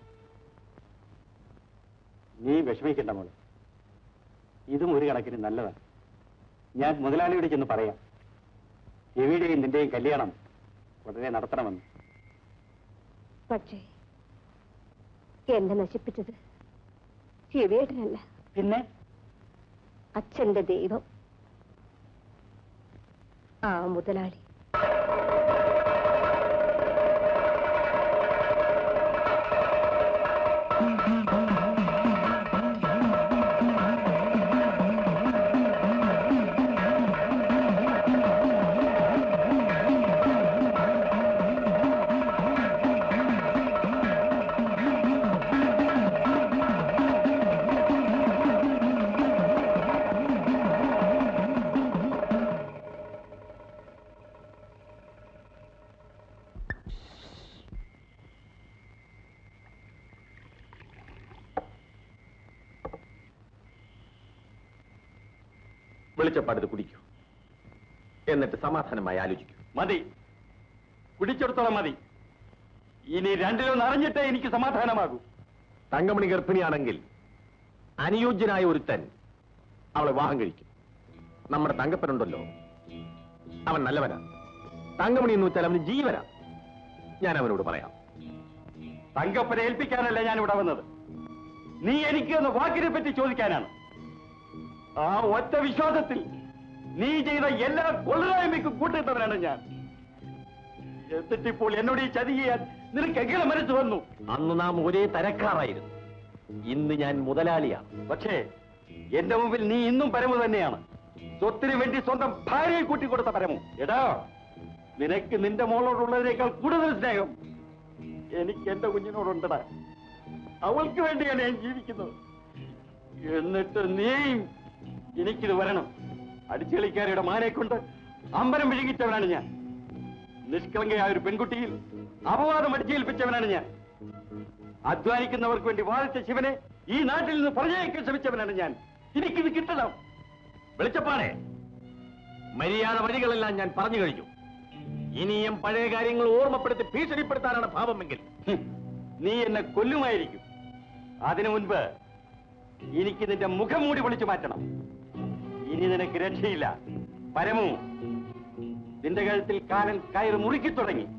നീ വിഷമിക്കണ്ട മോളെ ഇതും ഒരു കണക്കിന് നല്ലതാണ് ഞാൻ മുതലാളിയോട് ചെന്ന് പറയാം രവിയുടെയും നിന്റെയും കല്യാണം ഉടനെ നടത്തണമെന്ന് പക്ഷേ എന്നെ നശിപ്പിച്ചത് ശിവേട്ടനല്ല പിന്നെ അച്ഛന്റെ ദൈവം ആ മുതലാളി വെളിച്ചപ്പാട് ഇത് കുടിക്കൂ എന്നിട്ട് സമാധാനമായി ആലോചിക്കൂ മതി കുടിച്ചെടുത്തോളം മതി ഇനി രണ്ടിലൊന്ന് അറിഞ്ഞിട്ടേ എനിക്ക് സമാധാനമാകൂ തങ്കമണി ഗർഭിണിയാണെങ്കിൽ അനുയോജ്യനായ ഒരുത്തൻ അവളെ വിവാഹം കഴിക്കും നമ്മുടെ തങ്കപ്പനുണ്ടല്ലോ അവൻ നല്ലവനാ തങ്കമണി എന്ന് വെച്ചാൽ അവന് ജീവനാ ഞാൻ അവനോട് പറയാം തങ്കപ്പനെ ഏൽപ്പിക്കാനല്ല ഞാൻ ഇവിടെ വന്നത് നീ എനിക്ക് എന്ന വാക്കിനെ പറ്റി ചോദിക്കാനാണ് ആ ഒറ്റ വിശ്വാസത്തിൽ നീ ചെയ്ത എല്ലാ കൊള്ളരായ്മയ്ക്കും കൂട്ടിട്ടവനാണ് ഞാൻ എന്നിട്ടിപ്പോൾ എന്നോട് ഈ ചതി ചെയ്യാൻ നിനക്ക് എങ്ങനെ മനസ്സ് വന്നു അന്ന് നാം ഒരേ തരക്കാറായിരുന്നു ഇന്ന് ഞാൻ മുതലാളിയാണ് പക്ഷേ എന്റെ മുമ്പിൽ നീ ഇന്നും പരമു തന്നെയാണ് സ്വത്തിന് വേണ്ടി സ്വന്തം ഭാര്യയെ കൂട്ടിക്കൊടുത്ത പരമു എടാ നിനക്ക് നിന്റെ മോളോടുള്ളതിനേക്കാൾ കൂടുതൽ സ്നേഹം എനിക്ക് എന്റെ കുഞ്ഞിനോടുണ്ടടാ അവൾക്ക് വേണ്ടിയാണ് ഞാൻ ജീവിക്കുന്നത് എന്നിട്ട് നീയും എനിക്കിത് വരണം അടിച്ചളിക്കാരുടെ മാനെ കൊണ്ട് അമ്പരം വിഴുങ്ങിച്ചവനാണ് ഞാൻ നിഷ്കളങ്കയായ ഒരു പെൺകുട്ടിയിൽ അപവാദം അടിച്ചേൽപ്പിച്ചവനാണ് ഞാൻ അധ്വാനിക്കുന്നവർക്ക് വേണ്ടി വാദിച്ച ശിവനെ ഈ നാട്ടിൽ നിന്ന് പറഞ്ഞയക്കാൻ ശ്രമിച്ചവനാണ് ഞാൻ എനിക്കിത് കിട്ടണം വെളിച്ചപ്പാടെ മര്യാദ വഴികളെല്ലാം ഞാൻ പറഞ്ഞു കഴിഞ്ഞു ഇനിയും പഴയ കാര്യങ്ങൾ ഓർമ്മപ്പെടുത്തി ഭീഷണിപ്പെടുത്താനാണ് ഭാവമെങ്കിൽ ഹും, നീ എന്നെ കൊല്ലുമായിരിക്കും അതിനു മുൻപ് എനിക്ക് നിന്റെ മുഖം മൂടി പൊളിച്ചു മാറ്റണം ഇനി നിനക്ക് രക്ഷയില്ല പരമു നിന്റെ കഴുത്തിൽ കാലൻ കയറ് മുറുക്കി തുടങ്ങി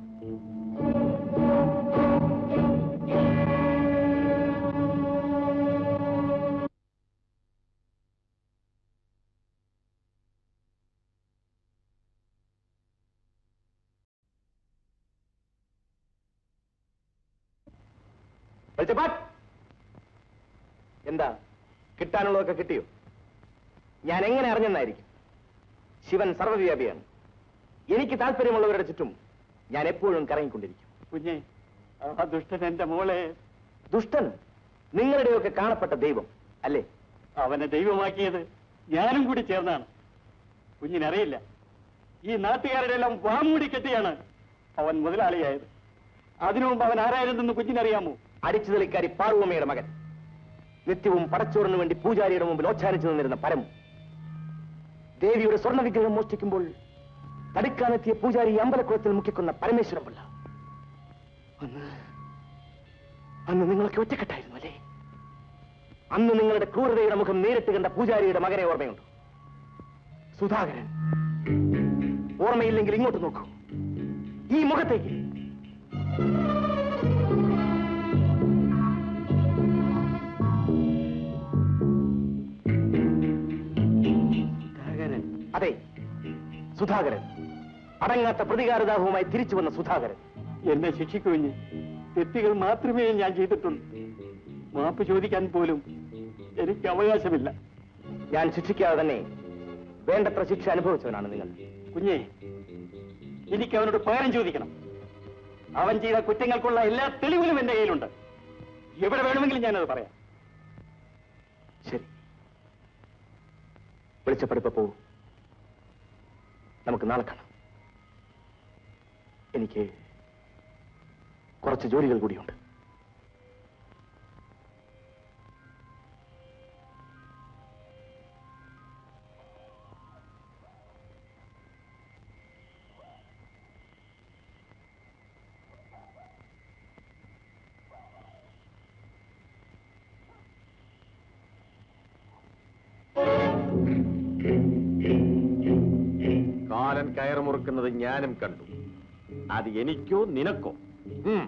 വെളിച്ചപ്പാട് എന്താ കിട്ടാനുള്ളതൊക്കെ കിട്ടിയോ ഞാൻ എങ്ങനെ അറിഞ്ഞെന്നായിരിക്കും ശിവൻ സർവ്വവ്യാപിയാണ് എനിക്ക് താല്പര്യമുള്ളവരുടെ ചുറ്റും ഞാൻ എപ്പോഴും കറങ്ങിക്കൊണ്ടിരിക്കും കുഞ്ഞെ ആ ദുഷ്ടൻ എന്റെ മോളെ ദുഷ്ടൻ നിങ്ങളുടെയൊക്കെ കാണപ്പെട്ട ദൈവം അല്ലേ അവനെ ദൈവമാക്കിയത് ഞാനും കൂടി ചേർന്നാണ് കുഞ്ഞിനറിയില്ല ഈ നാട്ടുകാരുടെ എല്ലാം വാമൂടി കെട്ടിയാണ് അവൻ മുതലാളിയായത് അതിനു മുമ്പ് അവൻ ആരായിരുന്നെന്ന് കുഞ്ഞിനറിയാമോ അടിച്ചു തെളിക്കാരി പാർവമ്മയുടെ മകൻ നിത്യവും പടച്ചോറിന് വേണ്ടി പൂജാരിയുടെ മുമ്പിൽ ഓച്ചാനിച്ചു നിന്നിരുന്ന പരം ദേവിയുടെ സ്വർണ്ണ വിഗ്രഹം മോഷ്ടിക്കുമ്പോൾ തടുക്കാനെത്തിയ പൂജാരി അമ്പലക്കുളത്തിൽ മുക്കിക്കൊന്ന പരമേശ്വരൻ പിള്ള അന്ന് അന്ന് നിങ്ങളൊക്കെ ഒറ്റക്കെട്ടായിരുന്നു അല്ലേ അന്ന് നിങ്ങളുടെ ക്രൂരതയുടെ മുഖം നേരിട്ട് കണ്ട പൂജാരിയുടെ മകനെ ഓർമ്മയുണ്ടോ സുധാകരൻ ഓർമ്മയില്ലെങ്കിൽ ഇങ്ങോട്ട് നോക്കൂ ഈ മുഖത്തേക്ക് സുധാകരൻ അതെ സുധാകരൻ അടങ്ങാത്ത പ്രതികാരദാഹവുമായി തിരിച്ചു വന്ന സുധാകരൻ എന്നെ ശിക്ഷിക്കുഞ്ഞ് തെറ്റുകൾ മാത്രമേ ഞാൻ ചെയ്തിട്ടുള്ളൂ മാപ്പ് ചോദിക്കാൻ പോലും എനിക്ക് അവകാശമില്ല ഞാൻ ശിക്ഷിക്കാതെ തന്നെ വേണ്ടത്ര ശിക്ഷ അനുഭവിച്ചവനാണ് നിങ്ങൾ കുഞ്ഞെ എനിക്ക് അവനോട് പകരം ചോദിക്കണം അവൻ ചെയ്ത കുറ്റങ്ങൾക്കുള്ള എല്ലാ തെളിവുകളും എന്റെ കയ്യിലുണ്ട് എവിടെ വേണമെങ്കിലും ഞാനത് പറയാം ശരി വെളിച്ചപ്പെടുപ്പ പോകൂ നമുക്ക് നാളെ കാണാം എനിക്ക് കുറച്ച് ജോലികൾ കൂടിയുണ്ട് കാലൻ കയറുമുറുക്കുന്നത് ഞാനും കണ്ടു അത് എനിക്കോ നിനക്കോ ഉം.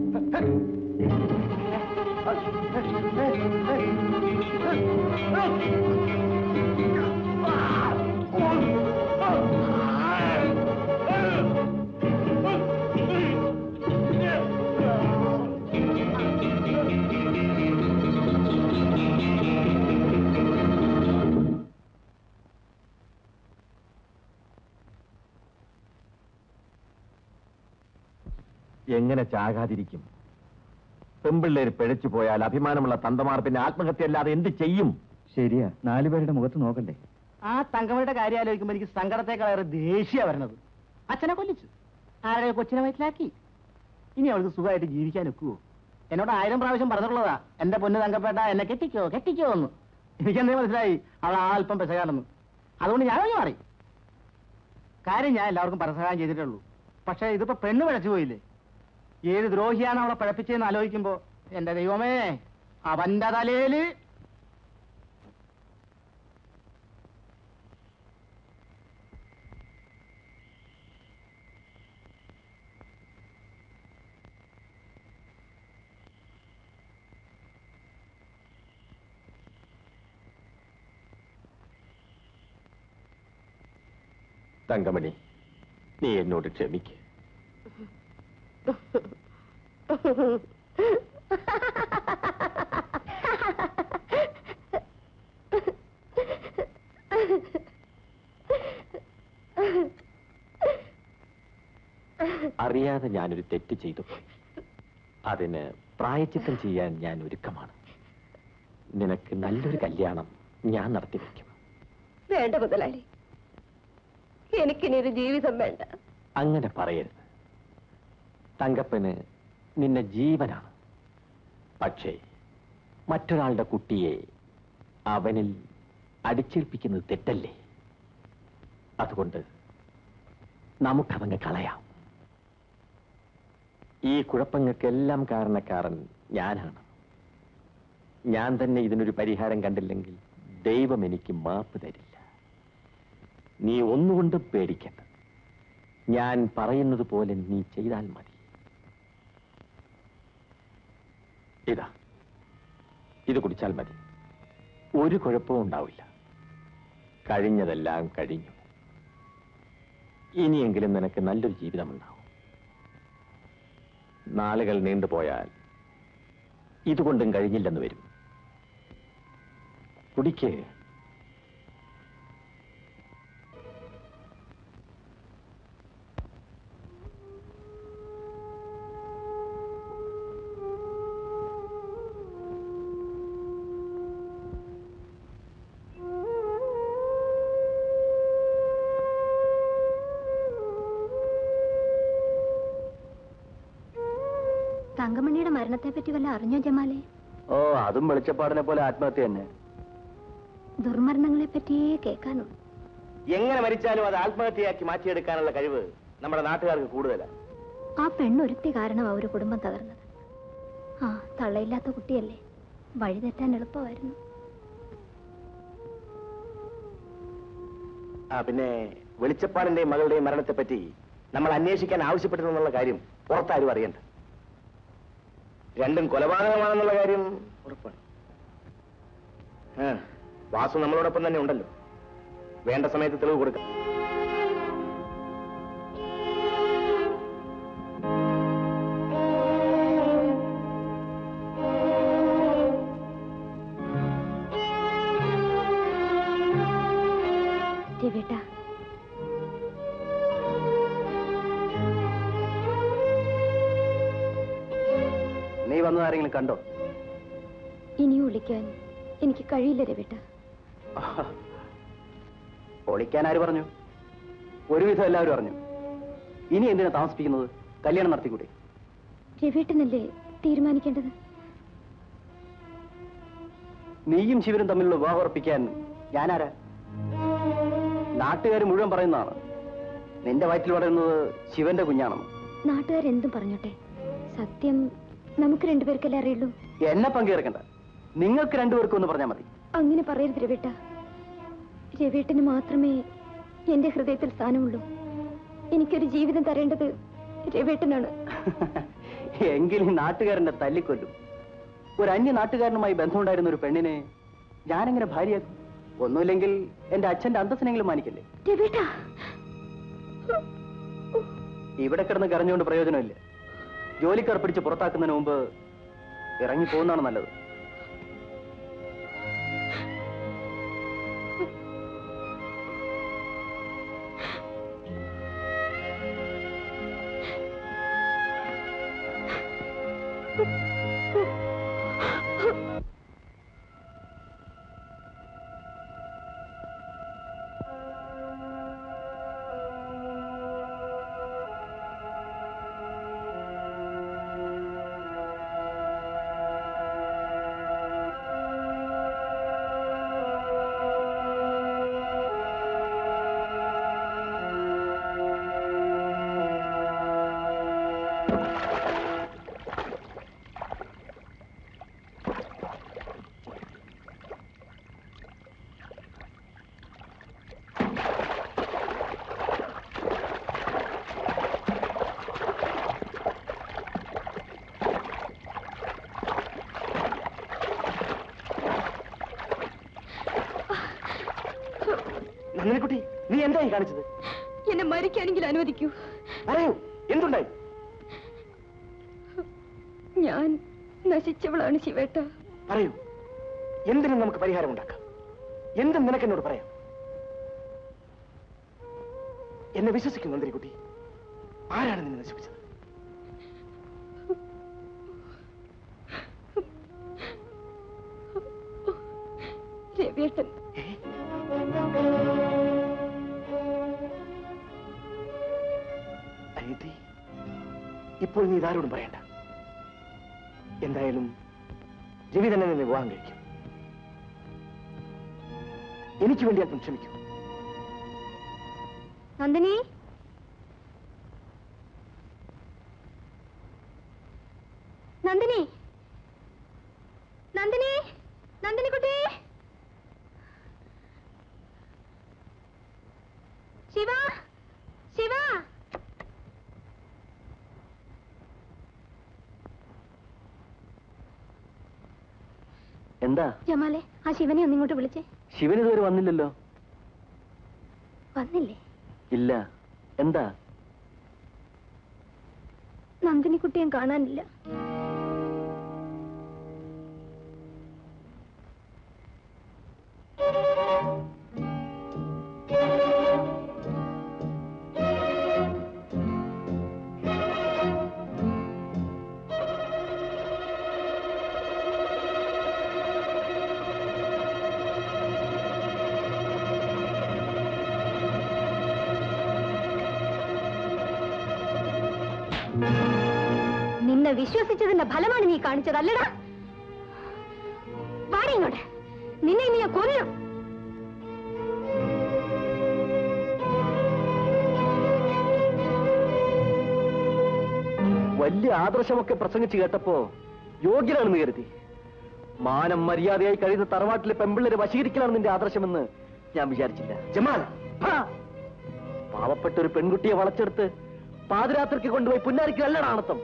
എങ്ങനെ ചാകാതിരിക്കും പെമ്പിള്ളേർ പിഴച്ചു പോയാൽ അഭിമാനമുള്ള തന്തമാർ പിന്നെ ആത്മഹത്യ അല്ലാതെ എന്ത് ചെയ്യും ശരിയാ നാലുപേരുടെ മുഖത്ത് നോക്കണ്ടേ ആ തങ്കമ്മയുടെ കാര്യം ആലോചിക്കുമ്പോൾ എനിക്ക് സങ്കടത്തെക്കാളേറെ ദേഷ്യ വരണത് അച്ഛനെ കൊല്ലിച്ചു ആരുടെ കൊച്ചിനെ വയറ്റിലാക്കി ഇനി അവൾക്ക് സുഖമായിട്ട് ജീവിക്കാൻ ഒക്കുവോ എന്നോട് ആയിരം പ്രാവശ്യം പറഞ്ഞിട്ടുള്ളതാ എന്റെ പൊന്ന് തങ്കപ്പേട്ട എന്നെ കെട്ടിക്കോ കെട്ടിക്കോ എന്ന് എനിക്കെന്തേ മനസ്സിലായി അവൾ ആ അല്പം പെശകാണെന്ന് അതുകൊണ്ട് ഞാൻ ഒഴിഞ്ഞു മാറി കാര്യം ഞാൻ എല്ലാവർക്കും പരസഹായം ചെയ്തിട്ടേ ഉള്ളൂ പക്ഷേ ഇതിപ്പോ പെണ്ണ് പിഴച്ചു പോയില്ലേ ഏത് ദ്രോഹിയാണ് അവളെ പഴപ്പിച്ചതെന്ന് ആലോചിക്കുമ്പോ എന്റെ ദൈവമേ അവന്റെ തലയില് തങ്കമണി നീ എന്നോട് ക്ഷമിക്ക് അറിയാതെ ഞാനൊരു തെറ്റ് ചെയ്തു പോയി അതിന് പ്രായച്ചിത്തം ചെയ്യാൻ ഞാൻ ഒരുക്കമാണ് നിനക്ക് നല്ലൊരു കല്യാണം ഞാൻ നടത്തിവെക്കും വേണ്ട മുതലാളി എനിക്കിനി ഒരു ജീവിതം വേണ്ട അങ്ങനെ പറയരുത് തങ്കപ്പന് നിന്നെ ജീവനാണ് പക്ഷേ മറ്റൊരാളുടെ കുട്ടിയെ അവനിൽ അടിച്ചേൽപ്പിക്കുന്നത് തെറ്റല്ലേ അതുകൊണ്ട് നമുക്കതങ്ങ് കളയാം ഈ കുഴപ്പങ്ങൾക്കെല്ലാം കാരണക്കാരൻ ഞാനാണ് ഞാൻ തന്നെ ഇതിനൊരു പരിഹാരം കണ്ടില്ലെങ്കിൽ ദൈവം എനിക്ക് മാപ്പ് തരില്ല നീ ഒന്നുകൊണ്ടും പേടിക്കണ്ട ഞാൻ പറയുന്നത് പോലെ നീ ചെയ്താൽ മതി ഇതാ ഇത് കുടിച്ചാൽ മതി ഒരു കുഴപ്പവും ഉണ്ടാവില്ല കഴിഞ്ഞതെല്ലാം കഴിഞ്ഞു ഇനിയെങ്കിലും നിനക്ക് നല്ലൊരു ജീവിതമുണ്ടാവും നാളുകൾ നീണ്ടുപോയാൽ ഇതുകൊണ്ടും കഴിഞ്ഞില്ലെന്ന് വരും കുടിക്കേ തങ്കമണിയുടെ മരണത്തെ പറ്റി വല്ല അറിഞ്ഞോ ജമാലെ ഓ അതും വെളിച്ചപ്പാടിനെ പോലെ ആത്മഹത്യ തന്നെ ദുർമരണങ്ങളെ പറ്റിയേ കേൾക്കാനുള്ളൂ എങ്ങനെ മരിച്ചാലും അത് ആത്മഹത്യയാക്കി മാറ്റിയെടുക്കാനുള്ള കഴിവ് നമ്മുടെ നാട്ടുകാർക്ക് കൂടുതലാണ് ആ പെണ്ണൊരുത്തി കാരണം ആ ഒരു കുടുംബം തകർന്നത് ആ തള്ളയില്ലാത്ത കുട്ടിയല്ലേ വഴി തെറ്റാൻ എളുപ്പമായിരുന്നു ആ പിന്നെ വെളിച്ചപ്പാടിന്റെയും മകളുടെയും മരണത്തെ പറ്റി നമ്മൾ അന്വേഷിക്കാൻ ആവശ്യപ്പെട്ടിരുന്നു എന്നുള്ള കാര്യം പുറത്താരും അറിയണ്ട രണ്ടും കൊലപാതകമാണെന്നുള്ള കാര്യം ഉറപ്പാണ് ആ, വാസു നമ്മളോടൊപ്പം തന്നെ ഉണ്ടല്ലോ വേണ്ട സമയത്ത് തെളിവ് കൊടുക്കാം രവിട്ട നീ വന്നത് ആരെങ്കിലും കണ്ടോ ഇനി വിളിക്കാൻ എനിക്ക് കഴിയില്ല രവിട്ട ഒളിക്കാൻ ആര് പറഞ്ഞു ഒരുവിധം എല്ലാവരും അറിഞ്ഞു ഇനി എന്തിനാ താമസിപ്പിക്കുന്നത് കല്യാണം നടത്തിക്കൂടെ രവിട്ടനല്ലേ തീരുമാനിക്കേണ്ടത് നീയും ശിവനും തമ്മിലുള്ള വിവാഹം ഉറപ്പിക്കാൻ ഞാനാരാ നാട്ടുകാർ മുഴുവൻ പറയുന്നതാണ് നിന്റെ വയറ്റിൽ വളരുന്നത് ശിവന്റെ കുഞ്ഞാണെന്ന് നാട്ടുകാരെന്തും പറഞ്ഞോട്ടെ സത്യം നമുക്ക് രണ്ടുപേർക്കല്ലേ അറിയുള്ളൂ എന്നെ പങ്കെടുക്കണ്ട നിങ്ങൾക്ക് രണ്ടുപേർക്കും ഒന്ന് പറഞ്ഞാൽ മതി അങ്ങനെ പറയരുത് രവിട്ട രവിട്ടന് മാത്രമേ എന്റെ ഹൃദയത്തിൽ സ്ഥാനമുള്ളൂ എനിക്കൊരു ജീവിതം തരേണ്ടത് രവിട്ടനാണ് എങ്കിലും ഈ നാട്ടുകാരന്റെ തല്ലിക്കൊല്ലും ഒരു അന്യ നാട്ടുകാരനുമായി ബന്ധമുണ്ടായിരുന്ന ഒരു പെണ്ണിനെ ഞാനെങ്ങനെ ഭാര്യയാക്കും ഒന്നുമില്ലെങ്കിൽ എന്റെ അച്ഛന്റെ അന്തസ്സിനെങ്കിലും മാനിക്കല്ലേ രവിട്ട ഇവിടെ കിടന്ന് കരഞ്ഞുകൊണ്ട് പ്രയോജനമില്ല ജോലിക്കാർ പിടിച്ച് പുറത്താക്കുന്നതിന് മുമ്പ് ഇറങ്ങി പോകുന്നതാണ് നല്ലത് നന്ദിനിക്കുട്ടി നീ എന്തായി കാണിച്ചത് എന്നെ മരിക്കാനെങ്കിൽ അനുവദിക്കൂ പറയൂ എന്തുണ്ടായി ഞാൻ നശിച്ചവളാണ് ശിവേട്ട പറയൂ എന്തിനും നമുക്ക് പരിഹാരം ഉണ്ടാക്കാം എന്തും നിനക്ക് എന്നോട് പറയാം എന്നെ വിശ്വസിക്കുന്നു നന്ദിനിക്കുട്ടി ആരാണ് നിന്നെ നശിപ്പിച്ചത് രവിയേട്ടൻ അനിയത്തി ഇപ്പോൾ നീ ഇതാരോടും പറയണ്ട എന്തായാലും രവി തന്നെ നിന്നെ വിവാഹം കഴിക്കും എനിക്ക് വേണ്ടി അല്പം ക്ഷമിക്കൂ നന്ദിനി നന്ദിനി നന്ദിനി നന്ദിനി കുട്ടി ശിവ ശിവ എന്താ ജമാലെ ആ ശിവനെ ഒന്നിങ്ങോട്ട് വിളിച്ചേ ശിവൻ ഇതുവരെ വന്നില്ലല്ലോ വന്നില്ലേ ഇല്ല എന്താ നന്ദിനി കുട്ടിയെ കാണാനില്ല നിന്നെ വിശ്വസിച്ചതിന്റെ ഫലമാണ് നീ കാണിച്ചത് അല്ലടാ വാടി ഇങ്ങോട്ട് നിന്നെ ഇനി ഞാൻ കൊല്ലും വലിയ ആദർശമൊക്കെ പ്രസംഗിച്ച് കേട്ടപ്പോ യോഗ്യനാണെന്ന് കരുതി മാനം മര്യാദയായി കഴിയുന്ന തറവാട്ടിലെ പെമ്പിള്ളേരെ വശീകരിക്കലാണ് നിന്റെ ആദർശമെന്ന് ഞാൻ വിചാരിച്ചില്ല ജമാൽ ഹാ! പാവപ്പെട്ട ഒരു പെൺകുട്ടിയെ വളച്ചെടുത്ത് പാതിരാത്രിക്ക് കൊണ്ടുപോയി പുന്നാരിക്ക് നല്ലതാണ് ആണത്തം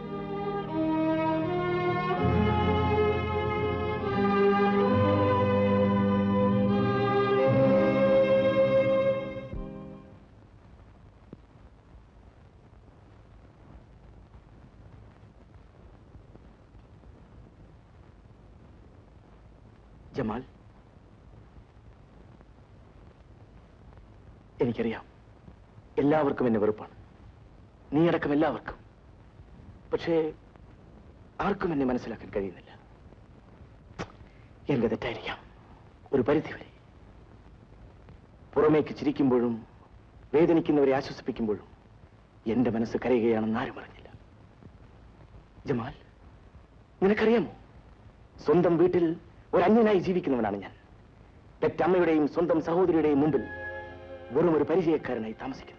ജമാൽ എനിക്കറിയാം എല്ലാവർക്കും എന്നെ വെറുപ്പാണ് നീ അടക്കം എല്ലാവർക്കും പക്ഷേ ആർക്കും എന്നെ മനസ്സിലാക്കാൻ കഴിയുന്നില്ല എന്റെ തെറ്റായിരിക്കാം ഒരു പരിധി വരെ പുറമേക്ക് ചിരിക്കുമ്പോഴും വേദനിക്കുന്നവരെ ആശ്വസിപ്പിക്കുമ്പോഴും എന്റെ മനസ്സ് കരയുകയാണെന്ന് ആരും അറിഞ്ഞില്ല ജമാൽ നിനക്കറിയാമോ സ്വന്തം വീട്ടിൽ ഒരു അന്യനായി ജീവിക്കുന്നവനാണ് ഞാൻ പെറ്റമ്മയുടെയും സ്വന്തം സഹോദരിയുടെയും മുമ്പിൽ വെറും ഒരു പരിചയക്കാരനായി താമസിക്കുന്നു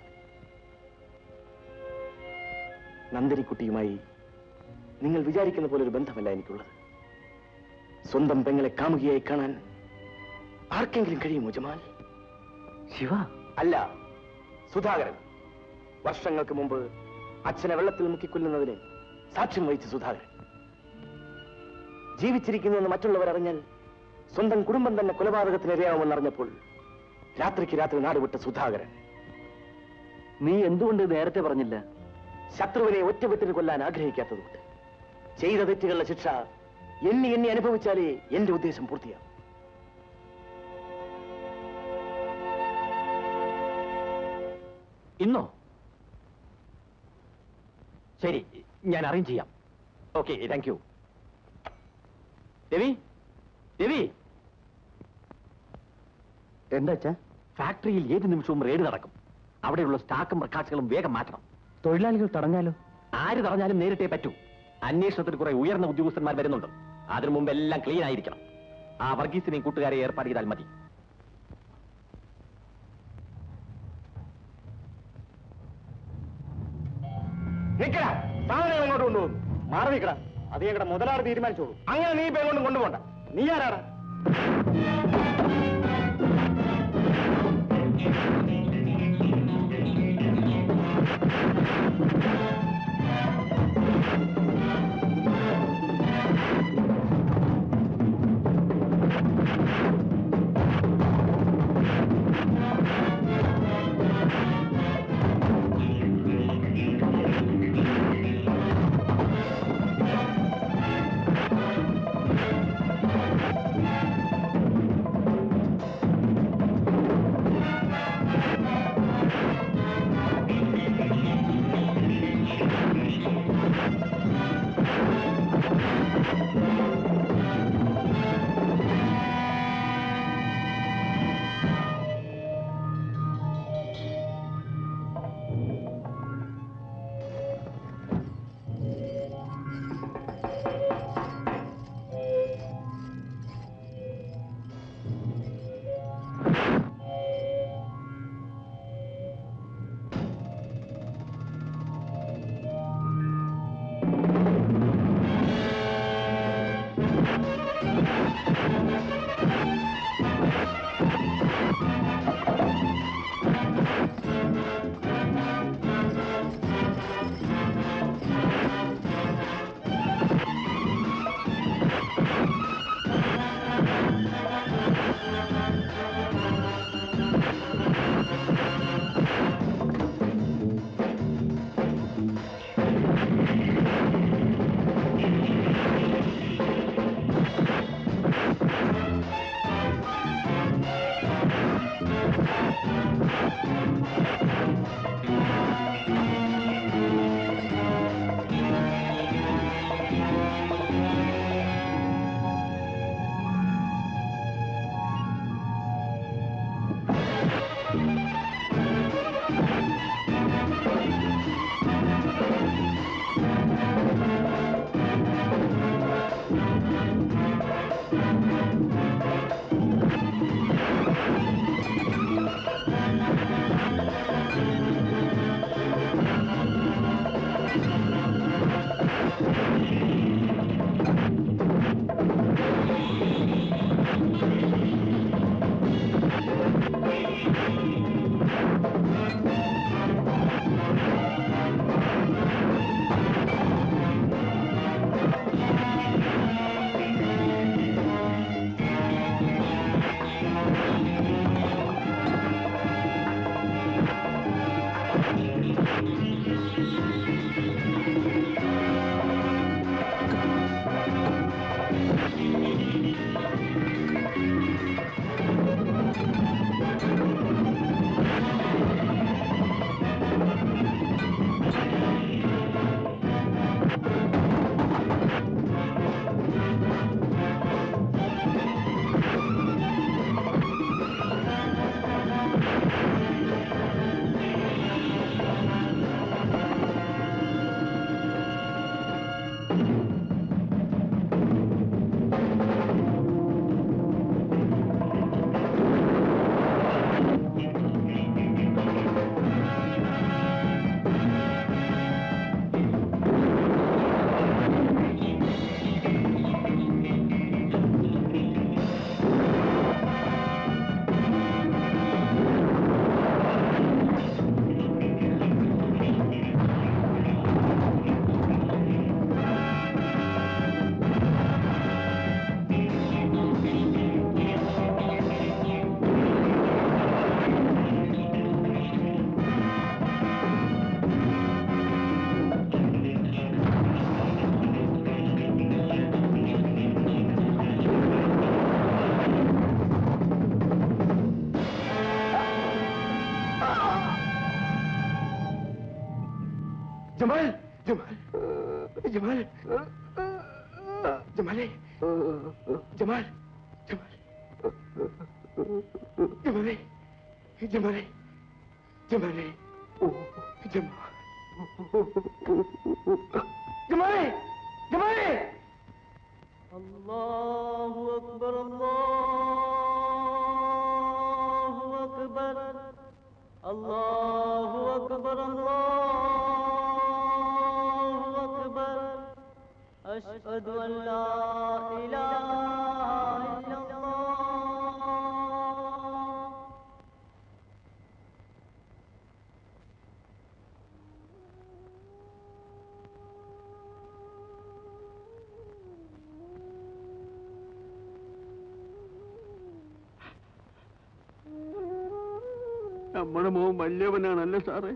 നന്ദരിക്കുട്ടിയുമായി നിങ്ങൾ വിചാരിക്കുന്ന പോലെ ഒരു ബന്ധമല്ല എനിക്കുള്ളത് സ്വന്തം പെങ്ങളെ കാമുകിയായി കാണാൻ ആർക്കെങ്കിലും കഴിയുമോ ജമാൽ ശിവ അല്ല സുധാകരൻ വർഷങ്ങൾക്ക് മുമ്പ് അച്ഛനെ വെള്ളത്തിൽ മുക്കിക്കൊല്ലുന്നതിന് സാക്ഷ്യം വഹിച്ച സുധാകരൻ ജീവിച്ചിരിക്കുന്നുവെന്ന് മറ്റുള്ളവർ അറിഞ്ഞാൽ സ്വന്തം കുടുംബം തന്നെ കൊലപാതകത്തിന് ഇരയാവുമെന്ന് അറിഞ്ഞപ്പോൾ രാത്രിക്ക് രാത്രി നാടുവിട്ട സുധാകരൻ നീ എന്തുകൊണ്ട് നേരത്തെ പറഞ്ഞില്ല ശത്രുവിനെ ഒറ്റവെട്ടിന് കൊല്ലാൻ ആഗ്രഹിക്കാത്തതുകൊണ്ട് ചെയ്ത തെറ്റുകളുടെ ശിക്ഷ എണ്ണി എണ്ണി അനുഭവിച്ചാലേ എന്റെ ഉദ്ദേശം പൂർത്തിയാവും ഇന്നോ ശരി ഞാൻ അറേഞ്ച് ചെയ്യാം okay thank you Ravi Ravi എന്താ അച്ഛാ ഫാക്ടറിയിൽ ഏത് നിമിഷവും റെയ്ഡ് നടക്കും അവിടെയുള്ള സ്റ്റാക്കും റെക്കാർഡ്സുകളും വേഗം മാറ്റണം തൊഴിലാളികൾ തടഞ്ഞാലോ ആര് പറഞ്ഞാലും നേരിട്ടേ പറ്റൂ അന്വേഷണത്തിന് കുറെ ഉയർന്ന ഉദ്യോഗസ്ഥന്മാർ വരുന്നുണ്ട് അതിനു മുമ്പ് എല്ലാം ക്ലീൻ ആയിരിക്കണം ആ വർഗീസിനെയും കൂട്ടുകാരെ ഏർപ്പാട് ചെയ്താൽ മതി നിക്കടാ സാധനങ്ങൾ അങ്ങോട്ട് കൊണ്ടുപോകുന്നു മാറി നിക്കടാ അത് ഞങ്ങളുടെ മുതലാളി തീരുമാനിച്ചോളൂ അങ്ങനെ നീ ഇപ്പൊ എങ്ങോട്ടും കൊണ്ടുപോകണ്ട നീ ആരാടാ ജമാൽ ജമാൽ ജമാൽ ജമാലേ ജമാൽ ജമാൽ ജമാലേ ജമാലേ ജമാലേ ഓ ജമാൽ ജമാലേ ജമാലേ الله أكبر الله أكبر الله أكبر الله أكبر أشهد أن لا إله إلا الله നമ്മുടെ മോൻ വലിയവനാണല്ലേ സാറേ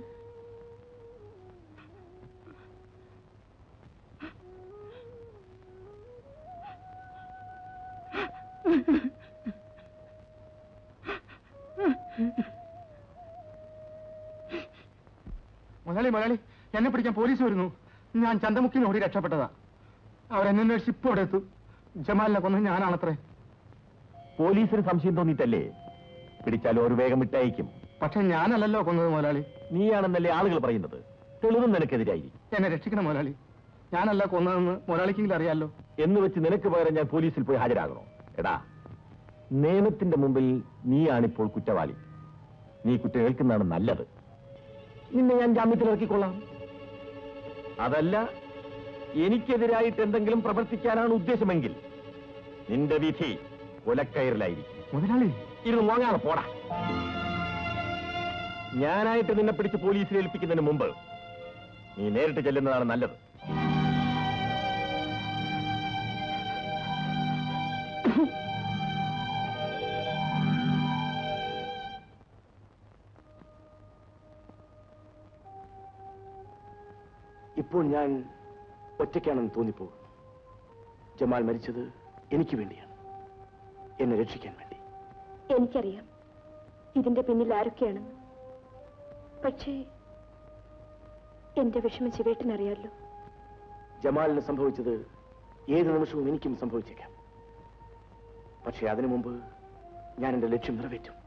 മുതലാളി മുതലാളി എന്നെ പിടിക്കാൻ പോലീസ് വരുന്നു ഞാൻ ചന്തമുക്കിന് ഓടി രക്ഷപ്പെട്ടതാ അവരെന്നെ അന്വേഷിച്ച് ഇപ്പൊ ഇവിടെ എത്തും ജമാലിനെ കൊന്ന് ഞാനാണത്രേ പോലീസിന് സംശയം തോന്നിയിട്ടല്ലേ പിടിച്ചാൽ ഒരു വേഗം വിട്ടയക്കും പക്ഷെ ഞാനല്ലല്ലോ കൊന്നത് മുതലാളി നീയാണെന്നല്ലേ ആളുകൾ പറയുന്നത് തെളിവും നിനക്കെതിരായിരിക്കും എന്നെ രക്ഷിക്കണം മുതലാളി ഞാനല്ല കൊന്നതെന്ന് മുതലാളിക്കെങ്കിലും അറിയാലോ എന്ന് വെച്ച് നിനക്ക് പകരം ഞാൻ പോലീസിൽ പോയി ഹാജരാകണോ എടാ നിയമത്തിന്റെ മുമ്പിൽ നീയാണിപ്പോൾ കുറ്റവാളി നീ കുറ്റം ഏൽക്കുന്നതാണ് നല്ലത് നിന്നെ ഞാൻ ജാമ്യത്തിൽ ഇറക്കിക്കൊള്ളാം അതല്ല എനിക്കെതിരായിട്ട് എന്തെങ്കിലും പ്രവർത്തിക്കാനാണ് ഉദ്ദേശമെങ്കിൽ നിന്റെ വിധി കൊലക്കയറിലായിരിക്കും മുതലാളി ഇത് മോങ്ങാതെ പോടാ ഞാനായിട്ട് നിന്നെ പിടിച്ച് പോലീസിൽ ഏൽപ്പിക്കുന്നതിന് മുമ്പ് നീ നേരിട്ട് ചെല്ലുന്നതാണ് നല്ലത് ഇപ്പോൾ ഞാൻ ഒറ്റയ്ക്കാണെന്ന് തോന്നിപ്പോകും ജമാൽ മരിച്ചത് എനിക്ക് വേണ്ടിയാണ് എന്നെ രക്ഷിക്കാൻ വേണ്ടി എനിക്കറിയാം ഇതിന്റെ പിന്നിൽ ആരൊക്കെയാണെന്ന് പക്ഷേ എന്റെ വിഷമം ശിവേട്ടനറിയാലോ ജമാലിന് സംഭവിച്ചത് ഏത് നിമിഷവും എനിക്കും സംഭവിച്ചേക്കാം പക്ഷേ അതിനു മുമ്പ് ഞാൻ എന്റെ ലക്ഷ്യം നിറവേറ്റും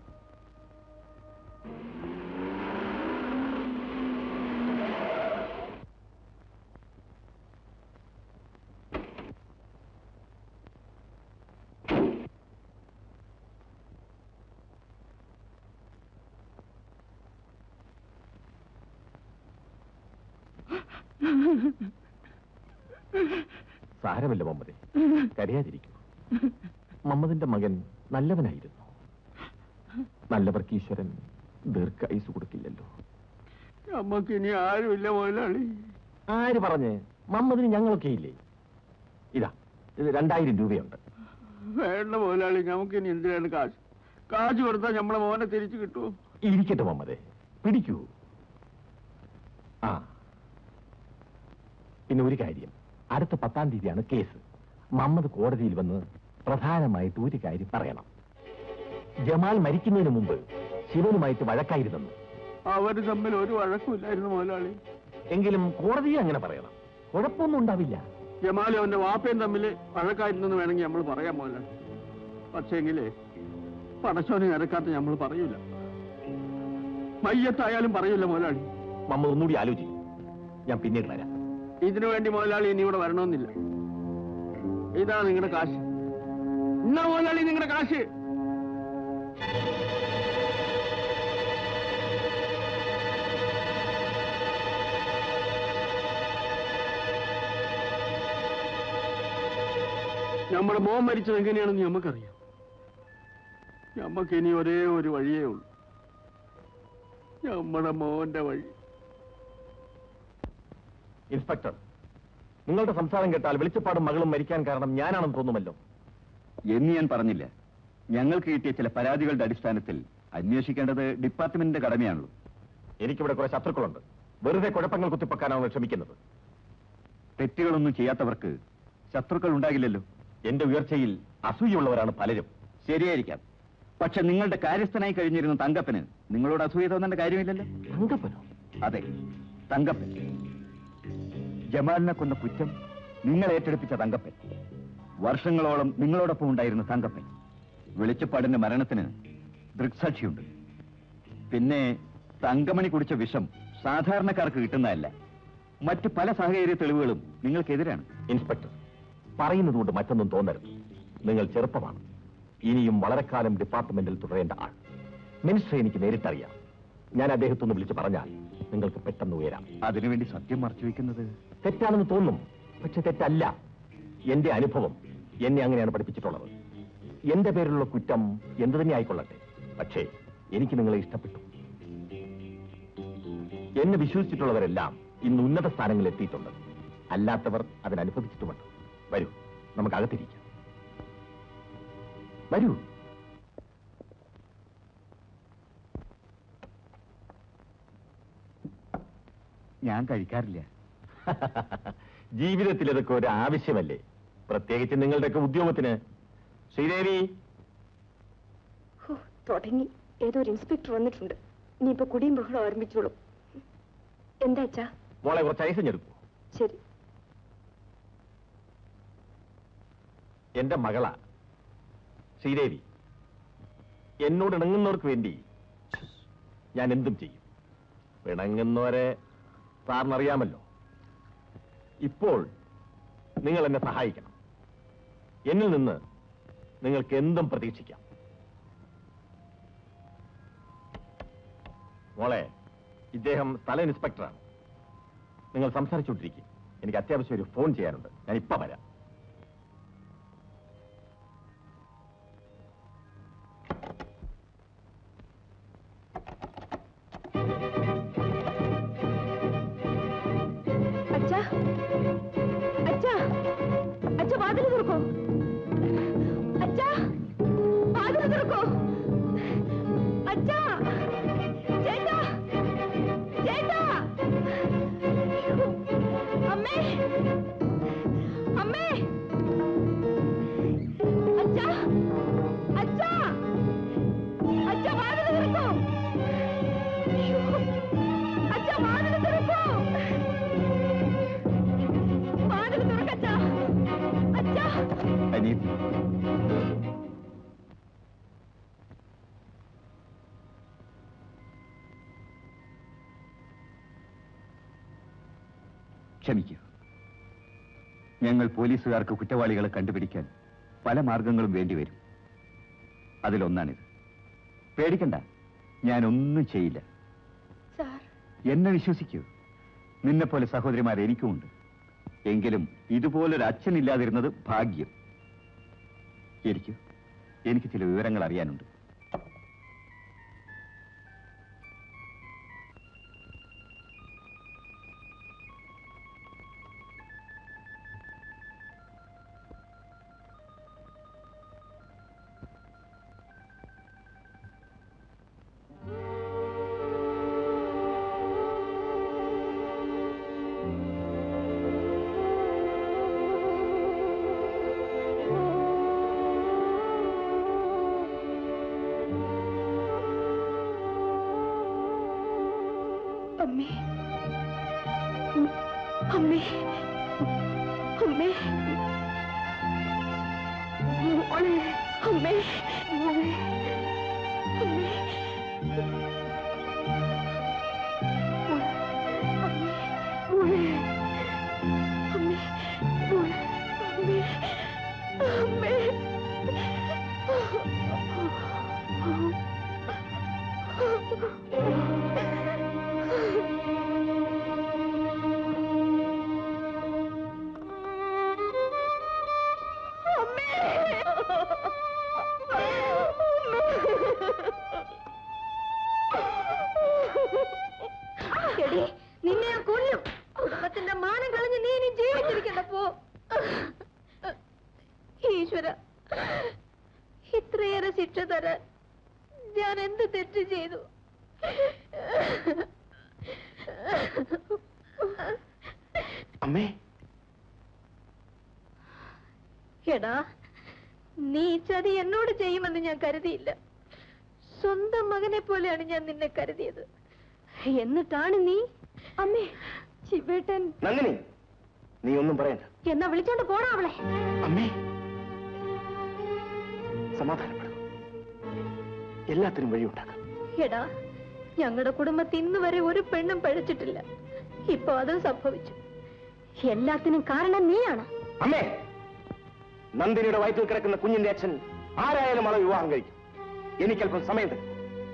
സാരമില്ല മമ്മദെ കരയാതിരിക്കൂ മമ്മദിന്റെ മകൻ നല്ലവനായിരുന്നു നല്ലവർക്ക് ഈശ്വരൻ ദീർഘായുസ് കൊടുക്കില്ലല്ലോ നമുക്ക് ഇനി ആരുമില്ല മുതലാളി ആര് പറഞ്ഞ് മമ്മദിന് ഞങ്ങളൊക്കെ ഇല്ലേ ഇതാ ഇത് രണ്ടായിരം രൂപയുണ്ട് വേണ്ട മുതലാളി നമുക്ക് ഇനി എന്തിനാണ് കാശ് കാശ് കൊടുത്താൽ നമ്മളെ മോനെ തിരിച്ചു കിട്ടുമോ ഇരിക്കട്ടെ മമ്മദെ പിടിക്കൂ ആ പിന്നെ ഒരു കാര്യം അടുത്ത പത്താം തീയതിയാണ് കേസ് മമ്മദ് കോടതിയിൽ വന്ന് പ്രധാനമായിട്ട് ഒരു കാര്യം പറയണം ജമാൽ മരിക്കുന്നതിന് മുമ്പ് ശിവനുമായിട്ട് വഴക്കായിരുന്നെന്ന് അവര് തമ്മിൽ ഒരു വഴക്കുമില്ലായിരുന്നു മുതലാളി എങ്കിലും കോടതിയിൽ അങ്ങനെ പറയണം കുഴപ്പമൊന്നും ഉണ്ടാവില്ല ജമാലും അവന്റെ വാപ്പയും തമ്മിൽ വഴക്കായിരുന്നെന്ന് വേണമെങ്കിൽ നമ്മൾ പറയാൻ മുതലാളി പക്ഷേങ്കിലേ പടച്ചോനെ ഇറക്കാത്ത നമ്മൾ പറയൂല മയ്യത്തായാലും പറയൂല മുതലാളി മമ്മ ഒന്നുകൂടി ആലോചിക്കും ഞാൻ പിന്നീട് വരാം ഇതിനു വേണ്ടി മുതലാളി ഇനി ഇവിടെ വരണമെന്നില്ല ഇതാ നിങ്ങളുടെ കാശ് എന്നാ മുതലാളി നിങ്ങളുടെ കാശ് നമ്മുടെ മോൻ മരിച്ചത് എങ്ങനെയാണെന്ന് നമുക്കറിയാം നമുക്ക് ഇനി ഒരേ ഒരു വഴിയേ ഉള്ളൂ നമ്മുടെ മോന്റെ വഴി ഇൻസ്പെക്ടർ നിങ്ങളുടെ സംസാരം കേട്ടാൽ വെളിച്ചപ്പാടും മകളും മരിക്കാൻ കാരണം ഞാനാണെന്ന് തോന്നുമല്ലോ എന്ന് ഞാൻ പറഞ്ഞില്ല ഞങ്ങൾക്ക് കിട്ടിയ ചില പരാതികളുടെ അടിസ്ഥാനത്തിൽ അന്വേഷിക്കേണ്ടത് ഡിപ്പാർട്ട്മെന്റിന്റെ കടമയാണല്ലോ എനിക്കിവിടെ കുറെ ശത്രുക്കളുണ്ട് വെറുതെ കുഴപ്പങ്ങൾ കുത്തിപ്പക്കാനാണ് ശ്രമിക്കുന്നത് തെറ്റുകളൊന്നും ചെയ്യാത്തവർക്ക് ശത്രുക്കൾ ഉണ്ടാകില്ലല്ലോ എന്റെ ഉയർച്ചയിൽ അസൂയുള്ളവരാണ് പലരും ശരിയായിരിക്കാം പക്ഷെ നിങ്ങളുടെ കാര്യസ്ഥനായി കഴിഞ്ഞിരുന്ന തങ്കപ്പന് നിങ്ങളോട് അസൂയ തോന്നേണ്ട കാര്യമില്ലല്ലോ തങ്കപ്പനോ അതെ തങ്കപ്പൻ ജമാലിനെ കൊന്ന കുറ്റം നിങ്ങൾ ഏറ്റെടുപ്പിച്ച തങ്കപ്പൻ വർഷങ്ങളോളം നിങ്ങളോടൊപ്പം ഉണ്ടായിരുന്ന തങ്കപ്പൻ വെളിച്ചപ്പാടിന്റെ മരണത്തിന് ദൃക്സാക്ഷിയുണ്ട് പിന്നെ തങ്കമണി കുടിച്ച വിഷം സാധാരണക്കാർക്ക് കിട്ടുന്നതല്ല മറ്റ് പല സാഹചര്യ തെളിവുകളും നിങ്ങൾക്കെതിരാണ് ഇൻസ്പെക്ടർ പറയുന്നത് കൊണ്ട് മറ്റൊന്നും തോന്നരുത് നിങ്ങൾ ചെറുപ്പമാണ് ഇനിയും വളരെ കാലം ഡിപ്പാർട്ട്മെന്റിൽ തുടരേണ്ട ആൾ മിനിസ്റ്റർ എനിക്ക് നേരിട്ടറിയാം ഞാൻ അദ്ദേഹത്തൊന്ന് വിളിച്ച് പറഞ്ഞാൽ നിങ്ങൾക്ക് പെട്ടെന്ന് ഉയരാം അതിനുവേണ്ടി സത്യം മറച്ചു വെക്കുന്നത് തെറ്റാണെന്ന് തോന്നും പക്ഷെ തെറ്റല്ല എന്റെ അനുഭവം എന്നെ അങ്ങനെയാണ് പഠിപ്പിച്ചിട്ടുള്ളത് എന്റെ പേരിലുള്ള കുറ്റം എന്തു തന്നെ ആയിക്കൊള്ളട്ടെ പക്ഷേ എനിക്ക് നിങ്ങളെ ഇഷ്ടപ്പെട്ടു എന്നെ വിശ്വസിച്ചിട്ടുള്ളവരെല്ലാം ഇന്ന് ഉന്നത സ്ഥാനങ്ങളിൽ എത്തിയിട്ടുണ്ട് അല്ലാത്തവർ അതിനനുഭവിച്ചിട്ടുമുണ്ട് വരൂ നമുക്ക് അകത്തിരിക്കാം വരൂ ഞാൻ കഴിക്കാറില്ല ജീവിതത്തിൽ ഇതൊക്കെ ഒരു ആവശ്യമല്ലേ പ്രത്യേകിച്ച് നിങ്ങളുടെയൊക്കെ ഉദ്യോഗത്തിന് ശ്രീദേവി ഹോ, തുടങ്ങി ഏതോ ഒരു ഇൻസ്പെക്ടർ വന്നിട്ടുണ്ട് ഇനിയിപ്പോ കുടിയും ബഹളം ആരംഭിച്ചോളൂ എന്താ അച്ഛാ മോളെ കുറച്ച് ഐസഞ്ഞെടുക്കൂ ശരി എന്റെ മകളാ ശ്രീദേവി എന്നോട് ഇണങ്ങുന്നവർക്ക് വേണ്ടി ഞാൻ എന്തും ചെയ്യും പിണങ്ങുന്നവരെ സാറിനറിയാമല്ലോ ഇപ്പോൾ നിങ്ങൾ എന്നെ സഹായിക്കണം എന്നിൽ നിന്ന് നിങ്ങൾക്ക് എന്തും പ്രതീക്ഷിക്കാം മോളെ ഇദ്ദേഹം സ്ഥല ഇൻസ്പെക്ടറാണ് നിങ്ങൾ സംസാരിച്ചുകൊണ്ടിരിക്കും എനിക്ക് അത്യാവശ്യം ഒരു ഫോൺ ചെയ്യാനുണ്ട് ഞാൻ ഇപ്പൊ വരാം അച്ഛാ അച്ഛാ അച്ഛാ വാതിൽ തുറക്കോ അച്ഛാ വാതിൽ തുറക്കോ അച്ഛാ ചേട്ടാ ചേട്ടാ അമ്മേ അമ്മേ അച്ഛാ അച്ഛാ അച്ഛാ വാതിൽ തുറക്കോ അച്ഛാ വാതിൽ തുറക്കോ വാതിൽ തുറക്കച്ചാ അച്ഛാ അനിയത്തി ക്ഷമിക്കൂ ഞങ്ങൾ പോലീസുകാർക്ക് കുറ്റവാളികളെ കണ്ടുപിടിക്കാൻ പല മാർഗങ്ങളും വേണ്ടിവരും അതിലൊന്നാണിത് പേടിക്കണ്ട ഞാനൊന്നും ചെയ്യില്ല സാർ എന്നെ വിശ്വസിക്കൂ നിന്നെപ്പോലെ സഹോദരിമാർ എനിക്കുമുണ്ട് എങ്കിലും ഇതുപോലൊരു അച്ഛനില്ലാതിരുന്നത് ഭാഗ്യം ഇരിക്കൂ എനിക്ക് ചില വിവരങ്ങൾ അറിയാനുണ്ട് അമ്മേ ഉം, അമ്മേ അമ്മേ മോളെ അമ്മേ മോളെ അമ്മേ മോളെ അമ്മേ മോളെ അമ്മേ അമ്മേ എടി നിന്നെ ഞാൻ കൊല്ലും കുടുംബത്തിന്റെ മാനം കളഞ്ഞ് നീ ഇനി ജീവിച്ചിരിക്കണ്ട പോ ഈശ്വര ഇത്രയേറെ ശിക്ഷ തരാൻ ഞാൻ എന്ത് തെറ്റ് ചെയ്തു അമ്മേ എടാ നീ ഈ ചതി എന്നോട് ചെയ്യുമെന്ന് ഞാൻ കരുതിയില്ല സ്വന്തം മകനെ പോലെയാണ് ഞാൻ നിന്നെ കരുതിയത് എന്നിട്ടാണ് നീ അമ്മേ ശിവേട്ടൻ നന്ദിനി നീ ഒന്നും പറയണ്ട എന്നാ വിളിച്ചോണ്ട് പോണോ അവളെ അമ്മേ സമാധാനപ്പെടും എല്ലാത്തിനും വഴിയുണ്ടാക്കാം എടാ ഞങ്ങളുടെ കുടുംബത്തിൽ ഇന്ന് വരെ ഒരു പെണ്ണും പഴച്ചിട്ടില്ല ഇപ്പൊ അതും സംഭവിച്ചു എല്ലാത്തിനും കാരണം നീയാണ് അമ്മേ നന്ദിനിയുടെ വയറ്റിൽ കിടക്കുന്ന കുഞ്ഞിന്റെ അച്ഛൻ ആരായാലും അവളെ വിവാഹം കഴിക്കും എനിക്കല്പം സമയം തരും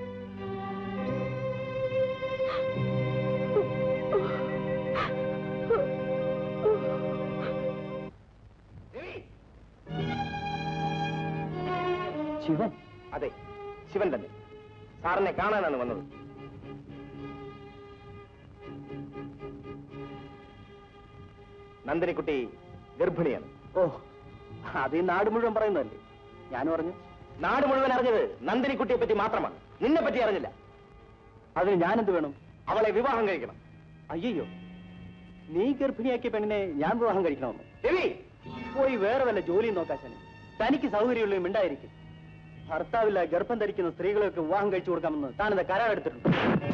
ശിവൻ അതെ ശിവൻ തന്നെ സാറിനെ കാണാനാണ് വന്നത് നന്ദിനിക്കുട്ടി ഗർഭിണിയാണ് ഓ അത് ഈ നാട് മുഴുവൻ പറയുന്നതല്ലേ ഞാൻ പറഞ്ഞു നാട് മുഴുവൻ അറിഞ്ഞത് നന്ദിനിക്കുട്ടിയെ പറ്റി മാത്രമാണ് നിന്നെ പറ്റി അറിഞ്ഞില്ല അതിന് ഞാനെന്ത് വേണം അവളെ വിവാഹം കഴിക്കണം അയ്യോ നീ ഗർഭിണിയാക്കിയ പെണ്ണിനെ ഞാൻ വിവാഹം കഴിക്കണമെന്ന് രവി പോയി വേറെ വല്ല ജോലിയും നോക്കാശനെ തനിക്ക് സൗകര്യമുള്ള മിണ്ടായിരിക്കും ഭർത്താവില്ല ഗർഭം ധരിക്കുന്ന സ്ത്രീകളെയൊക്കെ വിവാഹം കഴിച്ചു കൊടുക്കാമെന്ന് താനെന്താ കരാറെടുത്തിട്ടുണ്ട്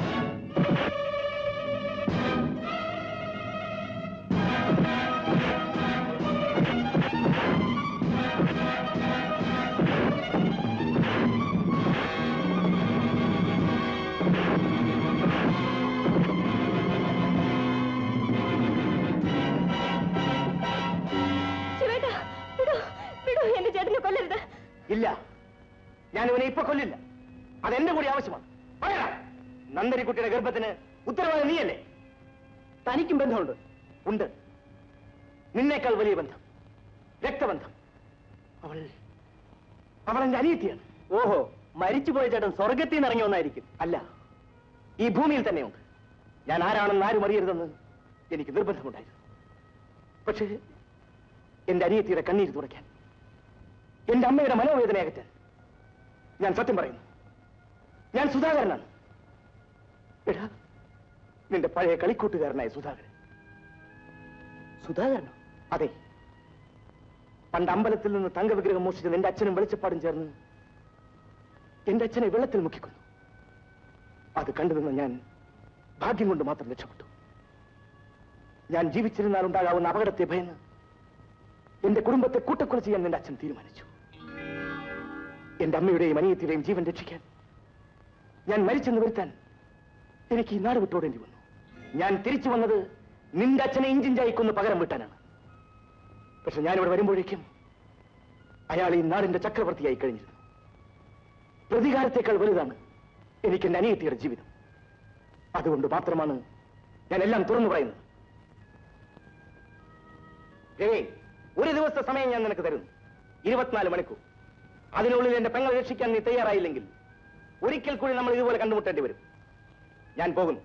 ശിവേട്ടാ വിടൂ വിടൂ എന്റെ ചേട്ടനെ കൊല്ലരുത് ഇല്ല ഞാൻ ഇവനെ ഇപ്പൊ കൊല്ലില്ല അതെന്റെ കൂടി ആവശ്യമാണ് പറയടാ നന്ദിനിക്കുട്ടിയുടെ ഗർഭത്തിന് ഉത്തരവാദി നീയല്ലേ തനിക്കും ബന്ധമുണ്ട് ഉണ്ട് നിന്നേക്കാൾ വലിയ ബന്ധം രക്തബന്ധം അവൾ അവൾ എന്റെ അനിയത്തിയാണ് ഓഹോ മരിച്ചുപോയ ചേട്ടൻ സ്വർഗത്തിൽ നിന്ന് ഇറങ്ങി വന്നായിരിക്കും അല്ല ഈ ഭൂമിയിൽ തന്നെയുണ്ട് ഞാൻ ആരാണെന്ന് ആരും അറിയരുതെന്ന് എനിക്ക് നിർബന്ധമുണ്ടായിരുന്നു പക്ഷേ എന്റെ അനിയത്തിയുടെ കണ്ണീര് തുടയ്ക്കാൻ എന്റെ അമ്മയുടെ മനോവേദന അകറ്റാൻ ഞാൻ സത്യം പറയുന്നു ഞാൻ സുധാകരനാണ് എടാ നിന്റെ പഴയ കളിക്കൂട്ടുകാരനായ സുധാകരൻ സുധാകരനോ അതെ പണ്ട് അമ്പലത്തിൽ നിന്ന് തങ്കവിഗ്രഹം മോഷിച്ച നിന്റെ അച്ഛനും വെളിച്ചപ്പാടും ചേർന്ന് എന്റെ അച്ഛനെ വെള്ളത്തിൽ മുക്കിക്കൊന്നു അത് കണ്ടു നിന്ന് ഞാൻ ഭാഗ്യം കൊണ്ട് മാത്രം രക്ഷപ്പെട്ടു ഞാൻ ജീവിച്ചിരുന്നാൽ ഉണ്ടാകാവുന്ന അപകടത്തെ ഭയന്ന് എന്റെ കുടുംബത്തെ കൂട്ടക്കൊല ചെയ്യാൻ എന്റെ അച്ഛൻ തീരുമാനിച്ചു എന്റെ അമ്മയുടെയും അനിയത്തിയുടെയും ജീവൻ രക്ഷിക്കാൻ ഞാൻ മരിച്ചെന്ന് വരുത്താൻ എനിക്ക് ഈ നാട് വിട്ടോടേണ്ടി വന്നു ഞാൻ തിരിച്ചു വന്നത് നിന്റെ അച്ഛനെ ഇഞ്ചിഞ്ചായി കൊന്ന് പകരം വിട്ടാനാണ് പക്ഷെ ഞാനിവിടെ വരുമ്പോഴേക്കും അയാൾ ഈ നാടിന്റെ ചക്രവർത്തിയായി കഴിഞ്ഞിരുന്നു പ്രതികാരത്തെക്കാൾ വലുതാണ് എനിക്ക് എന്റെ അനിയത്തിയുടെ ജീവിതം അതുകൊണ്ട് മാത്രമാണ് ഞാൻ എല്ലാം തുറന്നു പറയുന്നത് രവി ഒരു ദിവസത്തെ സമയം ഞാൻ നിനക്ക് തരുന്നു ഇരുപത്തിനാല് മണിക്കൂർ അതിനുള്ളിൽ എന്റെ പെങ്ങളെ രക്ഷിക്കാൻ നീ തയ്യാറായില്ലെങ്കിൽ ഒരിക്കൽ കൂടി നമ്മൾ ഇതുപോലെ കണ്ടുമുട്ടേണ്ടി വരും ഞാൻ പോകുന്നു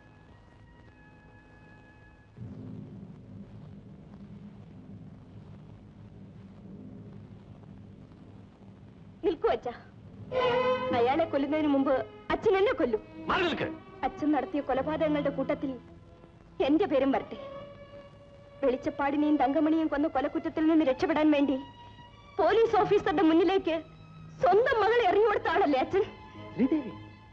നിൽക്കൂ അച്ഛ അയാളെ കൊല്ലുന്നതിന് മുമ്പ് അച്ഛൻ എന്നെ കൊല്ലും മാറി നിൽക്ക് അച്ഛൻ നടത്തിയ കൊലപാതകങ്ങളുടെ കൂട്ടത്തിൽ എന്റെ പേരും വരട്ടെ വെളിച്ചപ്പാടിനെയും തങ്കമണിയും കൊന്ന കൊലക്കുറ്റത്തിൽ നിന്ന് രക്ഷപ്പെടാൻ വേണ്ടി പോലീസ് ഓഫീസറുടെ മുന്നിലേക്ക് സ്വന്തം മകളെ എറിഞ്ഞുകൊടുത്താണല്ലേ അച്ഛൻ ശ്രീദേവി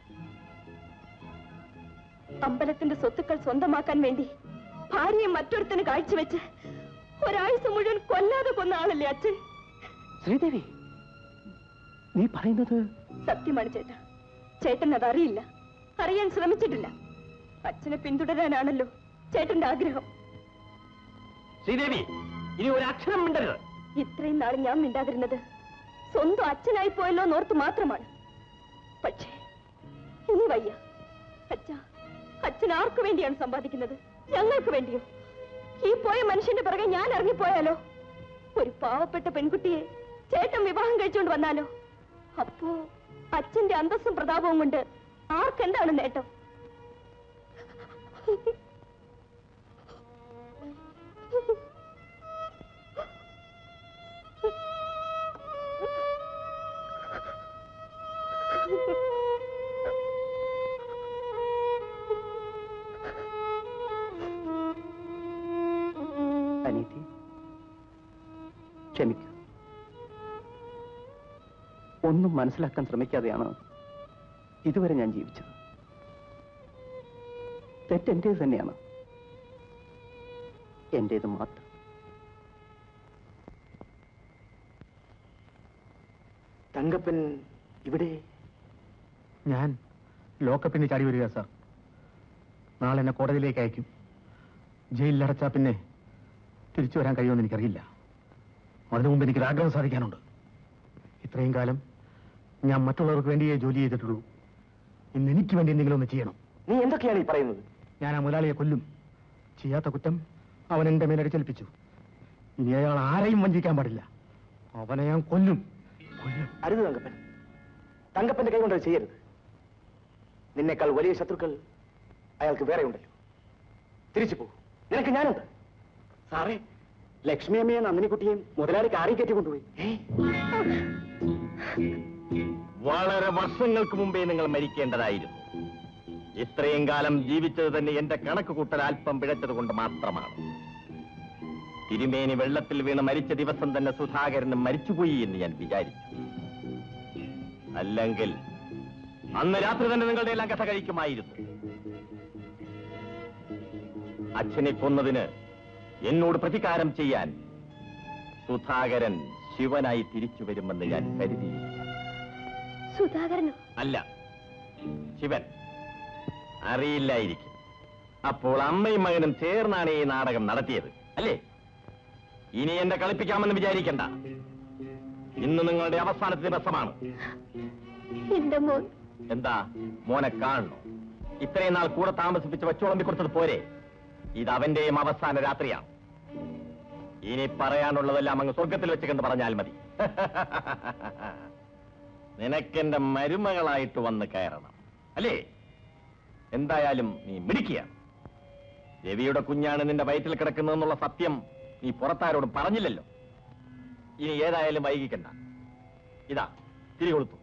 അമ്പലത്തിന്റെ സ്വത്തുക്കൾ സ്വന്തമാക്കാൻ വേണ്ടി ഭാര്യയെ മറ്റൊരുത്തിന് കാഴ്ചവെച്ച് ഒരാഴ്ച മുഴുവൻ കൊല്ലാതെ കൊന്ന ആളല്ലേ അച്ഛൻ ശ്രീദേവി നീ പറയുന്നത് സത്യമാണ് ചേട്ടാ ചേട്ടൻ അതറിയില്ല അറിയാൻ ശ്രമിച്ചിട്ടില്ല അച്ഛനെ പിന്തുടരാനാണല്ലോ ചേട്ടന്റെ ആഗ്രഹം ശ്രീദേവി ഇനി ഒരു അക്ഷരം മിണ്ടരുത് ഇത്രയും നാൾ ഞാൻ മിണ്ടാതിരുന്നത് സ്വന്തം അച്ഛനായി പോയല്ലോ എന്നോർത്ത് മാത്രമാണ് പക്ഷേ ഇനി വയ്യ അച്ഛ അച്ഛൻ ആർക്ക് വേണ്ടിയാണ് സമ്പാദിക്കുന്നത് ഞങ്ങൾക്ക് വേണ്ടിയോ ഈ പോയ മനുഷ്യന്റെ പിറകെ ഞാൻ ഇറങ്ങിപ്പോയാലോ ഒരു പാവപ്പെട്ട പെൺകുട്ടിയെ ചേട്ടൻ വിവാഹം കഴിച്ചുകൊണ്ട് വന്നാലോ അപ്പോ അച്ഛന്റെ അന്തസ്സും പ്രതാപവും കൊണ്ട് ആർക്കെന്താണ് നേട്ടം അനീതി ക്ഷമിക്കൂ ഒന്നും മനസ്സിലാക്കാൻ ശ്രമിക്കാതെയാണ് ഇതുവരെ ഞാൻ ജീവിച്ചത് തെറ്റെന്റേത് തന്നെയാണ് എന്റേത് മാത്രം തങ്കപ്പൻ ഇവിടെ ഞാൻ ലോക്കപ്പിന് ചാടി വരിക സാർ നാളെ എന്നെ കോടതിയിലേക്ക് അയക്കും ജയിലിലടച്ചാൽ പിന്നെ തിരിച്ചു വരാൻ കഴിയുമെന്ന് എനിക്കറിയില്ല അതിനു മുമ്പ് എനിക്കൊരു ആഗ്രഹം സാധിക്കാനുണ്ട് ഇത്രയും കാലം ഞാൻ മറ്റുള്ളവർക്ക് വേണ്ടിയേ ജോലി ചെയ്തിട്ടുള്ളൂ ഇന്ന് എനിക്ക് വേണ്ടി എന്തെങ്കിലും ഒന്ന് ചെയ്യണം നീ എന്തൊക്കെയാണ് ഈ പറയുന്നത് ഞാൻ ആ മുതലാളിയെ കൊല്ലും ചെയ്യാത്ത കുറ്റം അവൻ എന്റെ മേലടിച്ചേൽപ്പിച്ചു ഇനി അയാൾ ആരെയും വഞ്ചിക്കാൻ പാടില്ല അവനെ ഞാൻ കൊല്ലും കൊല്ലും അരുത് തങ്കപ്പൻ തങ്കപ്പന്റെ കൈ കൊണ്ട് അത് ചെയ്യരുത് നിന്നേക്കാൾ വലിയ ശത്രുക്കൾ അയാൾക്ക് വേറെ ഉണ്ടല്ലോ തിരിച്ചു പോ നിനക്ക് ഞാനുണ്ട് സാറേ ലക്ഷ്മി അമ്മയും നന്ദിനിക്കുട്ടിയും മുതലാളി കാറി കയറ്റി കൊണ്ടുപോയി വളരെ വർഷങ്ങൾക്ക് മുമ്പേ നിങ്ങൾ മരിക്കേണ്ടതായിരുന്നു ഇത്രയും കാലം ജീവിച്ചത് തന്നെ എന്റെ കണക്ക് കൂട്ടൽ അല്പം പിഴച്ചത് കൊണ്ട് മാത്രമാണ് തിരുമേനി വെള്ളത്തിൽ വീണ് മരിച്ച ദിവസം തന്നെ സുധാകരനും മരിച്ചുപോയി എന്ന് ഞാൻ വിചാരിച്ചു അല്ലെങ്കിൽ അന്ന് രാത്രി തന്നെ നിങ്ങളുടെ എല്ലാം കഥ കഴിക്കുമായിരുന്നു അച്ഛനെ കൊന്നതിന് എന്നോട് പ്രതികാരം ചെയ്യാൻ സുധാകരൻ ശിവനായി തിരിച്ചു വരുമെന്ന് ഞാൻ കരുതിയില്ല സുധാകരനോ അല്ല ശിവൻ അറിയില്ലായിരിക്കും അപ്പോൾ അമ്മയും മകനും ചേർന്നാണ് ഈ നാടകം നടത്തിയത് അല്ലേ ഇനി എന്നെ കളിപ്പിക്കാമെന്ന് വിചാരിക്കണ്ട ഇന്ന് നിങ്ങളുടെ അവസാനത്തെ ദിവസമാണ് എന്റെ മോൻ എന്താ മോനെ കാണണോ ഇത്രയും നാൾ കൂടെ താമസിപ്പിച്ച് വച്ചോളമ്പി കൊടുത്തത് പോരെ ഇത് അവന്റെയും അവസാന രാത്രിയാണ് ഇനി പറയാനുള്ളതെല്ലാം അങ്ങ് സ്വർഗത്തിൽ വെച്ച് കണ്ട് പറഞ്ഞാൽ മതി നിനക്കെന്റെ മരുമകളായിട്ട് വന്ന് കയറണം അല്ലേ എന്തായാലും നീ മിടിക്കുക രവിയുടെ കുഞ്ഞാണ് നിന്റെ വയറ്റിൽ കിടക്കുന്നതെന്നുള്ള സത്യം നീ പുറത്താരോടും പറഞ്ഞില്ലല്ലോ ഇനി ഏതായാലും വൈകിക്കണ്ട ഇതാ തിരി കൊടുത്തു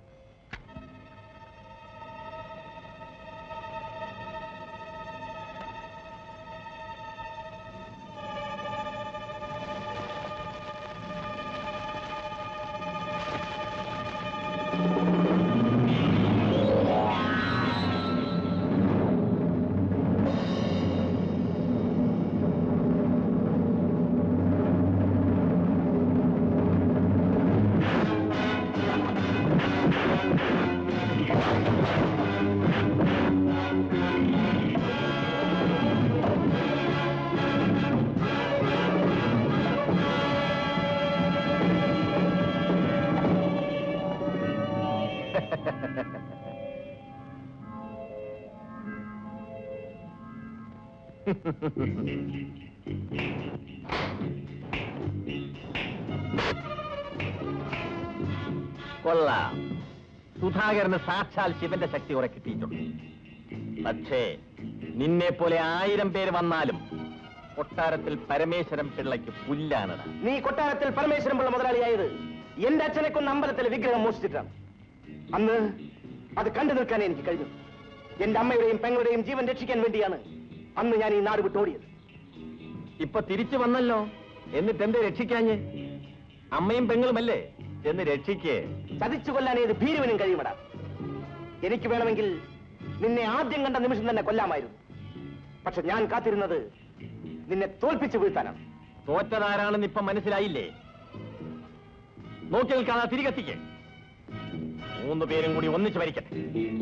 കൊള്ളാം സുധാകരന് സാക്ഷാൽ ശിവന്റെ ശക്തി കുറെ കിട്ടിയിട്ടുണ്ട് പക്ഷേ നിന്നെ പോലെ ആയിരം പേര് വന്നാലും കൊട്ടാരത്തിൽ പരമേശ്വരൻ പിള്ളയ്ക്ക് പുല്ലാണടാ നീ കൊട്ടാരത്തിൽ പരമേശ്വരൻ പിള്ള മുതലാളിയായത് എന്റെ അച്ഛനെ കൊന്ന് അമ്പലത്തിലെ വിഗ്രഹം മോഷ്ടിച്ചിട്ടാണ് അന്ന് അത് കണ്ടു നിൽക്കാൻ എനിക്ക് കഴിഞ്ഞു എന്റെ അമ്മയുടെയും പെങ്ങളുടെയും ജീവൻ രക്ഷിക്കാൻ വേണ്ടിയാണ് അന്ന് ഞാൻ ഈ നാട് വിട്ടോടിയത് ഇപ്പൊ തിരിച്ചു വന്നല്ലോ എന്നിട്ട് എന്ത് രക്ഷിക്കാഞ്ഞ് അമ്മയും പെങ്ങളുമല്ലേ എന്ന് രക്ഷിക്കേ ചതിച്ചു കൊല്ലാൻ ഏത് ഭീരുവിനും കഴിയുമടാ എനിക്ക് വേണമെങ്കിൽ നിന്നെ ആദ്യം കണ്ട നിമിഷം തന്നെ കൊല്ലാമായിരുന്നു പക്ഷെ ഞാൻ കാത്തിരുന്നത് നിന്നെ തോൽപ്പിച്ചു വീഴ്ത്താനാണ് തോറ്റതാരാണെന്ന് ഇപ്പൊ മനസ്സിലായില്ലേ നോക്കി നിൽക്കാതെ തിരികെത്തിക്കേ മൂന്ന് പേരും കൂടി ഒന്നിച്ച് മരിക്കട്ടെ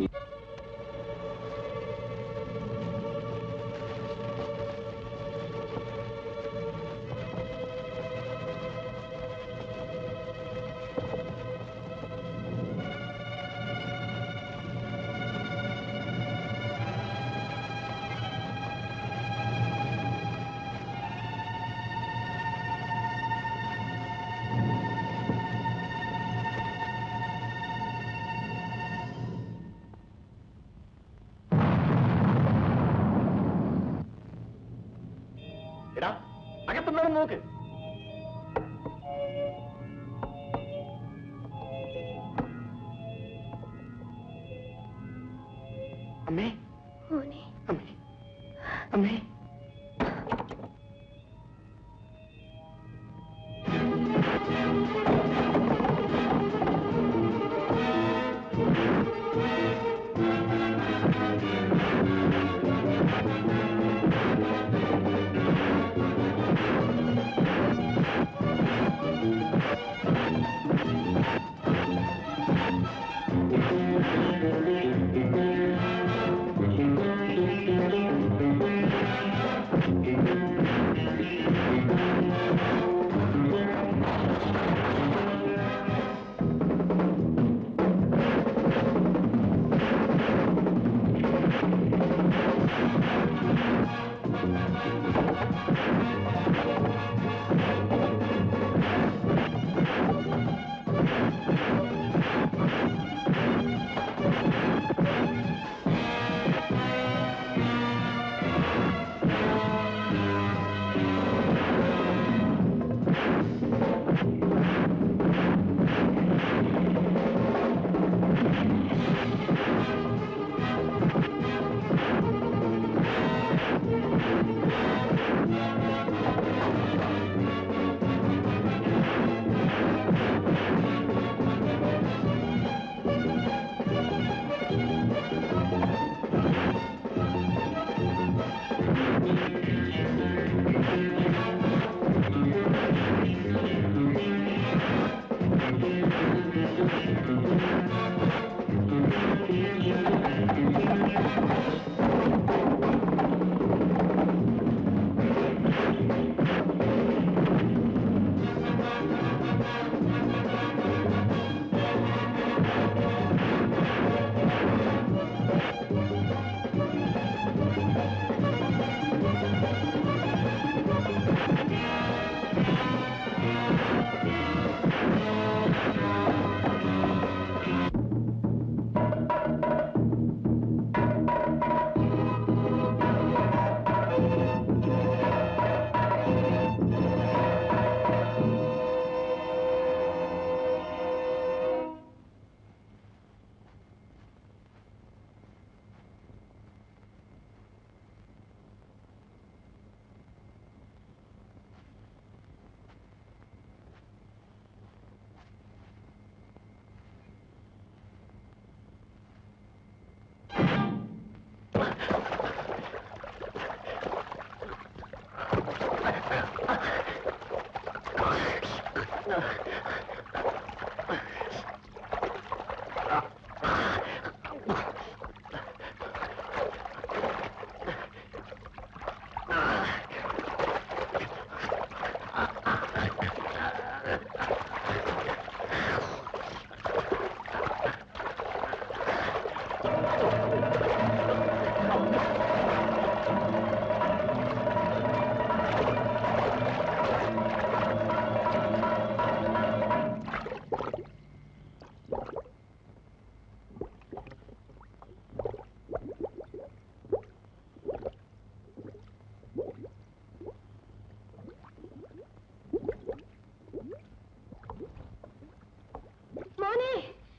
എടാ അകത്തുന്നവൻ നോക്ക് അമ്മേ മോനെ അമ്മേ അമ്മേ മോനെ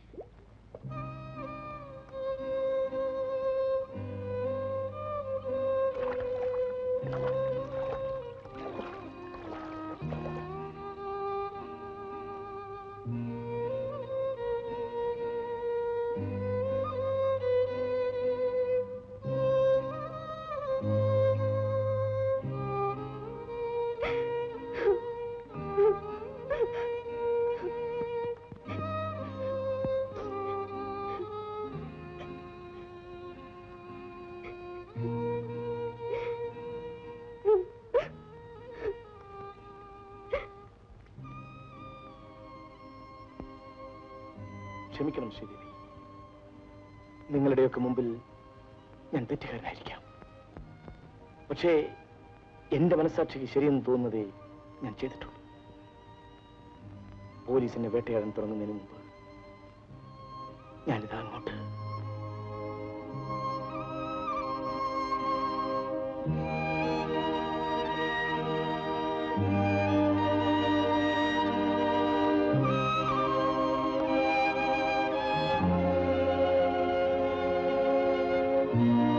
ക്ഷമിക്കണം ശ്രീദേവി നിങ്ങളുടെയൊക്കെ മുമ്പിൽ ഞാൻ തെറ്റുകാരനായിരിക്കാം പക്ഷേ എന്റെ മനസ്സാക്ഷിക്ക് ശരിയെന്ന് തോന്നുന്നതേ ഞാൻ ചെയ്തിട്ടുള്ളൂ പോലീസിനെ വേട്ടയാടാൻ തുടങ്ങുന്നതിന് മുമ്പ് ഞാനിതാ അങ്ങോട്ട് Thank you.